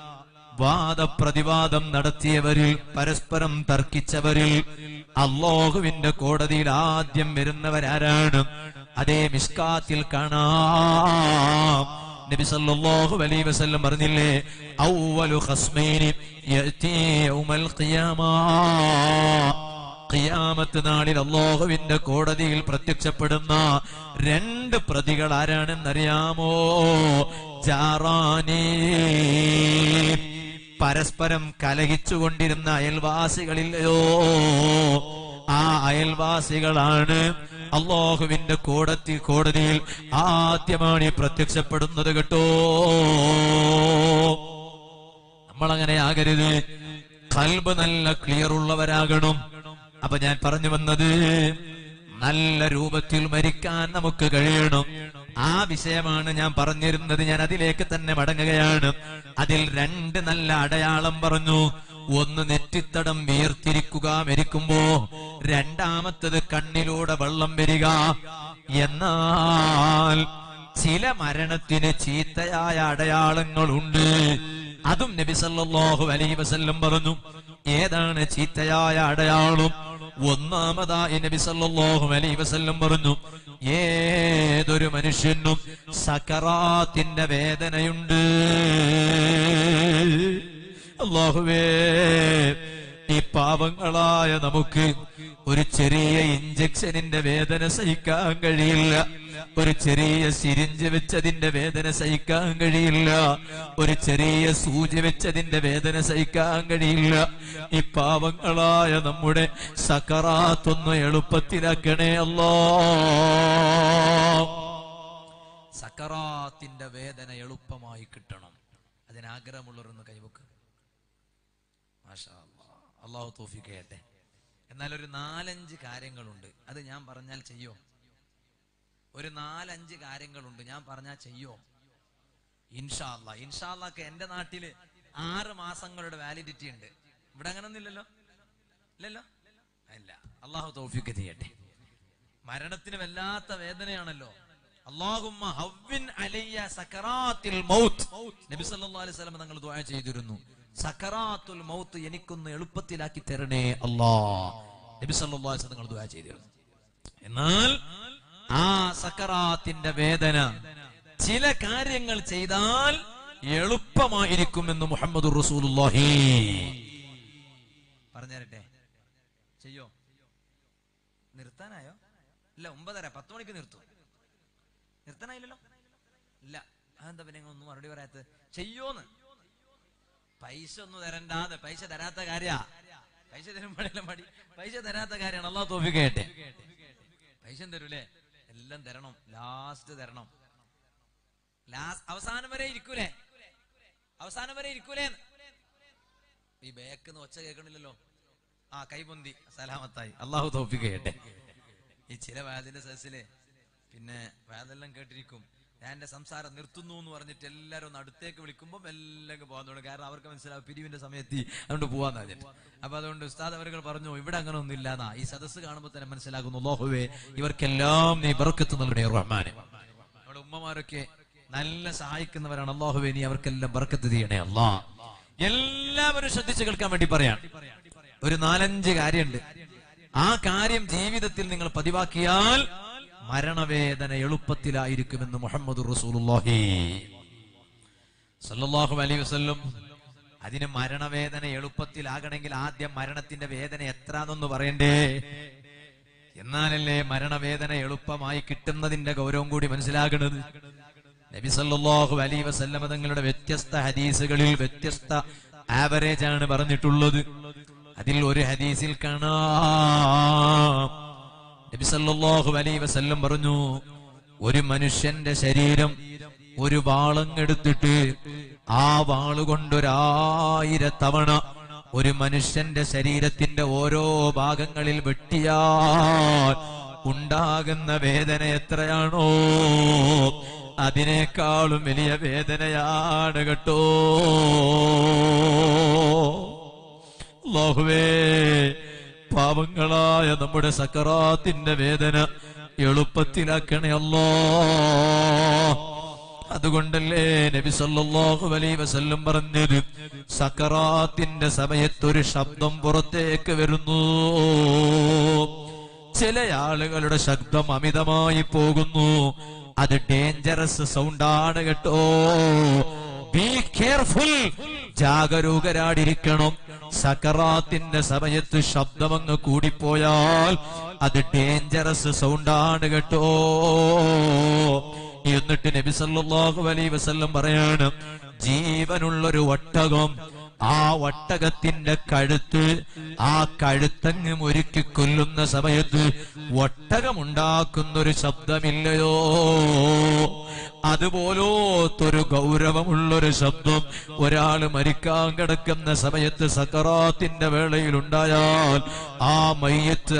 വാദപ്രതിവാദം നടത്തിയവരിൽ പരസ്പരം തർക്കിച്ചവരിൽ അള്ളാഹുവിന്റെ കോടതിയിൽ ആദ്യം വരുന്നവരാരാണ് അതേ മിസ്കാത്തിൽ കാണാം നബി സല്ലല്ലാഹു അലൈഹി വസല്ലം പറഞ്ഞില്ലേ ഔവലു ഖസ്മൈനി യഅതി യൗമൽ ഖിയാമാ ഖിയാമത്ത് നാളിൽ അള്ളാഹുവിന്റെ കോടതിയിൽ പ്രത്യക്ഷപ്പെടുന്ന രണ്ട് പ്രതികൾ ആരാണെന്നറിയാമോ ജാറാനീ പരസ്പരം കലഹിച്ചുകൊണ്ടിരുന്ന അയൽവാസികളില്ലയോ ആ അയൽവാസികളാണ് അള്ളാഹുവിന്റെ കോടതി കോടതിയിൽ ആദ്യമാണ് ഈ പ്രത്യക്ഷപ്പെടുന്നത് കേട്ടോ നമ്മളങ്ങനെ ആകരുത് കൽബ് നല്ല ക്ലിയർ ഉള്ളവരാകണം അപ്പൊ ഞാൻ പറഞ്ഞു വന്നത് നല്ല രൂപത്തിൽ മരിക്കാൻ നമുക്ക് കഴിയണം ആ വിഷയമാണ് ഞാൻ പറഞ്ഞിരുന്നത് ഞാൻ അതിലേക്ക് തന്നെ മടങ്ങുകയാണ് അതിൽ രണ്ട് നല്ല അടയാളം പറഞ്ഞു ഒന്ന് നെറ്റിത്തടം വീർത്തിരിക്കുക മരിക്കുമ്പോ രണ്ടാമത്തത് കണ്ണിലൂടെ വെള്ളം വരിക എന്നാൽ ചില മരണത്തിന് ചീത്തയായ അടയാളങ്ങളുണ്ട് അതും നബി സല്ലല്ലാഹു അലൈഹി വസല്ലം പറഞ്ഞു ഏതാണ് ചീത്തയായ അടയാളം ഒന്നാമതായി നബി സല്ലല്ലാഹു അലൈഹി വസല്ലം പറഞ്ഞു ഏതൊരു മനുഷ്യനും സക്കറാത്തിന്റെ വേദനയുണ്ട് അള്ളാഹുവേ ഈ പാവങ്ങളായ നമുക്ക് ഒരു ചെറിയ ഇഞ്ചക്ഷനിന്റെ വേദന സഹിക്കാൻ കഴിയില്ല ഒരു ചെറിയ സിരിഞ്ച് വെച്ചതിന്റെ വേദന സഹിക്കാൻ കഴിയില്ല ഒരു ചെറിയ സൂചി വെച്ചതിന്റെ വേദന സഹിക്കാൻ കഴിയില്ല ഈ പാവങ്ങളായ നമ്മുടെ സക്കറാത്തൊന്ന് എളുപ്പത്തിലാക്കണേ അല്ലോ സക്കറാത്തിന്റെ വേദന എളുപ്പമായി കിട്ടണം അതിനാഗ്രഹമുള്ളവരൊന്ന് കൈവക്ക് മാഷാ അല്ലാ. അള്ളാഹു തോഫിക്ക് ചെയ്യട്ടെ എന്നാൽ ഒരു നാലഞ്ച് കാര്യങ്ങളുണ്ട് അത് ഞാൻ പറഞ്ഞാൽ ചെയ്യോ ഒരു നാലഞ്ച് കാര്യങ്ങളുണ്ട് ഞാൻ പറഞ്ഞാൽ ചെയ്യോ ഇൻഷാല്ല ഇൻഷാല്ലക്ക് എന്റെ നാട്ടില് ആറ് മാസങ്ങളുടെ വാലിഡിറ്റി ഉണ്ട് ഇവിടെ അങ്ങനൊന്നും ഇല്ലല്ലോ ഇല്ലല്ലോ ഇല്ല അള്ളാഹു തോഫിക്ക് ചെയ്യട്ടെ മരണത്തിന് വല്ലാത്ത വേദനയാണല്ലോ അല്ലാഹുമ്മ ഹവ്വിൻ അലയ്യ സക്കറാത്തിൽ മൗത്ത് നബി സല്ലല്ലാഹു അലൈഹി വസല്ലം തങ്ങൾ ദുആ ചെയ്തിരുന്നു സക്കറാത്തുൽ മൗത്ത് എനിക്കൊന്ന് എളുപ്പത്തിലാക്കി തരണേ അല്ലാ നബി സല്ലല്ലാഹു അലൈഹി വസല്ലം തങ്ങൾ ദുആ ചെയ്തിരുന്നു എന്നാൽ ആ സക്കറാത്തിന്റെ വേദന ചില കാര്യങ്ങൾ ചെയ്താൽ എളുപ്പമായിരിക്കുമെന്ന് മുഹമ്മദ് റസൂലുള്ളാഹി പറഞ്ഞുതരട്ടെ ചെയ്യോ നിർത്താനായോ ഇല്ല ഒമ്പതര പത്ത് മണിക്ക് നിർത്തും നിർത്താനായില്ലല്ലോ ഇല്ല അതെന്താ പിന്നെ നിങ്ങൾ ഒന്നും മറുപടി പറയാത്തത് ചെയ്യോന്ന് പൈസ ഒന്നും തരണ്ടാതെ പൈസ തരാത്ത കാര്യ പൈസ തരുമ്പോഴല്ലേ മടി പൈസ തരാത്ത കാര്യമാണ് അള്ളാഹ് തോപ്പിക്കട്ടെ പൈസ തരൂലേ എല്ലാം തരണം ലാസ്റ്റ് തരണം ലാസ്റ്റ് അവസാനം വരെ ഇരിക്കൂലേ അവസാനം വരെ ഇരിക്കൂലേ ഈ ബേക്കെന്ന് ഒച്ച കേൾക്കണില്ലല്ലോ ആ കൈപൊന്തി സലാമത്തായി അള്ളാഹു തോപ്പിക്കട്ടെ ഈ ചില വേദിന്റെ സദസ്സില് പിന്നെ വേദെല്ലാം കേട്ടിരിക്കും ഞാൻ എന്റെ സംസാരം നിർത്തുന്നു എന്ന് പറഞ്ഞിട്ട് എല്ലാരും ഒന്ന് അടുത്തേക്ക് വിളിക്കുമ്പോൾ എല്ലാം പോകാൻ തുടങ്ങും കാരണം അവർക്ക് മനസ്സിലാവും പിരിവിന്റെ സമയത്ത് അതുകൊണ്ട് പോവാന്ന് പറഞ്ഞിട്ട് അപ്പൊ അതുകൊണ്ട് ഉസ്താദ് അവരുകൾ പറഞ്ഞു ഇവിടെ അങ്ങനെ ഒന്നും ഇല്ലാന്നാ ഈ സദസ്സ് കാണുമ്പോൾ തന്നെ മനസ്സിലാകുന്നു ലോഹുവേ ഇവർക്കെല്ലാം നീ ബർക്കത്ത് നൽകണേ റഹ്മാനെ നമ്മുടെ ഉമ്മമാരൊക്കെ നല്ല സഹായിക്കുന്നവരാണ് അള്ളാഹുവേ നീ അവർക്കെല്ലാം ബർക്കത്ത് ചെയ്യണേ അല്ലാ എല്ലാവരും ശ്രദ്ധിച്ചു കേൾക്കാൻ വേണ്ടി പറയാം ഒരു നാലഞ്ച് കാര്യമുണ്ട് ആ കാര്യം ജീവിതത്തിൽ നിങ്ങൾ പതിവാക്കിയാൽ മരണവേദന എളുപ്പത്തിലായിരിക്കുമെന്ന് മുഹമ്മദ് റസൂലുള്ളാഹി സല്ലല്ലാഹു അലൈഹി വസല്ലം അതിന് മരണവേദന എളുപ്പത്തിലാകണമെങ്കിൽ ആദ്യം മരണത്തിന്റെ വേദന എത്രാന്നൊന്ന് പറയണ്ടേ എന്നാലല്ലേ മരണവേദന എളുപ്പമായി കിട്ടുന്നതിന്റെ ഗൗരവം കൂടി മനസ്സിലാകണത് നബി സല്ലല്ലാഹു അലൈഹി വസല്ലമ തങ്ങളുടെ വ്യത്യസ്ത ഹദീസുകളിൽ വ്യത്യസ്ത ആവറേജ് ആണ് പറഞ്ഞിട്ടുള്ളത് അതിൽ ഒരു ഹദീസിൽ കാണാം നബി സല്ലല്ലാഹു അലൈഹി വസല്ലം പറഞ്ഞു ഒരു മനുഷ്യന്റെ ശരീരം ഒരു വാളങ്ങെടുത്തിട്ട് ആ വാളുകൊണ്ട് ഒരായിരത്തവണ ഒരു മനുഷ്യന്റെ ശരീരത്തിന്റെ ഓരോ ഭാഗങ്ങളിൽ വെട്ടിയാൽ ഉണ്ടാകുന്ന വേദന എത്രയാണോ അതിനേക്കാളും വലിയ വേദനയാണ് കേട്ടോ അല്ലാഹുവേ പാവങ്ങളായ നമ്മുടെ സക്കറാത്തിന്റെ വേദന എളുപ്പത്തിലാക്കണേ അല്ലോ അതുകൊണ്ടല്ലേ നബി സല്ലല്ലാഹു അലൈഹി വസല്ലം പറഞ്ഞത് സക്കറാത്തിന്റെ സമയത്തൊരു ശബ്ദം പുറത്തേക്ക് വരുന്നു ചില ആളുകളുടെ ശബ്ദം അമിതമായി പോകുന്നു അത് ഡേഞ്ചറസ് സൗണ്ടാണ് കേട്ടോ ബി കെയർഫുൾ ജാഗരൂകരാടിരിക്കണം സക്കറാത്തിന്റെ സമയത്ത് ശബ്ദമങ്ങ് കൂടിപ്പോയാൽ അത് ഡേഞ്ചറസ് സൗണ്ടാണ് കേട്ടോ എന്നിട്ട് നബി സല്ലല്ലാഹു അലൈഹി വസല്ലം പറയാണ് ജീവനുള്ളൊരു ഒട്ടകം ആ ഒട്ടകത്തിന്റെ കഴുത്ത് ആ കഴുത്തങ്ങ് ഒരുക്കി കൊല്ലുന്ന സമയത്ത് ഒട്ടകമുണ്ടാക്കുന്നൊരു ശബ്ദമില്ലയോ അതുപോലോത്തൊരു ഗൗരവമുള്ളൊരു ശബ്ദം ഒരാൾ മരിക്കാൻ കിടക്കുന്ന സമയത്ത് സക്കറാത്തിന്റെ വേളയിൽ ഉണ്ടായാൽ ആ മയ്യത്ത്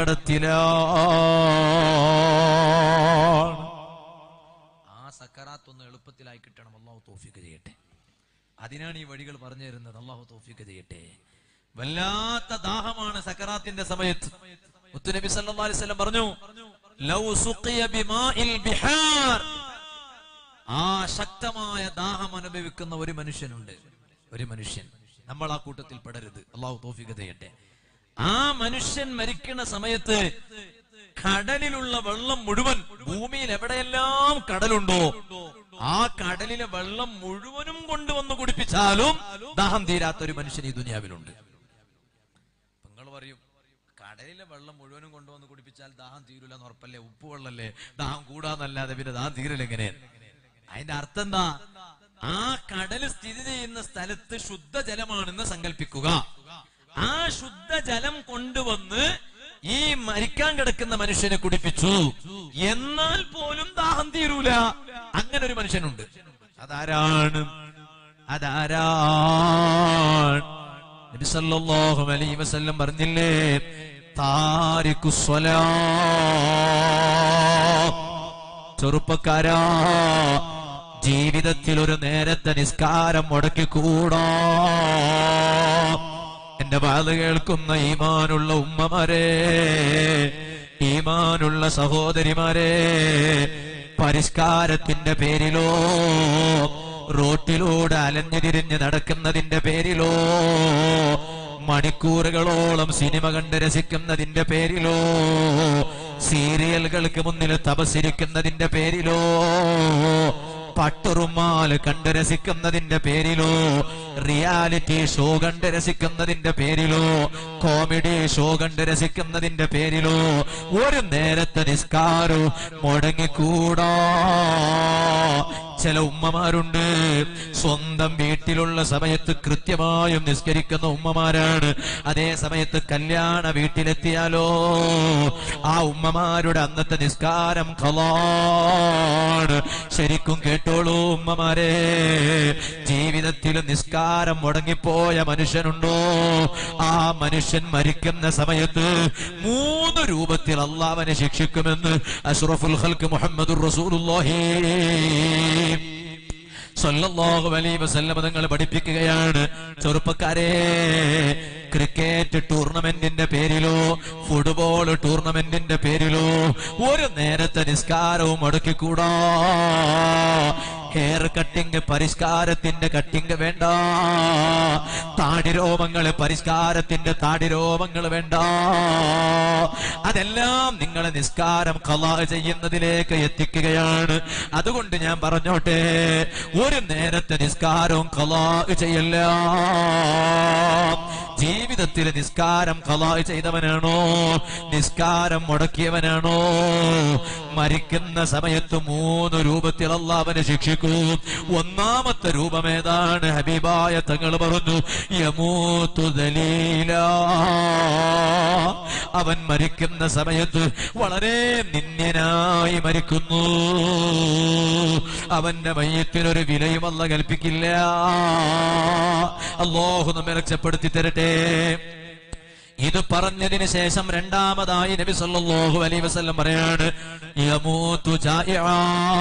അപകടത്തിലാണ് ആ സക്കറാത്ത് ഒന്ന് എളുപ്പത്തിലായി കിട്ടണം അള്ളാഹു തോഫിക്ക് ചെയ്യട്ടെ അതിനാണ് ഈ വഴികൾ പറഞ്ഞു തരുന്നത് അള്ളാഹു തോഫിക്ക് ചെയ്യട്ടെ വല്ലാത്ത ദാഹമാണ് സക്കറാത്തിന്റെ സമയത്ത് മുത്തുനബി സല്ലല്ലാഹു അലൈഹി വസല്ലം പറഞ്ഞു ലൗ സുഖിയ ബിമാഇൽ ബിഹാർ ആ ശക്തമായ ദാഹം അനുഭവിക്കുന്ന ഒരു മനുഷ്യനുണ്ട് ഒരു മനുഷ്യൻ നമ്മൾ ആ കൂട്ടത്തിൽ പെടരുത് അള്ളാഹു തോഫിക്ക് ചെയ്യട്ടെ ആ മനുഷ്യൻ മരിക്കുന്ന സമയത്ത് കടലിലുള്ള വെള്ളം മുഴുവൻ ഭൂമിയിൽ എവിടെയെല്ലാം കടലുണ്ടോ ആ കടലിലെ വെള്ളം മുഴുവനും കൊണ്ടുവന്ന് കുടിപ്പിച്ചാലും ദാഹം തീരാത്ത ഒരു മനുഷ്യൻ ഈ ദുനിയാവിലുണ്ട് നിങ്ങൾ പറയും കടലിലെ വെള്ളം മുഴുവനും കൊണ്ടുവന്ന് കുടിപ്പിച്ചാൽ ദാഹം തീരൂല എന്ന് ഉറപ്പല്ലേ ഉപ്പ് വെള്ളല്ലേ ദാഹം കൂടാന്നല്ലാതെ പിന്നെ ദാഹം തീരല എങ്ങനെ അതിന്റെ അർത്ഥം എന്താ ആ കടല് സ്ഥിതി ചെയ്യുന്ന സ്ഥലത്ത് ശുദ്ധജലമാണെന്ന് സങ്കല്പിക്കുക ആ ശുദ്ധജലം കൊണ്ടുവന്ന് ഈ മരിക്കാൻ കിടക്കുന്ന മനുഷ്യനെ കുടിപ്പിച്ചു എന്നാൽ പോലും ദാഹം തീരൂല അങ്ങനെ ഒരു മനുഷ്യനുണ്ട് അതാരാണ് അതാരാണ് നബി സല്ലല്ലാഹു അലൈഹി വസല്ലം പറഞ്ഞില്ലേ താരിഖുസ്വലാ ചെറുപ്പക്കാരാ ജീവിതത്തിൽ ഒരു നേരത്തെ നിസ്കാരം മുടക്കിക്കൂടാ എന്റെ വാത് കേൾക്കുന്ന ഈമാനുള്ള ഉമ്മമാരെ ഈമാനുള്ള സഹോദരിമാരെ പരിഷ്കാരത്തിന്റെ പേരിലോ റോട്ടിലൂടെ അലഞ്ഞു തിരിഞ്ഞ് നടക്കുന്നതിന്റെ പേരിലോ മണിക്കൂറുകളോളം സിനിമ കണ്ട് രസിക്കുന്നതിന്റെ പേരിലോ സീരിയലുകൾക്ക് മുന്നിൽ തപസിരിക്കുന്നതിന്റെ പേരിലോ പട്ടുറുമാല് കണ്ട് രസിക്കുന്നതിന്റെ പേരിലോ റിയാലിറ്റി ഷോ കണ്ട് രസിക്കുന്നതിന്റെ പേരിലോ കോമഡി ഷോ കണ്ട് രസിക്കുന്നതിന്റെ പേരിലോ ഒരു നേരത്തെ നിസ്കാരവും മുടങ്ങിക്കൂടാ ചില ഉമ്മമാരുണ്ട് സ്വന്തം വീട്ടിലുള്ള സമയത്ത് കൃത്യമായും നിസ്കരിക്കുന്ന ഉമ്മമാരാണ് അതേ സമയത്ത് കല്യാണ വീട്ടിലെത്തിയാലോ ആ ഉമ്മമാരുടെ അന്നത്തെ നിസ്കാരം ഖലാണ് ശരിക്കും കേട്ടോളൂ ഉമ്മമാരെ ജീവിതത്തിൽ നിസ്കാരം മുടങ്ങിപ്പോയ മനുഷ്യനുണ്ടോ ആ മനുഷ്യൻ മരിക്കുന്ന സമയത്ത് മൂന്ന് രൂപത്തിൽ അള്ളാവനെ ശിക്ഷിക്കുമെന്ന് അഷ്റഫുൽ ഖൽക്ക് മുഹമ്മദ് റസൂലുള്ളാഹി സല്ലല്ലാഹു അലൈഹി വസല്ലം തങ്ങൾ പഠിപ്പിക്കുകയാണ് ചെറുപ്പക്കാരെ ക്രിക്കറ്റ് ടൂർണമെന്റിന്റെ പേരിലോ ഫുട്ബോൾ ടൂർണമെന്റിന്റെ പേരിലോ ഒരു നേരത്തെ നിസ്കാരവും മുടക്കിക്കൂടാ ഹെയർ കട്ടിങ് പരിഷ്കാരത്തിന്റെ കട്ടിങ് വേണ്ട താടിരോമങ്ങള് പരിഷ്കാരത്തിന്റെ താടിരോമങ്ങൾ വേണ്ട അതെല്ലാം നിങ്ങളെ നിസ്കാരം കലാ ചെയ്യുന്നതിലേക്ക് എത്തിക്കുകയാണ് അതുകൊണ്ട് ഞാൻ പറഞ്ഞോട്ടെ ഒരു നേരത്തെ നിസ്കാരവും കലാ ചെയ്യല്ല ജീവിതത്തിൽ നിസ്കാരം കലാ ചെയ്തവനാണോ നിസ്കാരം മുടക്കിയവനാണോ മരിക്കുന്ന സമയത്ത് മൂന്ന് രൂപത്തിൽ അള്ളാവനെ ശിക്ഷിക്കും ഒന്നാമത്തെ രൂപം ഏതാണ് ഹബീബായ തങ്ങൾ പറഞ്ഞു യമൂത്തു ദലീല അവൻ മരിക്കുന്ന സമയത്ത് വളരെ നിന്ദ്യനായി മരിക്കുന്നു അവന്റെ മയ്യത്തിനൊരു വിലയും അല്ല കൽപ്പിക്കില്ല അള്ളാഹു നമ്മെ രക്ഷപ്പെടുത്തി തരട്ടെ ഇത് പറഞ്ഞതിന് ശേഷം രണ്ടാമതായി നബി സല്ലല്ലാഹു അലൈഹി വസല്ലം പറയാണ് യമൂതു ജായിആ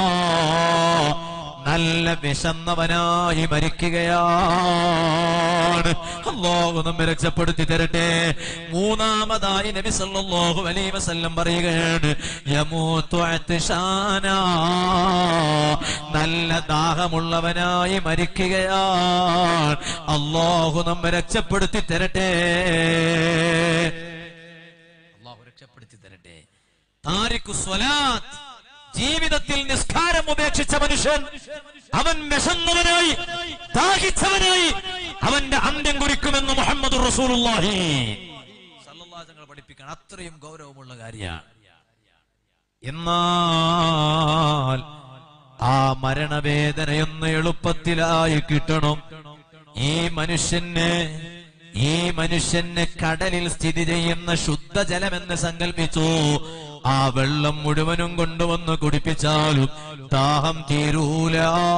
നല്ല വിശന്നവനായി മരിക്കുകയാണ് അള്ളാഹു നമ്മെ രക്ഷപ്പെടുത്തി തരട്ടെ മൂന്നാമതായി നബി സല്ലല്ലാഹു അലൈഹി വസല്ലം പറയുകയാണ് യമൂതു അത്ശാന നല്ല ദാഹമുള്ളവനായി മരിക്കുകയാണ് അള്ളാഹു നമ്മെ രക്ഷപ്പെടുത്തി തരട്ടെ അള്ളാഹു രക്ഷപ്പെടുത്തി തരട്ടെ താരിഖു സ്വലാത്ത് ജീവിതത്തിൽ നിസ്കാരം ഉപേക്ഷിച്ച മനുഷ്യൻ അവൻ വിശന്നവനായി ദാഹിച്ചവനായി അവന്റെ അന്ത്യം കുറിക്കുമെന്ന് മുഹമ്മദ് റസൂലുള്ളാഹി സല്ലല്ലാഹു തങ്ങൾ പഠിപ്പിക്കാൻ അത്രയും ഗൗരവമുള്ള കാര്യമാണ് എന്നാൽ ആ മരണവേദനയൊന്ന് എളുപ്പത്തിലായി കിട്ടണം ഈ മനുഷ്യന് ഈ മനുഷ്യന് കടലിൽ സ്ഥിതി ചെയ്യുന്ന ശുദ്ധജലമെന്ന് സങ്കല്പിച്ചു ആ വെള്ളം മുഴുവനും കൊണ്ടുവന്ന് കുടിപ്പിച്ചാലും ദാഹം തീരൂല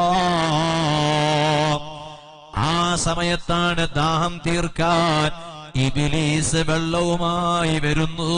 ആ സമയത്താണ് ദാഹം തീർക്കാൻ ഇബിലീസ് വെള്ളവുമായി വരുന്നു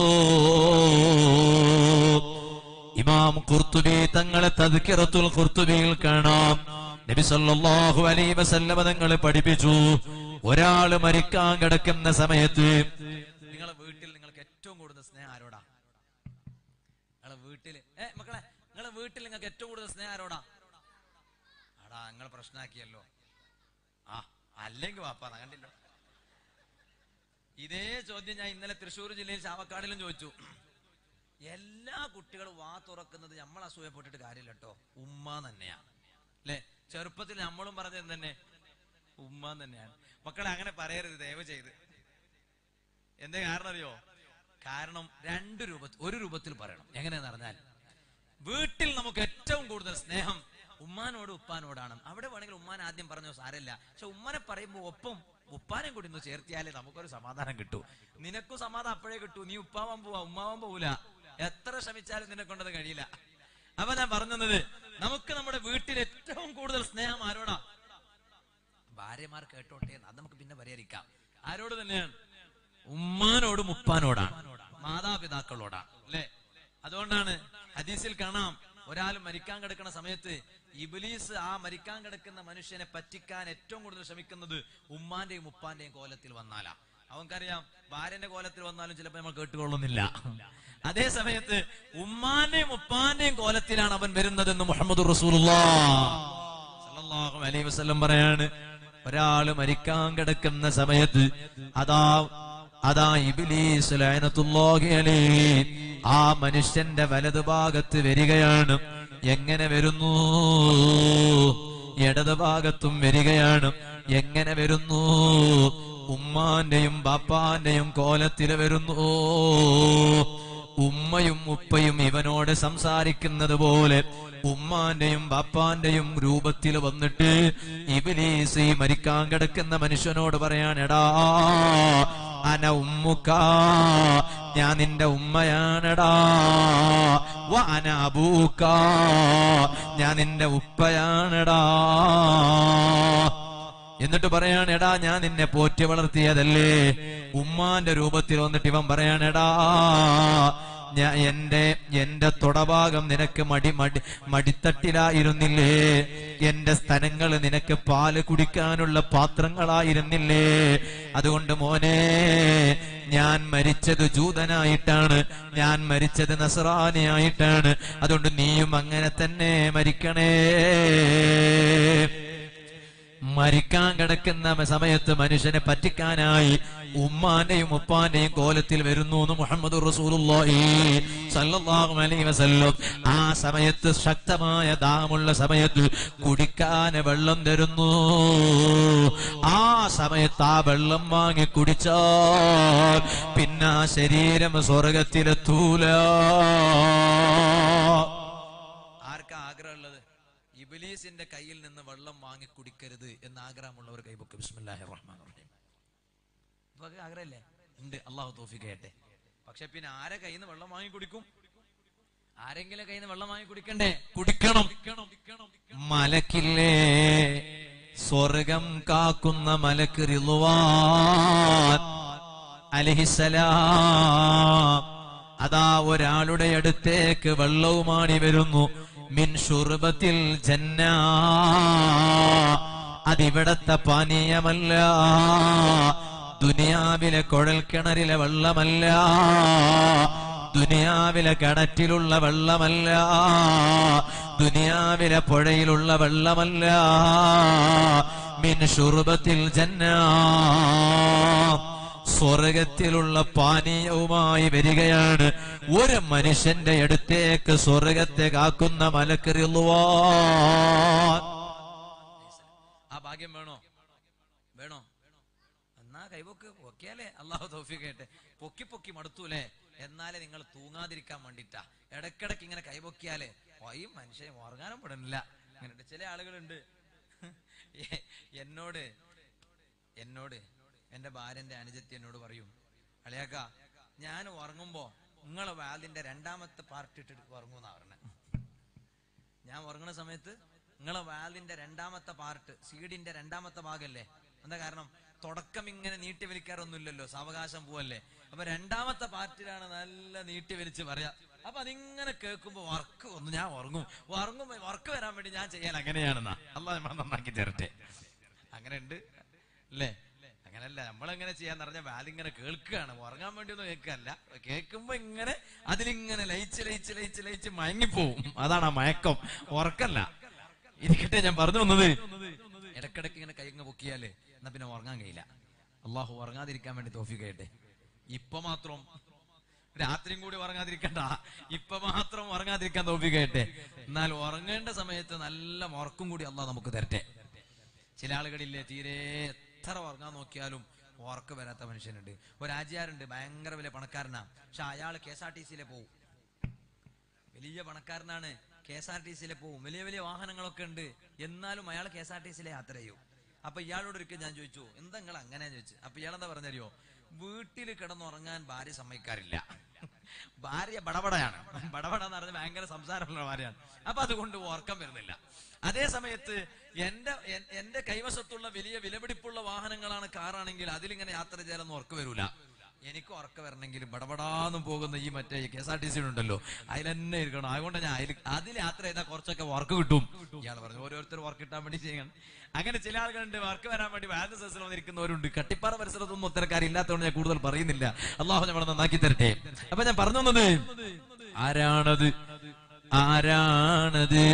ഇമാം ഖുർത്തുബി തങ്ങളെ തദ്കിറത്തുൽ ഖുർത്തുബിയിൽ കാണാം നബി സല്ലല്ലാഹു അലൈഹി വസല്ലമ തങ്ങളെ പഠിപ്പിച്ചു ഒരാള് മരിക്കാൻ കിടക്കുന്ന സമയത്ത് നിങ്ങളെ വീട്ടിൽ നിങ്ങൾക്ക് ഏറ്റവും കൂടുതൽ സ്നേഹം ആരോടാ നിങ്ങളെ വീട്ടിൽ ഏ മക്കളെ നിങ്ങളെ വീട്ടിൽ നിങ്ങൾക്ക് ഏറ്റവും കൂടുതൽ സ്നേഹം ആരോടാ ആടാ നിങ്ങൾ പ്രശ്നമാക്കിയല്ലോ ആ അല്ലെങ്കിൽ വാപ്പാ കണ്ടില്ലോ ഇതേ ചോദ്യം ഞാൻ ഇന്നലെ തൃശ്ശൂർ ജില്ലയിൽ ചാവക്കാടിലും ചോദിച്ചു എല്ലാ കുട്ടികളും വാ തുറക്കുന്നത് നമ്മൾ അസൂയപ്പെട്ടിട്ട് കാര്യമില്ല കേട്ടോ ഉമ്മ തന്നെയാണ് അല്ലെ ചെറുപ്പത്തിൽ നമ്മളും പറഞ്ഞത് തന്നെ ഉമ്മ തന്നെയാണ് മക്കളെ അങ്ങനെ പറയരുത് ദയവ് ചെയ്ത് എന്താ കാരണം അറിയോ കാരണം രണ്ട് രൂപ ഒരു രൂപത്തിൽ പറയണം എങ്ങനെയാന്ന് പറഞ്ഞാൽ വീട്ടിൽ നമുക്ക് ഏറ്റവും കൂടുതൽ സ്നേഹം ഉമ്മാനോട് ഉപ്പാനോടാണ് അവിടെ വേണമെങ്കിൽ ഉമ്മാൻ ആദ്യം പറഞ്ഞു സാരല്ല പക്ഷെ ഉമ്മനെ പറയുമ്പോ ഒപ്പം ഉപ്പാനെ കൂടി ഒന്ന് ചേർത്തിയാലേ നമുക്കൊരു സമാധാനം കിട്ടൂ നിനക്കും സമാധാനം അപ്പോഴേ കിട്ടൂ നീ ഉപ്പാവാൻ പോവാ ഉമ്മാവാൻ പോവില്ല എത്ര ശ്രമിച്ചാലും നിന്നെ കൊണ്ടത് കഴിയില്ല അപ്പൊ ഞാൻ പറഞ്ഞത് നമുക്ക് നമ്മുടെ വീട്ടിൽ ഏറ്റവും കൂടുതൽ സ്നേഹം ആരോടാ ഭാര്യമാർ കേട്ടോട്ടെ എന്ന് അത് നമുക്ക് പിന്നെ പരിഹരിക്കാം ആരോട് തന്നെയാണ് ഉമ്മാനോടും ഉപ്പാനോടാണ് മാതാപിതാക്കളോടാണ് അല്ലെ അതുകൊണ്ടാണ് ഹദീസിൽ കാണാം ഒരാൾ മരിക്കാൻ കിടക്കുന്ന സമയത്ത് ഇബിലീസ് ആ മരിക്കാൻ കിടക്കുന്ന മനുഷ്യനെ പറ്റിക്കാൻ ഏറ്റവും കൂടുതൽ ശ്രമിക്കുന്നത് ഉമ്മാന്റെയും ഉപ്പാന്റെയും കോലത്തിൽ വന്നാലാ അവൻക്കറിയാം ഭാര്യന്റെ കോലത്തിൽ വന്നാലും ചിലപ്പോൾ നമ്മൾ കേട്ടുകൊള്ളുന്നില്ല അതേ സമയത്ത് ഉമ്മാന്റെയും ഉപ്പാന്റെയും കോലത്തിലാണ് അവൻ വരുന്നതെന്ന് മുഹമ്മദ് സല്ലല്ലാഹു അലൈഹി വസല്ലം പറയാണ് ഒരാള് മരിക്കാൻ കിടക്കുന്ന സമയത്ത് അതാ അതാ ഇബിലീസ് ലഅനത്തുല്ലാഹി അലൈഹി ആ മനുഷ്യന്റെ വലതു ഭാഗത്ത് വരികയാണ് എങ്ങനെ വരുന്നു ഇടത് ഭാഗത്തും വരികയാണ് എങ്ങനെ വരുന്നു ഉമ്മാന്റെയും ബാപ്പാന്റെയും കോലത്തിൽ വരുന്നു ഉമ്മയും ഉപ്പയും ഇവനോട് സംസാരിക്കുന്നത് പോലെ ഉമ്മാന്റെയും ബാപ്പാന്റെയും രൂപത്തിൽ വന്നിട്ട് ഇബിലീസ് ഈ മരിക്കാൻ കിടക്കുന്ന മനുഷ്യനോട് പറയാൻ എടാ അന ഉമ്മുക്ക ഞാൻ നിന്റെ ഉമ്മയാണെടാ വ അന അബൂക്ക ഞാൻ നിന്റെ ഉപ്പയാണെടാ എന്നിട്ട് പറയാണ് എടാ ഞാൻ നിന്നെ പോറ്റി വളർത്തിയതല്ലേ ഉമ്മാന്റെ രൂപത്തിൽ വന്നിട്ട് ഇവൻ പറയാണെടാ ഞാൻ എന്റെ എന്റെ തുടഭാഗം നിനക്ക് മടി മടി മടിത്തട്ടിലായിരുന്നില്ലേ എന്റെ സ്ഥലങ്ങൾ നിനക്ക് പാല് കുടിക്കാനുള്ള പാത്രങ്ങളായിരുന്നില്ലേ അതുകൊണ്ട് മോനെ ഞാൻ മരിച്ചത് ജൂതനായിട്ടാണ് ഞാൻ മരിച്ചത് നസറാനിയായിട്ടാണ് അതുകൊണ്ട് നീയും അങ്ങനെ തന്നെ മരിക്കണേ മരിക്കാൻ കിടക്കുന്ന സമയത്ത് മനുഷ്യനെ പറ്റിക്കാനായി ഉമ്മാന്റെയും ഉപ്പാന്റെയും കോലത്തിൽ വരുന്നു എന്ന് മുഹമ്മദ് റസൂലുള്ളാഹി സല്ലല്ലാഹു അലൈഹി വസല്ലം ആ സമയത്ത് ശക്തമായ ദാഹമുള്ള സമയത്ത് കുടിക്കാൻ വെള്ളം തരുന്നു ആ സമയത്ത് ആ വെള്ളം വാങ്ങി കുടിച്ചാൽ പിന്നെ ആ ശരീരം സ്വർഗത്തിലെത്തൂല ആർക്കാ ആഗ്രഹമുള്ളത് ഇബിലീസിന്റെ കയ്യിൽ നിന്ന് വെള്ളം വാങ്ങി കുടിക്കരുത് എന്ന് ആഗ്രഹമുള്ളവർ കൈബുക്ക് ബിസ്മില്ലാഹി റഹ്മാൻ റഹീം ഇതൊക്കെ ആഗ്രഹമല്ലേ ഉണ്ട് അള്ളാഹു തോഫി കേട്ടെ പക്ഷെ പിന്നെ ആരെ കയ്യിൽ നിന്ന് വെള്ളം വാങ്ങി കുടിക്കും ആരെങ്കിലും കയ്യിൽ നിന്ന് വെള്ളം വാങ്ങി കുടിക്കണ്ടേ കുടിക്കണം മലക്കില്ലേ സ്വർഗം കാക്കുന്ന മലക്ക് റിളുവാൻ അലഹിസലാം അതാ ഒരാളുടെ അടുത്തേക്ക് വെള്ളവുമാണി വരുന്നു മിൻ ഷുർബത്തിൽ ജന്ന അതിവിടത്തെ പാനീയമല്ല ദുനിയാവിലെ കുഴൽക്കിണറിലെ വെള്ളമല്ല ദുനിയാവിലെ കിണറ്റിലുള്ള വെള്ളമല്ല ദുനിയാവിലെ പുഴയിലുള്ള വെള്ളമല്ല മിൻ ഷുർബത്തിൽ ജന്ന സ്വർഗത്തിലുള്ള പാനീയവുമായി വരികയാണ് ഒരു മനുഷ്യന്റെ അടുത്തേക്ക് സ്വർഗത്തെ കാക്കുന്ന മലക്കറിയുവാൻ ആ ഭാഗ്യം വേണോ വേണോ എന്നാ കൈപൊക്ക് പൊക്കിയാലേ അള്ളാഹു തോഫി കേട്ടെ പൊക്കി പൊക്കി മടുത്തൂലേ എന്നാലേ നിങ്ങൾ തൂങ്ങാതിരിക്കാൻ വേണ്ടിട്ടാ ഇടക്കിടക്ക് ഇങ്ങനെ കൈപൊക്കിയാലേ ഈ മനുഷ്യൻ ഉറങ്ങാനും പെടുന്നില്ല അങ്ങനെ ചില ആളുകളുണ്ട് എ- എന്നോട് എന്നോട് എന്റെ ഭാര്യന്റെ അനുജത്തി എന്നോട് പറയും അളിയാക്ക ഞാൻ ഉറങ്ങുമ്പോ നിങ്ങളെ വാലിന്റെ രണ്ടാമത്തെ പാർട്ട് ഇട്ടിട്ട് ഉറങ്ങുന്ന പറഞ്ഞത് ഞാൻ ഉറങ്ങുന്ന സമയത്ത് നിങ്ങളെ വാലിന്റെ രണ്ടാമത്തെ പാർട്ട് സീഡിന്റെ രണ്ടാമത്തെ ഭാഗല്ലേ എന്താ കാരണം തുടക്കം ഇങ്ങനെ നീട്ടി വലിക്കാറൊന്നുമില്ലല്ലോ സാവകാശം പോവല്ലേ അപ്പൊ രണ്ടാമത്തെ പാർട്ടിലാണ് നല്ല നീട്ടി വലിച്ച് പറയാ അപ്പൊ അതിങ്ങനെ കേൾക്കുമ്പോ വർക്ക് ഒന്ന് ഞാൻ ഉറങ്ങും ഉറങ്ങുമ്പോ വർക്ക് വരാൻ വേണ്ടി ഞാൻ ചെയ്യാൻ അങ്ങനെയാണെന്നാ അല്ല നമ്മൾ നന്നാക്കി തരട്ടെ അങ്ങനെ ഉണ്ട് അല്ലേ അങ്ങനല്ല നമ്മളെങ്ങനെ ചെയ്യാന്ന് പറഞ്ഞാൽ വാലിങ്ങനെ കേൾക്കുകയാണ് ഉറങ്ങാൻ വേണ്ടി ഒന്നും കേൾക്കല്ല കേൾക്കുമ്പോ ഇങ്ങനെ അതിലിങ്ങനെ ലയിച്ച് ലയിച്ച് ലയിച്ച് ലയിച്ച് മയങ്ങിപ്പോവും അതാണ് ആ മയക്കം ഉറക്കല്ല ഇരിക്കട്ടെ ഞാൻ പറഞ്ഞു വന്നത് ഇടക്കിടക്ക് ഇങ്ങനെ കൈങ്ങ പൊക്കിയാല് എന്നാ പിന്നെ ഉറങ്ങാൻ കഴിയില്ല അള്ളാഹു ഉറങ്ങാതിരിക്കാൻ വേണ്ടി തോഫി കഴിയട്ടെ ഇപ്പൊ മാത്രം രാത്രിയും കൂടി ഉറങ്ങാതിരിക്കണ്ട ഇപ്പൊ മാത്രം ഉറങ്ങാതിരിക്കാൻ തോഫി കഴിയട്ടെ എന്നാൽ ഉറങ്ങേണ്ട സമയത്ത് നല്ല ഉറക്കും കൂടി അള്ളാഹ് നമുക്ക് തരട്ടെ ചില ആളുകളില്ലേ തീരെ എത്ര ഉറങ്ങാൻ നോക്കിയാലും ഉറക്ക വരാത്ത മനുഷ്യനുണ്ട് ഒരു ആചാരുണ്ട് ഭയങ്കര വലിയ പണക്കാരനാ പക്ഷെ അയാൾ കെ എസ് ആർ ടി സിയിലെ പോവും വലിയ പണക്കാരനാണ് കെ എസ് ആർ ടി സിയിലെ പോവും വലിയ വലിയ വാഹനങ്ങളൊക്കെ ഉണ്ട് എന്നാലും അയാൾ കെ എസ് ആർ ടി സിയിലെ യാത്ര ചെയ്യും അപ്പൊ ഇയാളോട് ഒരിക്കൽ ഞാൻ ചോദിച്ചു എന്താ നിങ്ങൾ അങ്ങനെ ചോദിച്ചു അപ്പൊ ഇയാൾ എന്താ പറഞ്ഞറിയോ വീട്ടിൽ കിടന്നുറങ്ങാൻ ഭാര്യ സമ്മതിക്കാറില്ല ഭാര്യ ബടബടയാണ് ബടബട എന്ന് പറഞ്ഞാൽ ഭയങ്കര സംസാരമുള്ള ഭാര്യയാണ് അപ്പൊ അതുകൊണ്ട് ഉറക്കം വരുന്നില്ല അതേ സമയത്ത് എന്റെ എൻ- എന്റെ കൈവശത്തുള്ള വലിയ വിലപിടിപ്പുള്ള വാഹനങ്ങളാണ് കാറാണെങ്കിൽ അതിലിങ്ങനെ യാത്ര ചെയ്യാനൊന്നും ഉറക്കം വരൂല എനിക്ക് ഉറക്കം വരണമെങ്കിൽ ബടബടാന്നും പോകുന്ന ഈ മറ്റേ K S R T C ഉണ്ടല്ലോ അതിൽ തന്നെ ഇരിക്കണം അതുകൊണ്ട് ഞാൻ അതിൽ അതിൽ യാത്ര ചെയ്താൽ കുറച്ചൊക്കെ വർക്ക് കിട്ടും ഇയാൾ പറഞ്ഞു ഓരോരുത്തർ വർക്ക് കിട്ടാൻ വേണ്ടി ചെയ്യണം അങ്ങനെ ചില ആളുകളുണ്ട് വർക്ക് വരാൻ വേണ്ടി വാലൻസ് സെസിൽ വന്നിരിക്കുന്നവരുണ്ട് കട്ടിപ്പാറ പരിസരത്തൊന്നും ഉത്തരക്കാരില്ലാത്തതുകൊണ്ട് ഞാൻ കൂടുതൽ പറയുന്നില്ല അള്ളാഹു നമ്മളെ നന്നാക്കി തരട്ടെ അപ്പൊ ഞാൻ പറഞ്ഞു വന്നത് ആരാണത് ആരാണത്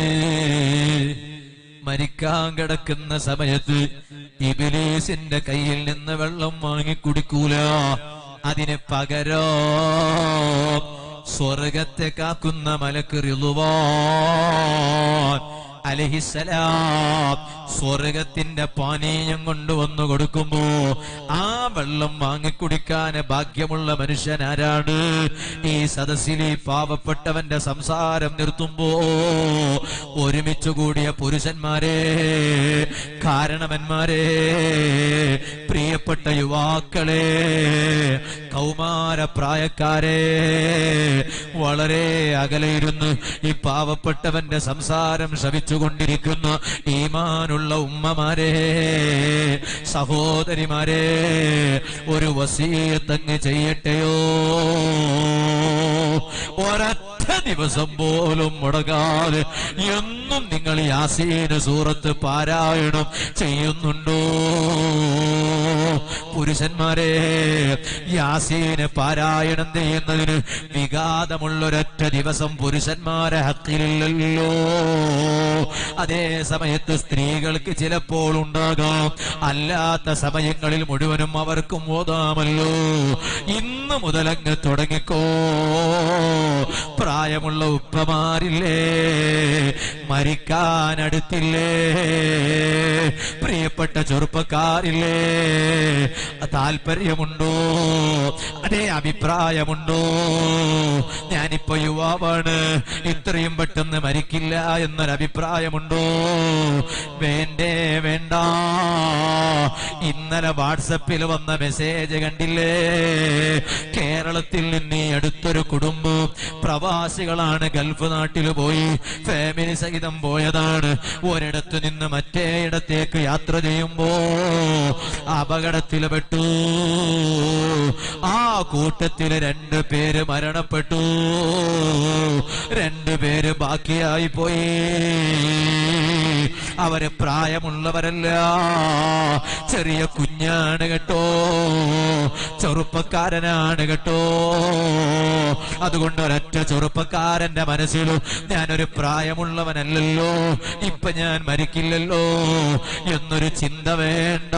മരിക്കാൻ കിടക്കുന്ന സമയത്ത് ഇബിലീസിന്റെ കയ്യിൽ നിന്ന് വെള്ളം വാങ്ങി കുടിക്കൂല അതിന് പകരോ സ്വർഗത്തെ കാക്കുന്ന മലക്ക് റിളുവാൻ അലഹിസലാം സ്വർഗത്തിന്റെ പാനീയം കൊണ്ടുവന്നു കൊടുക്കുമ്പോ ആ വെള്ളം വാങ്ങിക്കുടിക്കാൻ ഭാഗ്യമുള്ള മനുഷ്യൻ ആരാണ് ഈ സദസ്സിൽ ഈ പാവപ്പെട്ടവന്റെ സംസാരം നിർത്തുമ്പോ ഒരുമിച്ച് കൂടിയ പുരുഷന്മാരെ കാരണവന്മാരെ പ്രിയപ്പെട്ട യുവാക്കളെ കൗമാര പ്രായക്കാരെ വളരെ അകലെയിരുന്ന് ഈ പാവപ്പെട്ടവന്റെ സംസാരം ശ്രവിച്ചുകൊണ്ടിരിക്കുന്ന ഈമാനുള്ള ഉമ്മമാരെ സഹോദരിമാരെ ഒരു വസീയത്തങ്ങ് ചെയ്യട്ടെയോ ഒരൊറ്റ ദിവസം പോലും മുടങ്ങാതെ എന്നും നിങ്ങൾ യാസീന് സൂറത്ത് പാരായണം ചെയ്യുന്നുണ്ടോ പുരുഷന്മാരെ യാസീന് പാരായണം ചെയ്യുന്നതിന് വിഘാതമുള്ളൊരൊറ്റ ദിവസം പുരുഷന്മാരെ ഹക്കിലില്ലല്ലോ അതേ സമയത്ത് സ്ത്രീകൾക്ക് ചിലപ്പോൾ ഉണ്ടാകാം അല്ലാത്ത സമയങ്ങളിൽ മുഴുവനും അവർക്കും ഓതാമല്ലോ ഇന്ന് മുതലങ്ങ് തുടങ്ങിക്കോ പ്രായമുള്ള ഉപ്പമാരില്ലേ മരിക്കാനടുത്തില്ലേ പ്രിയപ്പെട്ട ചെറുപ്പക്കാരില്ലേ താല്പര്യമുണ്ടോ അതേ അഭിപ്രായമുണ്ടോ ഞാനിപ്പോ യുവാവാണ് ഇത്രയും പെട്ടെന്ന് മരിക്കില്ല എന്നൊരു അഭിപ്രായമുണ്ടോ വേണ്ടേ വേണ്ട ഇന്നലെ വാട്സപ്പിൽ വന്ന മെസ്സേജ് കണ്ടില്ലേ കേരളത്തിൽ നിന്ന് ഈ അടുത്തൊരു കുടുംബം പ്രവാസികളാണ് ഗൾഫ് നാട്ടിൽ പോയി ഫാമിലി സഹിതം പോയതാണ് ഒരിടത്തു നിന്ന് മറ്റേ ഇടത്തേക്ക് യാത്ര ചെയ്യുമ്പോ അപകടത്തിൽ പെട്ടു ആ കൂട്ടത്തിൽ രണ്ട് പേര് മരണപ്പെട്ടു രണ്ട് പേര് ബാക്കിയായി പോയി അവര് പ്രായമുള്ളവരല്ല ചെറിയ കുഞ്ഞാണ് കേട്ടോ ചെറുപ്പക്കാരനാണ് കേട്ടോ അതുകൊണ്ട് ഒരൊറ്റ ചെറുപ്പക്കാരന്റെ മനസ്സിലും ഞാനൊരു പ്രായമുള്ളവനല്ലല്ലോ ഇപ്പൊ ഞാൻ മരിക്കില്ലല്ലോ എന്നൊരു ചിന്ത വേണ്ട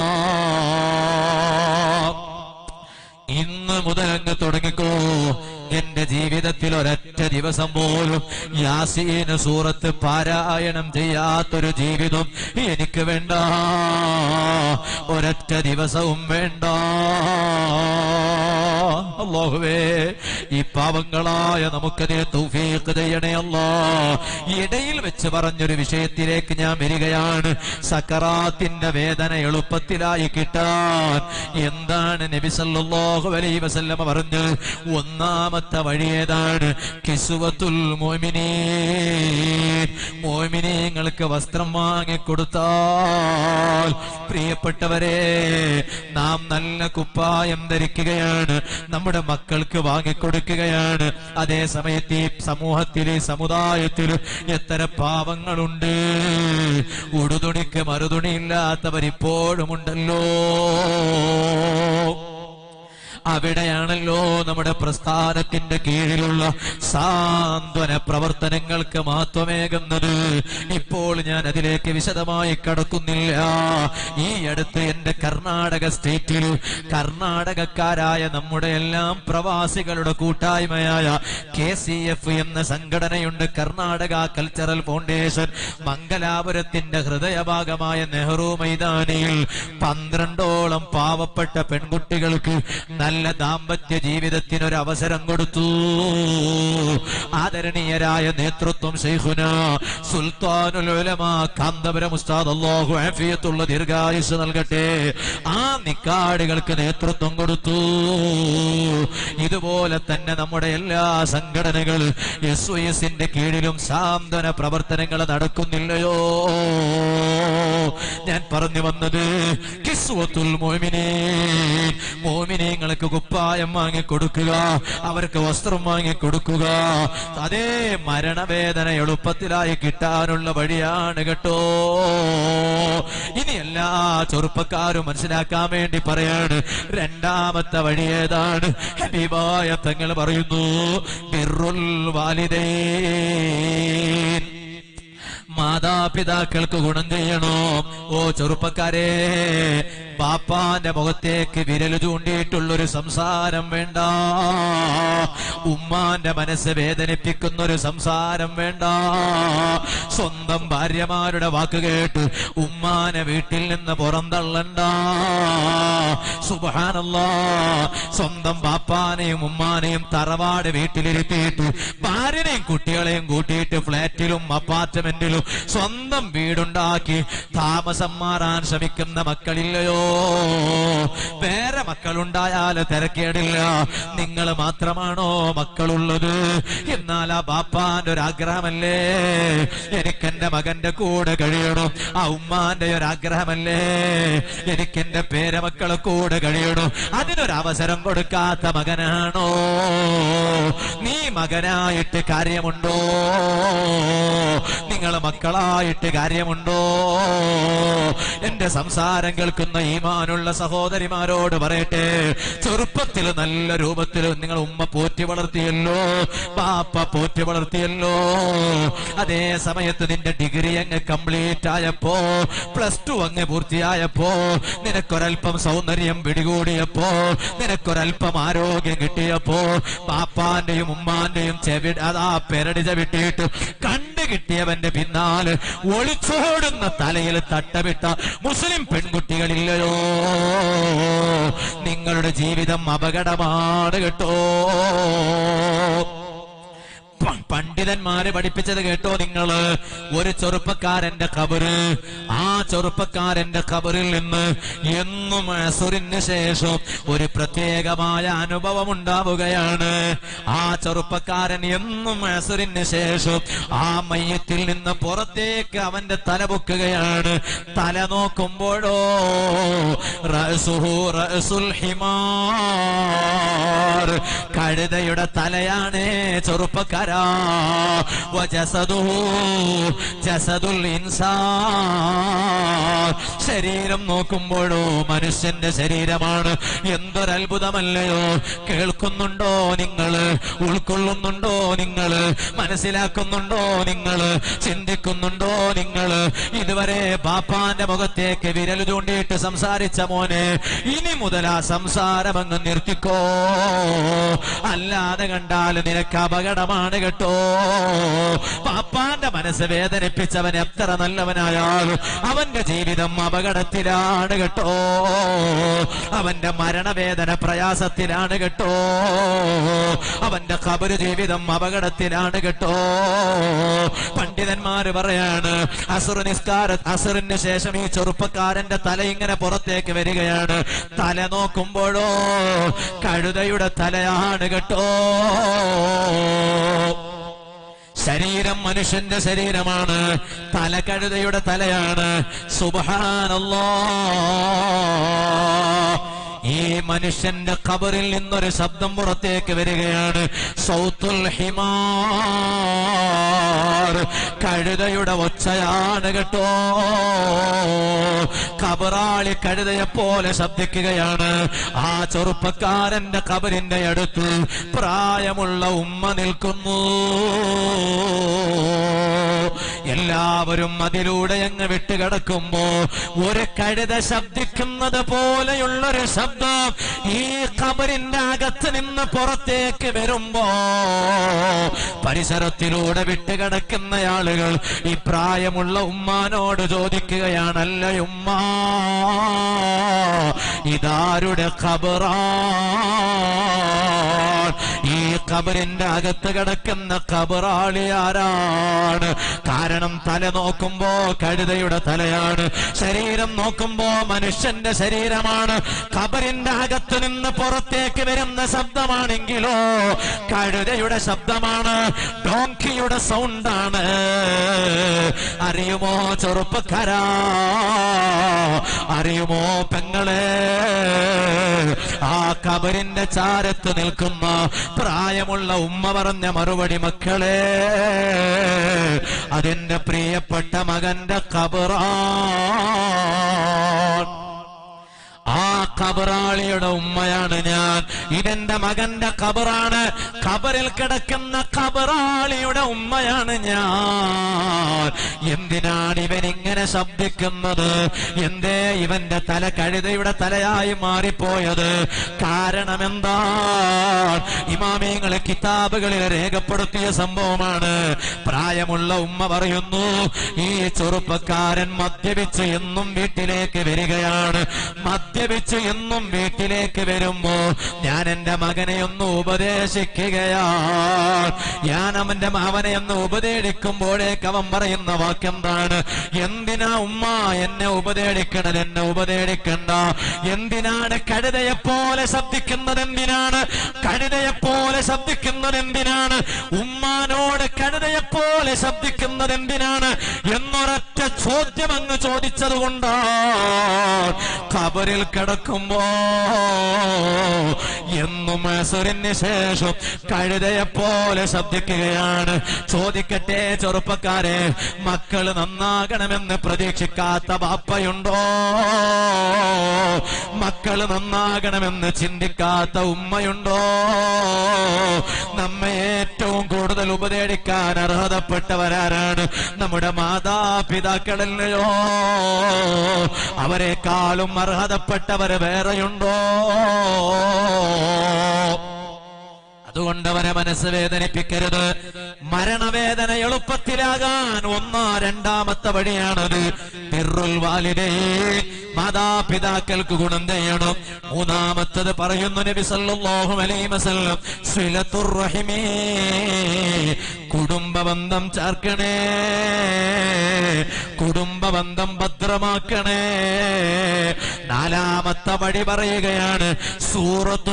ഇന്ന് മുതൽ അങ്ങ് തുടങ്ങിക്കോ എന്റെ ജീവിതത്തിൽ ഒരൊറ്റ ദിവസം പോലും യാസീന് സൂറത്ത് പാരായണം ചെയ്യാത്തൊരു ജീവിതം എനിക്ക് വേണ്ട ഒരൊറ്റ ദിവസവും വേണ്ട അല്ലാഹുവേ ഈ പാവങ്ങളായ നമുക്കതേ തൗഫീഖ് ചെയ്യണേ അല്ലാ ഇടയിൽ വെച്ച് പറഞ്ഞൊരു വിഷയത്തിലേക്ക് ഞാൻ വരികയാണ് സക്കറാത്തിന്റെ വേദന എളുപ്പത്തിലായി കിട്ടാൻ എന്താണ് നബി സല്ലല്ലാഹു അലൈഹി വസല്ലമ പറഞ്ഞു ഒന്നാമത്തെ വഴി ഏതാണ് കിസുവത്തുൽ മുഅ്മിനീൻ മുഅ്മിനീങ്ങൾക്ക് വസ്ത്രം വാങ്ങിക്കൊടുത്താൽ പ്രിയപ്പെട്ടവരെ നാം നല്ല കുപ്പായം ധരിക്കുകയാണ് നമ്മുടെ മക്കൾക്ക് വാങ്ങിക്കൊടുക്കുകയാണ് അതേ സമയത്ത് ഈ സമൂഹത്തിൽ ഈ സമുദായത്തിൽ എത്ര പാവങ്ങളുണ്ട് ഉടുതുണിക്ക് മറുതുണിയില്ലാത്തവർ ഇപ്പോഴുമുണ്ടല്ലോ അവിടെയാണല്ലോ നമ്മുടെ പ്രസ്ഥാനത്തിന്റെ കീഴിലുള്ള സാന്ത്വന പ്രവർത്തനങ്ങൾക്ക് മഹത്വമേകുന്നത് ഇപ്പോൾ ഞാൻ അതിലേക്ക് വിശദമായി കടക്കുന്നില്ല ഈ അടുത്ത് എന്റെ കർണാടക സ്റ്റേറ്റിൽ കർണാടകക്കാരായ നമ്മുടെ എല്ലാം പ്രവാസികളുടെ കൂട്ടായ്മയായ കെ സി എഫ് എന്ന സംഘടനയുണ്ട് കർണാടക കൾച്ചറൽ ഫൗണ്ടേഷൻ മംഗലാപുരത്തിന്റെ ഹൃദയഭാഗമായ നെഹ്റു മൈതാനിയിൽ പന്ത്രണ്ടോളം പാവപ്പെട്ട പെൺകുട്ടികൾക്ക് നല്ല ദാമ്പത്യ ജീവിതത്തിന് ഒരു അവസരം കൊടുത്തു ആദരണീയരായ നേതൃത്വം ശൈഖുന സുൽത്താനുൽ ഉലമ കാന്തപുരം ഉസ്താദ് അല്ലാഹു ആഫിയത്തുള്ള ദീർഘായുസ് നൽകട്ടെ ആ നിക്കാടുകൾക്ക് നേതൃത്വം കൊടുത്തു ഇതുപോലെ തന്നെ നമ്മുടെ എല്ലാ സംഘടനകൾ എസ് ഒ എസിന്റെ കീഴിലും സാന്ത്വന പ്രവർത്തനങ്ങൾ നടക്കുന്നില്ലയോ ഞാൻ പറഞ്ഞു വന്നത് കിസ്വത്തുൽ മോമിനീൻ മോമിനീങ്ങൾക്ക് കുപ്പായം വാങ്ങി കൊടുക്കുക അവർക്ക് വസ്ത്രം വാങ്ങി കൊടുക്കുക അതേ മരണവേദന എളുപ്പത്തിലായി കിട്ടാനുള്ള വഴിയാണ് കേട്ടോ ഇനി എല്ലാ ചെറുപ്പക്കാരും മനസ്സിലാക്കാൻ വേണ്ടി പറയാണ് രണ്ടാമത്തെ വഴി ഏതാണ് ഹബീബായ തങ്ങൾ പറയുന്നു ബിറുൽ വാലിദൈൻ മാതാപിതാക്കൾക്ക് ഗുണം ചെയ്യണോ ഓ ചെറുപ്പക്കാരെ പാപ്പാന്റെ മുഖത്തേക്ക് വിരൽ ചൂണ്ടിയിട്ടുള്ളൊരു സംസാരം വേണ്ട ഉമ്മാന്റെ മനസ്സ് വേദനിപ്പിക്കുന്ന ഒരു സംസാരം വേണ്ട സ്വന്തം ഭാര്യമാരുടെ വാക്ക് കേട്ട് ഉമ്മാനെ വീട്ടിൽ നിന്ന് പുറന്തള്ളണ്ട സുബാനല്ലാ സ്വന്തം പാപ്പാനെയും ഉമ്മാനെയും തറവാട് വീട്ടിലിരുത്തിയിട്ട് ഭാര്യനെയും കുട്ടികളെയും കൂട്ടിയിട്ട് ഫ്ലാറ്റിലും അപ്പാർട്ട്മെന്റിലും സ്വന്തം വീടുണ്ടാക്കി താമസം മാറാൻ ശ്രമിക്കുന്ന മക്കളില്ലയോ വേറെ മക്കളുണ്ടായാൽ തിരക്കേടില്ല നിങ്ങൾ മാത്രമാണോ മക്കളുള്ളത് എന്നാൽ ആ ബാപ്പാന്റെ ഒരു ആഗ്രഹമല്ലേ എനിക്കെന്റെ മകന്റെ കൂടെ കഴിയണം ആ ഉമ്മാന്റെ ഒരു ആഗ്രഹമല്ലേ എനിക്കെന്റെ പേരമക്കളെ കൂടെ കഴിയണം അതിനൊരവസരം കൊടുക്കാത്ത മകനാണോ നീ മകനായിട്ട് കാര്യമുണ്ടോ നിങ്ങൾ മക്കളായിട്ട് കാര്യമുണ്ടോ എന്റെ സംസാരം കേൾക്കുന്ന ഈമാനുള്ള സഹോദരിമാരോട് പറയട്ടെ ചെറുപ്പത്തിൽ നല്ല രൂപത്തിൽ നിങ്ങൾ ഉമ്മ പോറ്റി വളർത്തിയല്ലോ പാപ്പ പോറ്റി വളർത്തിയല്ലോ അതേ സമയത്ത് നിന്റെ ഡിഗ്രി അങ്ങ് കംപ്ലീറ്റ് ആയപ്പോ പ്ലസ് ടു അങ്ങ് പൂർത്തിയായപ്പോ നിനക്കൊരൽപ്പം സൗന്ദര്യം പിടികൂടിയപ്പോ നിനക്കൊരൽപ്പം ആരോഗ്യം കിട്ടിയപ്പോ പാപ്പാന്റെയും ഉമ്മാന്റെയും ചെവി അതാ പെരടി ചവിട്ടിയിട്ട് കണ്ടു കിട്ടിയവന്റെ പിന്നാലെ ഒളിച്ചോടുന്ന തലയിൽ തട്ടമിട്ട മുസ്ലിം പെൺകുട്ടികളില്ലയോ നിങ്ങളുടെ ജീവിതം അപകടമാണ് കേട്ടോ പ- പണ്ഡിതന്മാര് പഠിപ്പിച്ചത് കേട്ടോ നിങ്ങള് ഒരു ചെറുപ്പക്കാരന്റെ ഖബറ് ആ ചെറുപ്പക്കാരന്റെ ഖബറിൽ നിന്ന് എന്നും അസുറിന് ശേഷം ഒരു പ്രത്യേകമായ അനുഭവം ഉണ്ടാവുകയാണ് ആ ചെറുപ്പക്കാരൻ എന്നും അസുറിന് ശേഷം ആ മയ്യത്തിൽ നിന്ന് പുറത്തേക്ക് അവന്റെ തല പൊക്കുകയാണ് തല നോക്കുമ്പോഴോ റഅസുഹു റഅസുൽ ഹിമാർ കഴുതയുടെ തലയാണ് ചെറുപ്പക്കാരാ വജസദുഹു ജസദുൽ ഇൻസാൻ ശരീരം നോക്കുമ്പോഴോ മനുഷ്യന്റെ ശരീരമാണ് എന്തൊരത്ഭുതമല്ലയോ കേൾക്കുന്നുണ്ടോ നിങ്ങള് ഉൾക്കൊള്ളുന്നുണ്ടോ നിങ്ങള് മനസ്സിലാക്കുന്നുണ്ടോ നിങ്ങള് ചിന്തിക്കുന്നുണ്ടോ നിങ്ങള് ഇതുവരെ ബാപ്പാന്റെ മുഖത്തേക്ക് വിരൽ ചൂണ്ടിയിട്ട് സംസാരിച്ച മോനെ ഇനി മുതൽ ആ സംസാരം അങ്ങ് നിർത്തിക്കോ അല്ലാതെ കണ്ടാൽ നിനക്ക് അപകടമാണ് കേട്ടോ പാപ്പാന്റെ മനസ്സ് വേദനിപ്പിച്ചവൻ എത്ര നല്ലവനായാലും അവന്റെ ജീവിതം അപകട അപകടത്തിലാണ് കേട്ടോ അവന്റെ മരണവേദന പ്രയാസത്തിലാണ് കേട്ടോ അവന്റെ ഖബർ ജീവിതം അപകടത്തിലാണ് കേട്ടോ പണ്ഡിതന്മാര് പറയാണ് അസുർ നിസ്കാര അസുറിന് ശേഷം ഈ ചെറുപ്പക്കാരന്റെ തല ഇങ്ങനെ പുറത്തേക്ക് വരികയാണ് തല നോക്കുമ്പോഴോ കഴുതയുടെ തലയാണ് കേട്ടോ ശരീരം മനുഷ്യന്റെ ശരീരമാണ് തല കഴുതയുടെ തലയാണ് സുബഹാനല്ലോ ഈ മനുഷ്യന്റെ ഖബറിൽ നിന്നൊരു ശബ്ദം പുറത്തേക്ക് വരികയാണ് സൗത്തുൽ ഹിമാർ കഴുതയുടെ ഒച്ചയാണ് കേട്ടോ കബറാളി കഴുതയെ പോലെ ശബ്ദിക്കുകയാണ് ആ ചെറുപ്പക്കാരന്റെ കബറിന്റെ അടുത്ത് പ്രായമുള്ള ഉമ്മ നിൽക്കുന്നു എല്ലാവരും അതിലൂടെ അങ്ങ് വിട്ടുകിടക്കുമ്പോ ഒരു കഴുത ശബ്ദിക്കുന്നത് പോലെയുള്ളൊരു ശബ്ദം ഈ ഖബറിന്റെ അകത്ത് നിന്ന് പുറത്തേക്ക് വരുമ്പോ പരിസരത്തിലൂടെ വിട്ടുകിടക്കുന്ന ആളുകൾ ഈ പ്രായമുള്ള ഉമ്മാനോട് ചോദിക്കുകയാണല്ല ഉമ്മ ഇതാരുടെ ഖബറാ ഈ ഖബറിന്റെ അകത്ത് കിടക്കുന്ന ഖബറാളി ആരാണ് കാരണം തല നോക്കുമ്പോ കഴുതയുടെ തലയാണ് ശരീരം നോക്കുമ്പോ മനുഷ്യന്റെ ശരീരമാണ് ഖബറിന്റെ അകത്ത് നിന്ന് പുറത്തേക്ക് വരുന്ന ശബ്ദമാണെങ്കിലോ കഴുതയുടെ ശബ്ദമാണ് ഡോങ്കിയുടെ സൗണ്ടാണ് അറിയുമോ ചെറുപ്പക്കാരാ അറിയുമോ പെങ്ങളെ ആ കബറിന്റെ ചാരത്ത് നിൽക്കുന്ന പ്രായമുള്ള ഉമ്മ പറഞ്ഞ മറുപടി മക്കളെ അതെന്റെ പ്രിയപ്പെട്ട മകന്റെ കബറാ ആ കബറാളിയുടെ ഉമ്മയാണ് ഞാൻ ഇതെന്റെ മകന്റെ കബറാണ് കബറിൽ കിടക്കുന്ന കബറാളിയുടെ ഉമ്മയാണ് ഞാൻ എന്തിനാണ് ഇവൻ ഇങ്ങനെ ശബ്ദിക്കുന്നത് എന്തേ ഇവന്റെ തല കഴുതയുടെ തലയായി മാറിപ്പോയത് കാരണം എന്താ ഇമാമിയങ്ങളെ കിതാബുകളിൽ രേഖപ്പെടുത്തിയ സംഭവമാണ് പ്രായമുള്ള ഉമ്മ പറയുന്നു ഈ ചെറുപ്പക്കാരൻ മദ്യപിച്ച് എന്നും വീട്ടിലേക്ക് വരികയാണ് മദ്യപിച്ച് എന്നും വീട്ടിലേക്ക് വരുമ്പോ ഞാൻ എന്റെ മകനെ ഒന്ന് ഉപദേശിക്കുകയാണ് ഞാൻ അവന്റെ അവനെ ഒന്ന് ഉപദേശിക്കുമ്പോഴേക്ക് അവൻ പറയുന്ന വാക്കെന്താണ് എന്തിനാ ഉമ്മ എന്നെ ഉപദേശിക്കണത് എന്നെ ഉപദേശിക്കണ്ട എന്തിനാണ് കഴുതയെ പോലെ ശബ്ദിക്കുന്നത് എന്തിനാണ് കഴുതയെ പോലെ ശബ്ദിക്കുന്നത് എന്തിനാണ് ഉമ്മാനോട് കഴുതയെ പോലെ ശബ്ദിക്കുന്നത് എന്തിനാണ് എന്നൊരൊറ്റ ചോദ്യം അങ്ങ് ചോദിച്ചത് കൊണ്ടാണ് ഖബറിൽ കിടക്കുമ്പോ എന്നും അസുരന് ശേഷം കഴുതയെ പോലെ ശബ്ദിക്കുകയാണ് ചോദിക്കട്ടെ ചെറുപ്പക്കാരെ മക്കള് നന്നാകണമെന്ന് പ്രതീക്ഷിക്കാത്ത ബാപ്പയുണ്ടോ മക്കള് നന്നാകണമെന്ന് ചിന്തിക്കാത്ത ഉമ്മയുണ്ടോ നമ്മെ ഏറ്റവും കൂടുതൽ ഉപദേശിക്കാൻ അർഹതപ്പെട്ടവരാരാണ് നമ്മുടെ മാതാപിതാക്കളല്ലയോ അവരെക്കാളും അർഹതപ്പെട്ടവര് വേറെയുണ്ടോ അതുകൊണ്ട് അവരെ മനസ്സ് വേദനിപ്പിക്കരുത് മരണവേദന എളുപ്പത്തിലാകാൻ ഒന്നാ രണ്ടാമത്തെ വഴിയാണത് ബിർറുൽ വാലിദേ മാതാപിതാക്കൾക്ക് ഗുണം ചെയ്യണം മൂന്നാമത്തത് പറയുന്നു നബി സല്ലല്ലാഹു അലൈഹി വസല്ലം സിലത്തുർ റഹിമേ കുടുംബബന്ധം ചേർക്കണേ കുടുംബബന്ധം ഭദ്രമാക്കണേ നാലാമത്തെ വഴി പറയുകയാണ് സൂറത്തു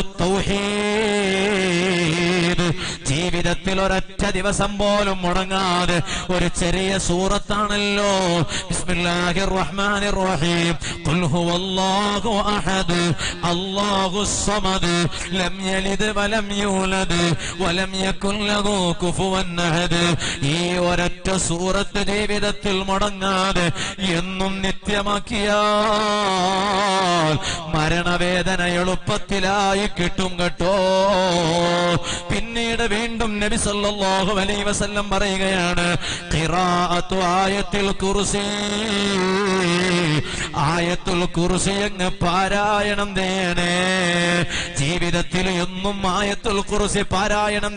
തൗഹീദ് ജീവിതത്തിൽ ഒരൊറ്റ ദിവസം പോലും മുടങ്ങാതെ ഒരു ചെറിയ സൂറത്താണല്ലോ ബിസ്മില്ലാഹിർ റഹ്മാനിർ റഹീം ഖുൽ ഹുവല്ലാഹു അഹദ് അല്ലാഹുസ് സമദ് ലം യലിദ് വലം യൂലദ് വലം യകുൽ ലഹു കുഫുവൻ അഹദ് ഈ ഒരൊറ്റ സൂറത്ത് ജീവിതത്തിൽ മുടങ്ങാതെ എന്നും നിത്യമാക്കിയാൽ മരണവേദന എളുപ്പത്തിലായി കിട്ടും കേട്ടോ പിന്നീട് വീണ്ടും നബി സല്ലല്ലാഹു അലൈഹി വസല്ലം പറയുകയാണ് ഖിറാഅത്തു ആയത്തിൽ കുർസി ആയത്തുൽ കുർസി അങ്ങ് പാരായണം ചെയ്യണേ ജീവിതത്തിൽ എന്നും ആയത്തുൽ കുർസി പാരായണം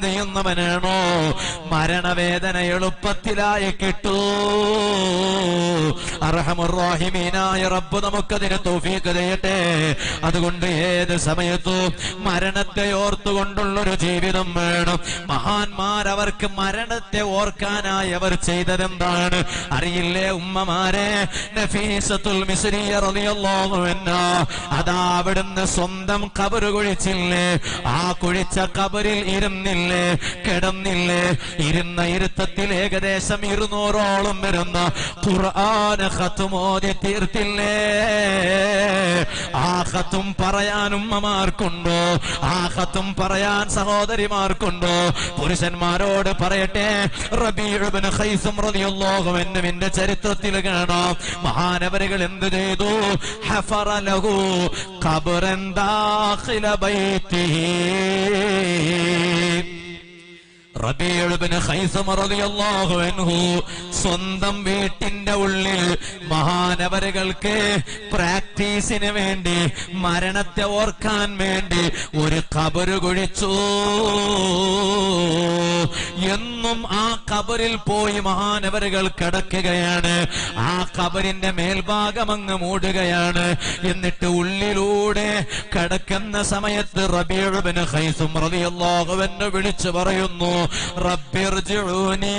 ചെയ്യുന്നവനാണോ മരണവേദന എളുപ്പത്തിലായി കിട്ടൂ അർഹമുറാഹിമീനായ റബ്ബ് നമുക്കതിന് തൗഫീഖ് ചെയ്യട്ടെ അതുകൊണ്ട് ഏത് സമയത്തും മരണത്തെ ഓർത്തുകൊണ്ടുള്ളൊരു ജീവിതം വേണം മഹാന്മാർ അവർക്ക് മരണത്തെ ഓർക്കാനായി അവർ ചെയ്തതെന്താണ് അറിയില്ലേ ഉമ്മമാരെ നഫീസത്തുൽ മിസ്രിയ റളിയല്ലാഹു അൻഹാ അതാ അവിടുന്ന് സ്വന്തം കബറ് കുഴിച്ചില്ലേ ആ കുഴിച്ച കബറിൽ ഇരുന്നില്ലേ കിടന്നില്ലേ ഇരുന്ന ഇരുത്തത്തിൽ ഏകദേശം ഇരുന്നൂറോളം വരുന്ന ഖുർആന ഖത്തുമോദി തീർത്തില്ലേ ആ ഖത്തും പറയാൻ ഉമ്മമാർക്കുണ്ടോ ആ ഖത്തും പറയാൻ സഹോദരിമാർക്കുണ്ടോ പുരുഷന്മാരോട് പറയട്ടെ റബീഉബ്നു ഖൈസും റളിയല്ലാഹു അൻഹുവിന്റെ ചരിത്രത്തിൽ കാണാം മഹാനവരുകൾ എന്ത് ചെയ്തു ഹഫറ ലഹു ഖബറൻ ദാഖില ബൈത്തിഹി റബീഉബ്നു ഖൈസം റളിയല്ലാഹു അൻഹു സ്വന്തം വീട്ടിന്റെ ഉള്ളിൽ മഹാനവരുകൾക്ക് പ്രാക്ടീസിന് വേണ്ടി മരണത്തെ ഓർക്കാൻ വേണ്ടി ഒരു കബറ് കുഴിച്ചു എന്നും ആ കബറിൽ പോയി മഹാനവരുകൾ കിടക്കുകയാണ് ആ കബറിന്റെ മേൽഭാഗം അങ്ങ് മൂടുകയാണ് എന്നിട്ട് ഉള്ളിലൂടെ കിടക്കുന്ന സമയത്ത് റബീഉബ്നു ഖൈസും റളിയല്ലാഹു അൻഹു വിളിച്ചു പറയുന്നു റബ്ബിർജിഊനി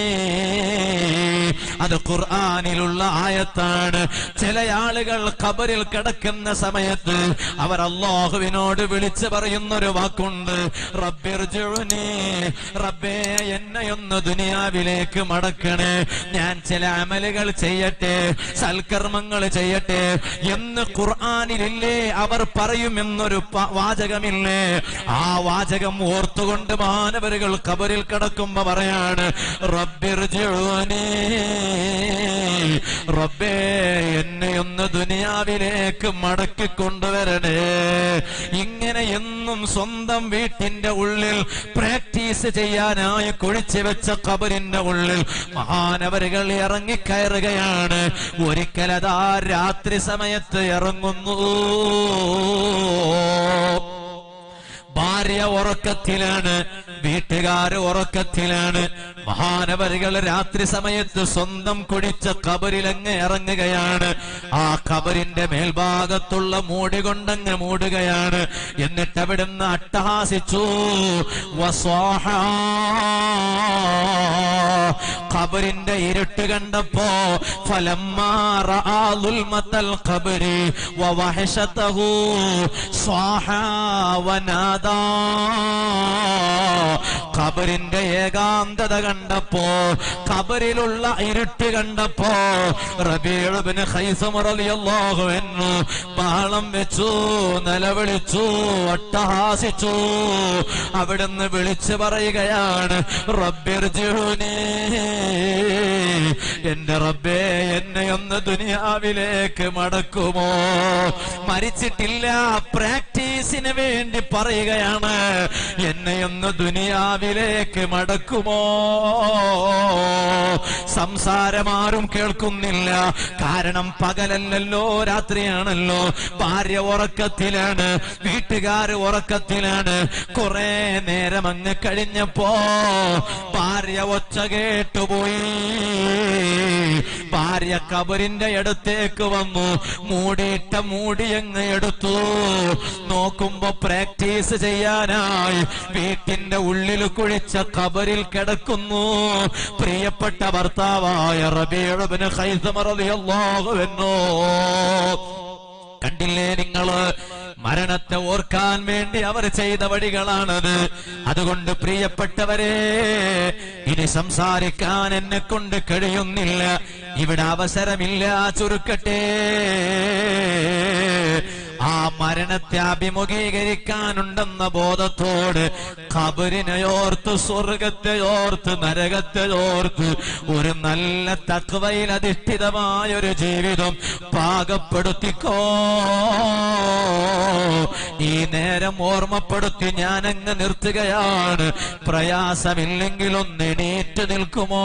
അത് ഖുർആനിലുള്ള ആയത്താണ് ചില ആളുകൾ ഖബറിൽ കിടക്കുന്ന സമയത്ത് അവർ അള്ളാഹുവിനോട് വിളിച്ചു പറയുന്ന ഒരു വാക്കുണ്ട് റബ്ബിർജിഊനി റബ്ബേ എന്നെ ഒന്ന് ദുനിയാവിലേക്ക് മടക്കണേ ഞാൻ ചില അമലുകൾ ചെയ്യട്ടെ സൽക്കർമ്മങ്ങൾ ചെയ്യട്ടെ എന്ന് ഖുർആനിലില്ലേ അവർ പറയുമെന്നൊരു പ- വാചകമില്ലേ ആ വാചകം ഓർത്തുകൊണ്ട് മാനവരുകൾ കബറിൽ കിടക്കുമ്പോ പറയാണ് റബ്ബിർജിഊനി റബ്ബേ എന്നെ ഒന്ന് ദുനിയാവിലേക്ക് മടക്കി കൊണ്ടുവരണേ ഇങ്ങനെ എന്നും സ്വന്തം വീട്ടിന്റെ ഉള്ളിൽ പ്രാക്ടീസ് ചെയ്യാനായി കുഴിച്ചു വെച്ച കബറിന്റെ ഉള്ളിൽ മഹാനവരുകൾ ഇറങ്ങിക്കയറുകയാണ് ഒരിക്കലതാ രാത്രി സമയത്ത് ഇറങ്ങുന്നു ഭാര്യ ഉറക്കത്തിലാണ് വീട്ടുകാര് ഉറക്കത്തിലാണ് മഹാനവരികൾ രാത്രി സമയത്ത് സ്വന്തം കുടിച്ച കബറിലങ്ങ് ഇറങ്ങുകയാണ് ആ കബറിന്റെ മേൽഭാഗത്തുള്ള മൂടി കൊണ്ടങ്ങ് മൂടുകയാണ് എന്നിട്ട് അവിടുന്ന് അട്ടഹാസിച്ചു വസ്വാഹ ഖബറിന്റെ ഇരുട്ട് കണ്ടപ്പോ ഫലമ്മാറ ുൽമത്തൽ ഖബരി വവഹശതഹു സ്വാഹ വനാദാ ഖബറിന്റെ ഏകാന്തത കണ്ടപ്പോ ഖബറിലുള്ള ഇരുട്ട് കണ്ടപ്പോ റബീഉബ്നു ഖൈസം റളിയല്ലാഹു അൻഹു ബഹളം വെച്ചു നിലവിളിച്ചു അട്ടഹാസിച്ചു അവിടുന്ന് വിളിച്ചു പറയുകയാണ് റബ്ബിർജിഊനി എന്റെ റബ്ബേ എന്നെ ഒന്ന് ദുനിയാവിലേക്ക് മടക്കുമോ മരിച്ചിട്ടില്ല പ്രാക്ടീസിന് വേണ്ടി പറയുകയാണ് എന്നെ ഒന്ന് ദുനിയാവിലേക്ക് മടക്കുമോ സംസാരമാരും കേൾക്കുന്നില്ല കാരണം പകലല്ലല്ലോ രാത്രിയാണല്ലോ ഭാര്യ ഉറക്കത്തിലാണ് വീട്ടുകാര് ഉറക്കത്തിലാണ് കുറെ നേരം അങ്ങ് കഴിഞ്ഞപ്പോ ഭാര്യ ഒച്ച കേട്ടുപോയി ഭാര്യ കബറിന്റെ അടുത്തേക്ക് വന്നു മൂടിയിട്ട മൂടി അങ്ങ് എടുത്തു നോക്കുമ്പോ പ്രാക്ടീസ് ചെയ്യാനായി വീട്ടിന്റെ ഉള്ളിൽ കുഴിച്ച കബറിൽ കിടക്കുന്നു പ്രിയപ്പെട്ട ഭർത്താവായ റബീഉബ്നു ഖൈസം റളിയല്ലാഹു അൻഹു കണ്ടില്ലേ നിങ്ങള് മരണത്തെ ഓർക്കാൻ വേണ്ടി അവർ ചെയ്ത വഴികളാണത് അതുകൊണ്ട് പ്രിയപ്പെട്ടവരെ ഇനി സംസാരിക്കാൻ എന്നെ കൊണ്ട് കഴിയുന്നില്ല ഇവിടെ അവസരമില്ല ചുരുക്കട്ടെ ആ മരണത്തെ അഭിമുഖീകരിക്കാനുണ്ടെന്ന ബോധത്തോട് ഖബറിനെയോർത്ത് സ്വർഗത്തെ ഓർത്ത് നരകത്തെ ഓർത്ത് ഒരു നല്ല തക്വയിൽ അധിഷ്ഠിതമായ ഒരു ജീവിതം പാകപ്പെടുത്തിക്കോ ഈ നേരം ഓർമ്മപ്പെടുത്തി ഞാനങ്ങ് നിർത്തുകയാണ് പ്രയാസമില്ലെങ്കിൽ ഒന്ന് എണീറ്റ് നിൽക്കുമോ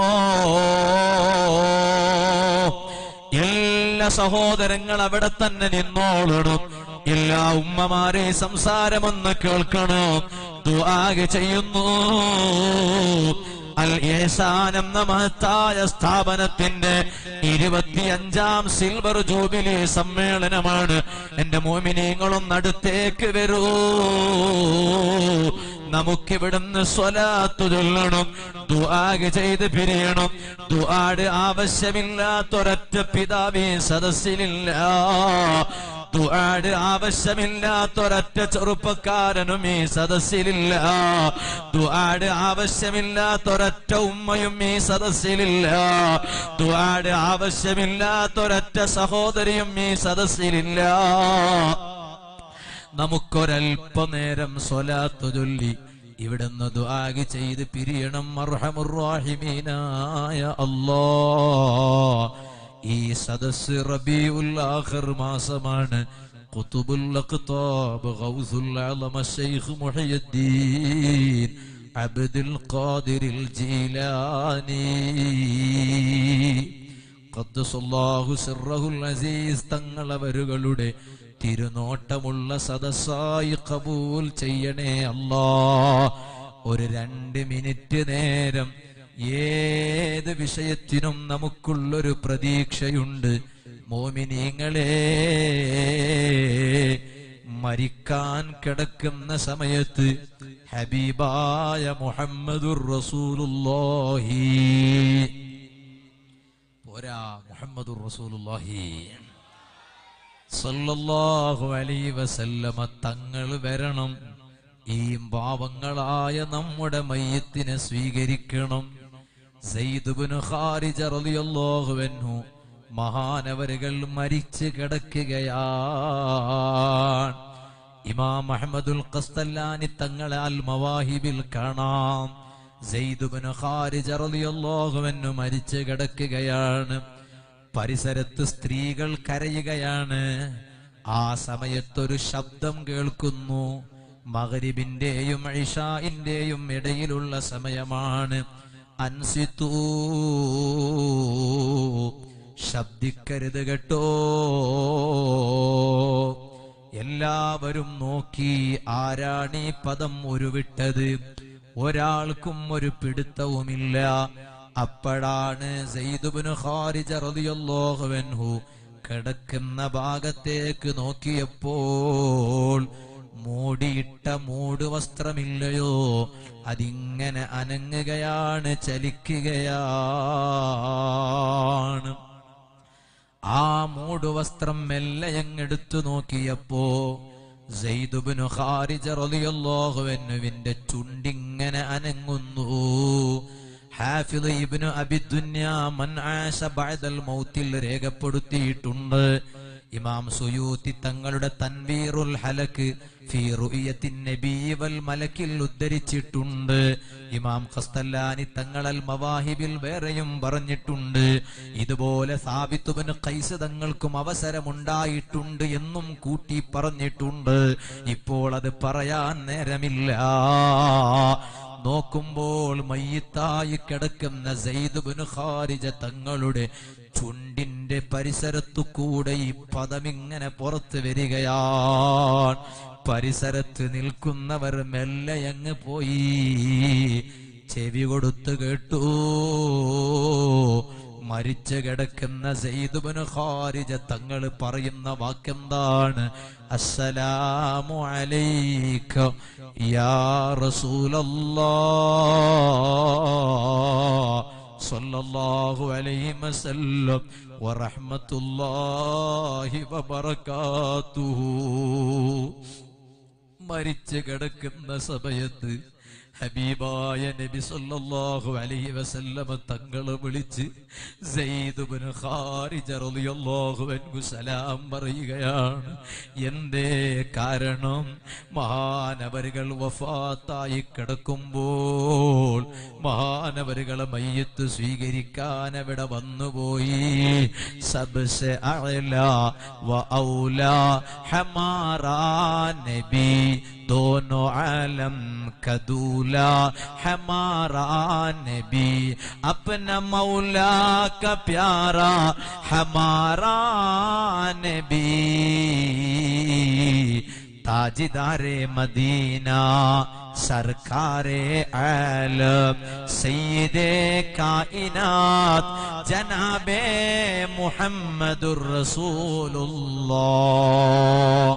എല്ലാ സഹോദരങ്ങൾ അവിടെ തന്നെ നിന്നോളണം എല്ലാ ഉമ്മമാരെ സംസാരമൊന്ന് കേൾക്കണം ദുആഗ് ചെയ്യുന്നു അൽ ഏസാൻ എന്ന മഹത്തായ സ്ഥാപനത്തിന്റെ ഇരുപത്തിയഞ്ചാം സിൽവർ ജൂബിലി സമ്മേളനമാണ് എന്റെ മോമിനിയങ്ങളൊന്ന് അടുത്തേക്ക് വരൂ നമുക്കിവിടുന്ന് സ്വലാത്തു ചൊല്ലണം ദുആഗ് ചെയ്ത് പിരിയണം ദുആട് ആവശ്യമില്ലാത്തൊരൊറ്റ പിതാവേ സദസ്സിലില്ല ദുആട് ആവശ്യമില്ലാത്തൊരൊറ്റ ചെറുപ്പക്കാരനും ഈ സദസ്സിലില്ല ദുആട് ആവശ്യമില്ലാത്തൊരൊറ്റ ഉമ്മയും ഈ സദസ്സിലില്ല ദുആട് ആവശ്യമില്ലാത്തൊരൊറ്റ സഹോദരിയും ഈ സദസ്സിലില്ല നമുക്കൊരൽപ്പനേരം സ്വലാത്തു ചൊല്ലി ഇവിടുന്ന് ദുആഗ് ചെയ്ത് പിരിയണം അർഹമുറാഹിമീനായ അല്ലാ ഈ സദസ് റബീഉൽ ആഖിർ മാസമാണ് ഖുതുബുൽ അഖ്താബ് ഗൗസുൽ അലമ ശൈഖ് മുഹയ്യദ്ദീൻ അബ്ദുൽ ഖാദിറിൽ ജീലാനി ഖദ്ദസല്ലാഹു സിർറഹുൽ അസീസ് തങ്ങളവരുകളുടെ തിരുനോട്ടമുള്ള സദസ്സായി കബൂൽ ചെയ്യണേ അല്ലാ ഒരു രണ്ട് മിനിറ്റ് നേരം ഏത് വിഷയത്തിനും നമുക്കുള്ളൊരു പ്രതീക്ഷയുണ്ട് മോമിനീങ്ങളെ മരിക്കാൻ കിടക്കുന്ന സമയത്ത് ഹബീബായ മുഹമ്മദുർ റസൂലുള്ളാഹി പോരാ മുഹമ്മദുർ റസൂലുള്ളാഹി സല്ലല്ലാഹു അലൈഹി വസല്ലമ തങ്ങൾ വരണം ഈ പാവങ്ങളായ നമ്മുടെ മയ്യത്തിനെ സ്വീകരിക്കണം സയ്യിദുബ്നു ഖാരിജ റളിയല്ലാഹു അൻഹു മഹാനവരുകൾ മരിച്ചു കിടക്കുകയാണ് ഇമാം അഹമ്മദുൽ ഖസ്തല്ലാനി തങ്ങളെ അൽ മവാഹിബിൽ കാണാം സയ്യിദുബ്നു ഖാരിജ റളിയല്ലാഹു അൻഹു മരിച്ചു കിടക്കുകയാണ് പരിസരത്ത് സ്ത്രീകൾ കരയുകയാണ് ആ സമയത്തൊരു ശബ്ദം കേൾക്കുന്നു മകരിബിന്റെയും ഐഷാന്റെയും ഇടയിലുള്ള സമയമാണ് അൻസിത്തൂ ശബ്ദിക്കരുത് കേട്ടോ എല്ലാവരും നോക്കി ആരാണീ പദം ഉരുവിട്ടത് ഒരാൾക്കും ഒരു പിടുത്തവുമില്ല അപ്പോഴാണ് സെയ്ദുബിന് ഖാരിജ റളിയല്ലാഹു അൻഹു കിടക്കുന്ന ഭാഗത്തേക്ക് നോക്കിയപ്പോൾ മൂടിയിട്ട മൂട് വസ്ത്രമില്ലയോ അതിങ്ങനെ അനങ്ങുകയാണ് ചലിക്കുകയാണ് ആ മൂടുവസ്ത്രം മെല്ലെ അങ്ങെടുത്തു നോക്കിയപ്പോ സെയ്ദുബിനു ഖാരിജ റളിയല്ലാഹുവിന്റെ ചുണ്ടിങ്ങനെ അനങ്ങുന്നു ഹാഫിദ് ഇബ്നു അബിദുന്യ മൻ ആശ ബഅദൽ മൗത്തിൽ രേഖപ്പെടുത്തിയിട്ടുണ്ട് ഇമാം സുയൂത്തി തങ്ങളുടെ തൻവീറുൽ ഹലക്ക് ഫീ റുഇയത്തിൻ നബി വൽ മലക്കിൽ ഉദ്ധരിച്ചിട്ടുണ്ട് ഇമാം ഖസ്തല്ലാനി തങ്ങളൽ മവാഹിബിൽ വേറെയും പറഞ്ഞിട്ടുണ്ട് ഇതുപോലെ സാബിത്തുബിന് ഖൈസ് തങ്ങൾക്കും അവസരമുണ്ടായിട്ടുണ്ട് എന്നും കൂട്ടി പറഞ്ഞിട്ടുണ്ട് ഇപ്പോൾ അത് പറയാൻ നേരമില്ല നോക്കുമ്പോൾ മയ്യത്തായി കിടക്കുന്ന സെയ്ദുബിന് ഖാരിജ തങ്ങളുടെ ചുണ്ടിന്റെ പരിസരത്തു കൂടെ ഈ പദമിങ്ങനെ പുറത്തു വരികയാണ് പരിസരത്ത് നിൽക്കുന്നവർ മെല്ലെ അങ്ങ് പോയി ചെവി കൊടുത്ത് കേട്ടു മരിച്ചു കിടക്കുന്ന സെയ്ദുബിന് ഖാരിജ തങ്ങൾ പറയുന്ന വാക്കെന്താണ് അസ്സലാമു അലൈക യാ റസൂലല്ലാഹ് സല്ലല്ലാഹു അലൈഹി വസല്ലം വറഹ്മത്തുള്ളാഹി വബറകാതുഹു മരിച്ചു കിടക്കുന്ന സമയത്ത് ഹബീബായ നബി സല്ലല്ലാഹു അലൈഹി വസല്ലമ തങ്ങളെ വിളിച്ച് സെയ്ദ് ഇബ്നു ഖാരിജ റളിയല്ലാഹു അൻഹു സലാം പറയുകയാണ് എന്തേ കാരണം മഹാനവരുകൾ വഫാത്തായി കിടക്കുമ്പോൾ മഹാനവരുകളെ മയ്യത്ത് സ്വീകരിക്കാൻ അവിടെ വന്നുപോയി സബ്സെ അഅല വ ഔല ഹമാറാ നബി दोनों आलम का दूल्हा हमारा नबी अपना मौला का प्यारा हमारा नबी ताजदारे मदीना സർക്കാരെ ആലം സയ്യിദേ കായിനാത്ത് ജനാബേ മുഹമ്മദുർ റസൂലുള്ളാഹ്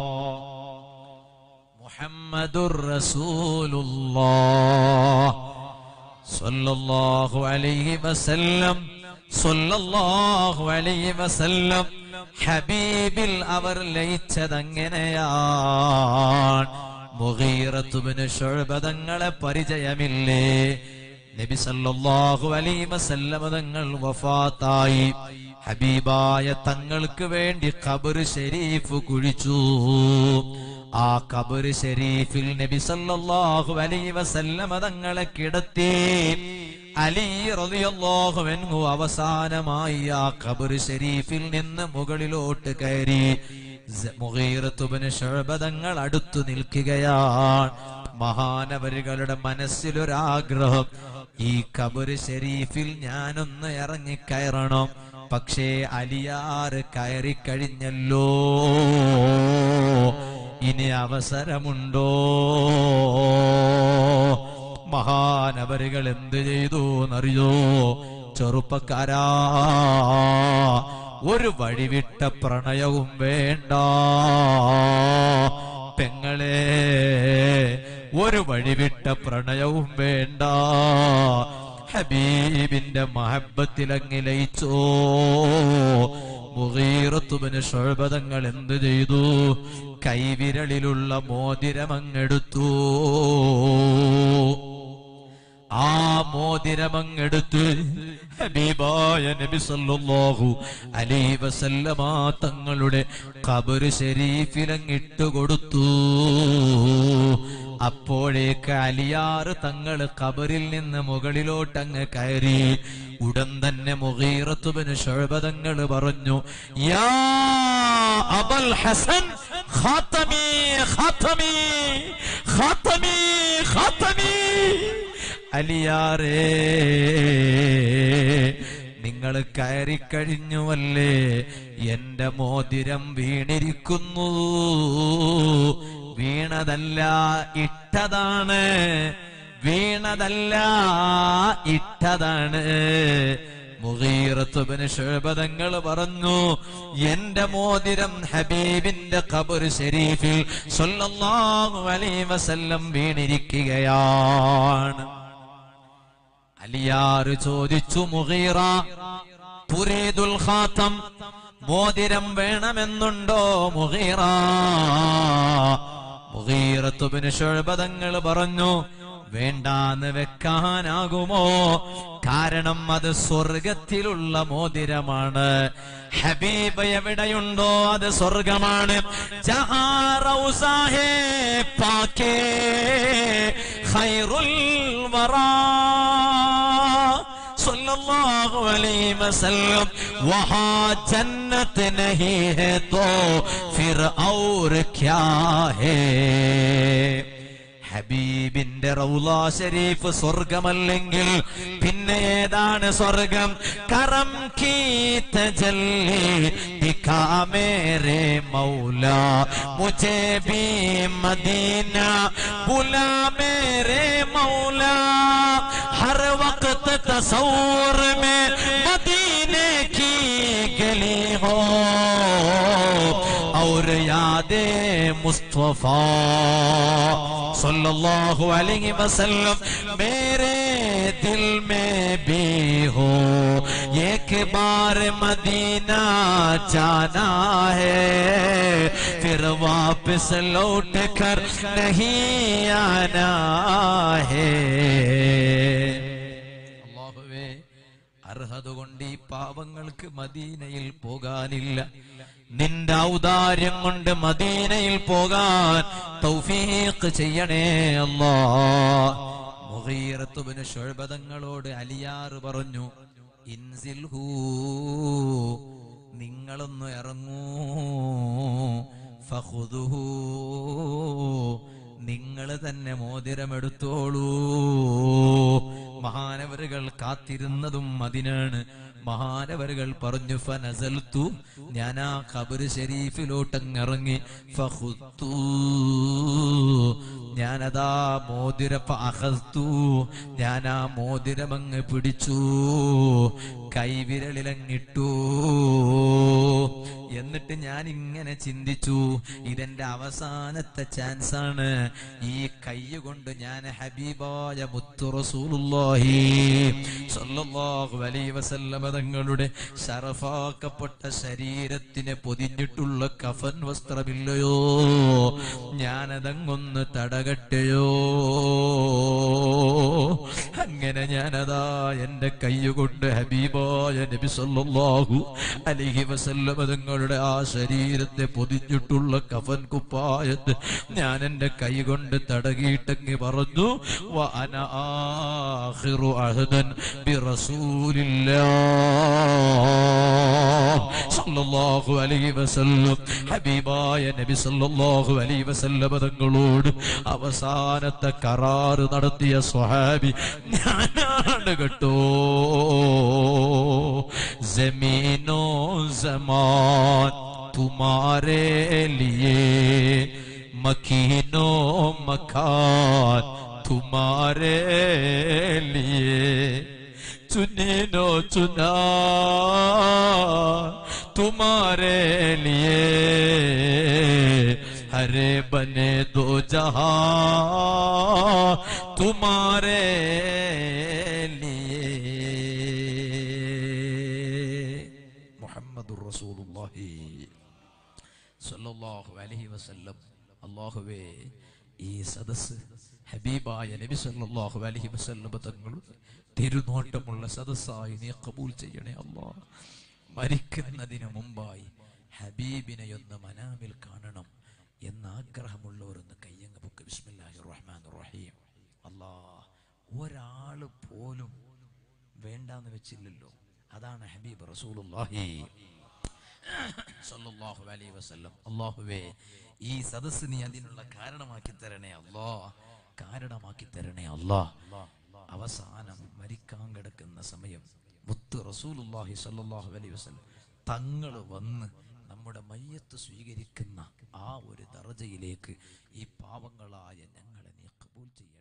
മുഹമ്മദുർ റസൂലുള്ളാഹ് സല്ലല്ലാഹു അലൈഹി വസല്ലം സല്ലല്ലാഹു അലൈഹി വസല്ലം ഹബീബിൽ അവർ ലയിച്ചതെങ്ങനെയാണ് മുഗീറത്തുബിന് ഷുഅബതങ്ങളെ പരിചയമില്ലേ നബി സല്ലല്ലാഹു അലൈഹി വസല്ലം തങ്ങൾ വഫാത്തായി ഹബീബായ തങ്ങൾക്ക് വേണ്ടി ഖബർ ഷരീഫ് കുഴിച്ചു ആ ഖബർ ഷരീഫിൽ നബി സല്ലല്ലാഹു അലൈഹി വസല്ലം തങ്ങളെ കിടത്തി അലി റളിയല്ലാഹു അൻഹു അവസാനമായി ആ ഖബർ ഷരീഫിൽ നിന്ന് മുകളിലോട്ട് കയറി മുഗീറത്തുബിന് ശുഅബതങ്ങൾ അടുത്തു നിൽക്കുകയാണ് മഹാനവരുകളുടെ മനസ്സിലൊരാഗ്രഹം ഈ ഖബർ ഷരീഫിൽ ഞാനൊന്ന് ഇറങ്ങിക്കയറണം പക്ഷേ അലിയാറ് കയറിക്കഴിഞ്ഞല്ലോ ഇനി അവസരമുണ്ടോ മഹാനവരുകൾ എന്ത് ചെയ്തു എന്നറിയോ ചെറുപ്പക്കാരാ ഒരു വഴിവിട്ട പ്രണയവും വേണ്ട പെങ്ങളെ ഒരു വഴിവിട്ട പ്രണയവും വേണ്ട ഹബീബിന്റെ മഹബത്തിലങ്ങി ലയിച്ചോ മുഗീറത്തുബിന് ഷൊഴബതങ്ങൾ എന്ത് ചെയ്തു കൈവിരളിലുള്ള മോതിരമങ്ങെടുത്തു ആ മോതിരമങ്ങെടുത്ത് ഹബീബായ നബി സല്ലല്ലാഹു അലൈഹി വസല്ലമ തങ്ങളുടെ ഖബർ ശരീഫിലങ്ങിട്ട് കൊടുത്തു അപ്പോഴേക്ക് അലിയാറ് തങ്ങള് ഖബറിൽ നിന്ന് മുകളിലോട്ടങ്ങ് കയറി ഉടൻ തന്നെ മുഗീറത്തുബിന് ഷുഅബതങ്ങൾ പറഞ്ഞു യാ അബൽ ഹസൻ ഖാതമി ഖാതമി ഖാതമി ഖാതമി അലിയാറേ നിങ്ങൾ കയറിക്കഴിഞ്ഞുവല്ലേ എന്റെ മോതിരം വീണിരിക്കുന്നു വീണതല്ല ഇട്ടതാണ് വീണതല്ല ഇട്ടതാണ് മുഗീറത്തുബിന് ശുഭതങ്ങൾ പറഞ്ഞു എന്റെ മോതിരം ഹബീബിന്റെ ഖബർ ഷരീഫിൽ സല്ലല്ലാഹു അലൈഹി വസല്ലം വീണിരിക്കുകയാണ് അലിയാറ് ചോദിച്ചു മുഗീറ തുരീദുൽ ഖാത്തം മോതിരം വേണമെന്നുണ്ടോ മുഗീറ മുഗീറത്തുബിന് ശുഭതങ്ങൾ പറഞ്ഞു വേണ്ടാന്ന് വെക്കാനാകുമോ കാരണം അത് സ്വർഗത്തിലുള്ള മോതിരമാണ് ഹബീബ് എവിടെയുണ്ടോ അത് സ്വർഗമാണ് ജഹാറൗസാഹേ പാക്കേ ഖൈറുൽ വറാ सल्लल्लाहु अलैहि वसल्लम वहां जन्नत नहीं है तो फिर और क्या है ഹബീബിന്റെ റൗല ഷരീഫ് സ്വർഗമല്ലെങ്കിൽ പിന്നെ ഏതാണ് സ്വർഗം കറം കീ തജല്ലി ദിഖാ മേരെ മൗല മുझे भी मदीना बुला मेरे मौला हर वक्त तस्वुर में मदीने की गली हो और यादे मुस्तफा सल्लल्लाहु अलैहि वसल्लम मेरे दिल में भी हो एक बार मदीना जाना है फिर वापस लौट कर नहीं आना है അള്ളാഹുവേ അർഹത കൊണ്ട് ഈ പാവങ്ങൾക്ക് മദീനയിൽ പോകാനില്ല നിന്റെ ഔദാര്യം കൊണ്ട് മദീനയിൽ പോകാൻ തൗഫീഖ് ചെയ്യണേ അല്ലാ മുഗീറത്തുബിന് ഷുഅബതങ്ങളോട് അലിയാറ് പറഞ്ഞു ഇൻസിൽഹൂ നിങ്ങളൊന്ന് ഇറങ്ങൂ ഫഖുദുഹൂ നിങ്ങൾ തന്നെ മോതിരമെടുത്തോളൂ മഹാനവരുകൾ കാത്തിരുന്നതും അതിനാണ് മഹാനവരുകൾ പറഞ്ഞു ഫനസൽത്തു ഞാൻ ആ ഖബർ ഷരീഫിലോട്ടങ്ങിറങ്ങി ഫഖുത്തു ഞാനതാ മോതിരപ്പ അഹസ്തു ഞാൻ ആ മോതിരമങ്ങ് പിടിച്ചു കൈവിരലിലങ്ങിട്ടു എന്നിട്ട് ഞാൻ ഇങ്ങനെ ചിന്തിച്ചു ഇതെന്റെ അവസാനത്തെ ചാൻസ് ആണ് ഈ കൈ കൊണ്ട് ഞാൻ ഹബീബായ മുത്തു റസൂലുള്ളാഹി സ്വല്ലല്ലാഹു അലൈഹി വസല്ലമ തങ്ങളുടെ ശറഫാക്കപ്പെട്ട ശരീരത്തിനെ പൊതിഞ്ഞിട്ടുള്ള കഫൻ വസ്ത്രമില്ലയോ ഞാനതങ്ങൊന്ന് തടകട്ടെയോ അങ്ങനെ ഞാനതാ എന്റെ കൈകൊണ്ട് ഹബീബായ നബി സല്ലല്ലാഹു അലൈഹി വസല്ലമ തങ്ങളുടെ ആ ശരീരത്തെ പൊതിഞ്ഞിട്ടുള്ള കഫൻ കുപ്പായത്ത് ഞാൻ എന്റെ കൈ കൊണ്ട് തടകിയിട്ടങ്ങ് പറഞ്ഞു വ അന ആഖിറു അഹദൻ ബി സല്ലല്ലാഹു അലൈഹി വസല്ലം ഹബീബായ നബി സല്ലല്ലാഹു അലൈഹി വസല്ലം തങ്ങളോട് അവസാനത്തെ കരാറ് നടത്തിയ സ്വഹാബി ഞാനാണ് കേട്ടോ ജമീനോ ജമാൻ തുമാരേ ലിയേ മക്കീനോ മക്കാൻ തുമാരേ ലിയേ चुनीनो चुना तुम्हारे लिए हरे बने दो जहां तुम्हारे लिए മുഹമ്മദുർ റസൂലുള്ളാഹി സല്ലല്ലാഹു അലൈഹി വസല്ലം അല്ലാഹുവേ ഈ സദസ് ഹബീബായ നബി സല്ലല്ലാഹു അലൈഹി വസല്ലം തങ്ങൾ തിരുനോട്ടമുള്ള സദസ്സായി നീ കബൂൽ ചെയ്യണേ അല്ലാ മരിക്കുന്നതിന് മുമ്പായി ഹബീബിനെ ഒന്ന് മനാമിൽ കാണണം എന്ന ആഗ്രഹമുള്ളവർ ഒന്ന് കയ്യങ്ങ് ബുക്ക് ബിസ്മില്ലാഹി റഹ്മാൻ റഹീം അല്ലാ ഒരാള് പോലും വേണ്ടാന്ന് വെച്ചില്ലല്ലോ അതാണ് ഹബീബ് റസൂലുള്ളാഹി സല്ലല്ലാഹു അലൈഹി വസല്ലം അല്ലാഹുവേ ഈ സദസ്സ് നീ അതിനുള്ള കാരണമാക്കി തരണേ അല്ലാ കാരണമാക്കി തരണേ അല്ലാ അവസാനം മരിക്കാൻ കിടക്കുന്ന സമയം മുത്ത് റസൂലുള്ളാഹി സല്ലല്ലാഹു അലൈഹി വസല്ലം തങ്ങൾ വന്ന് നമ്മുടെ മയ്യത്ത് സ്വീകരിക്കുന്ന ആ ഒരു ദർജയിലേക്ക് ഈ പാവങ്ങളായ ഞങ്ങളെ നീ കബൂൽ ചെയ്യ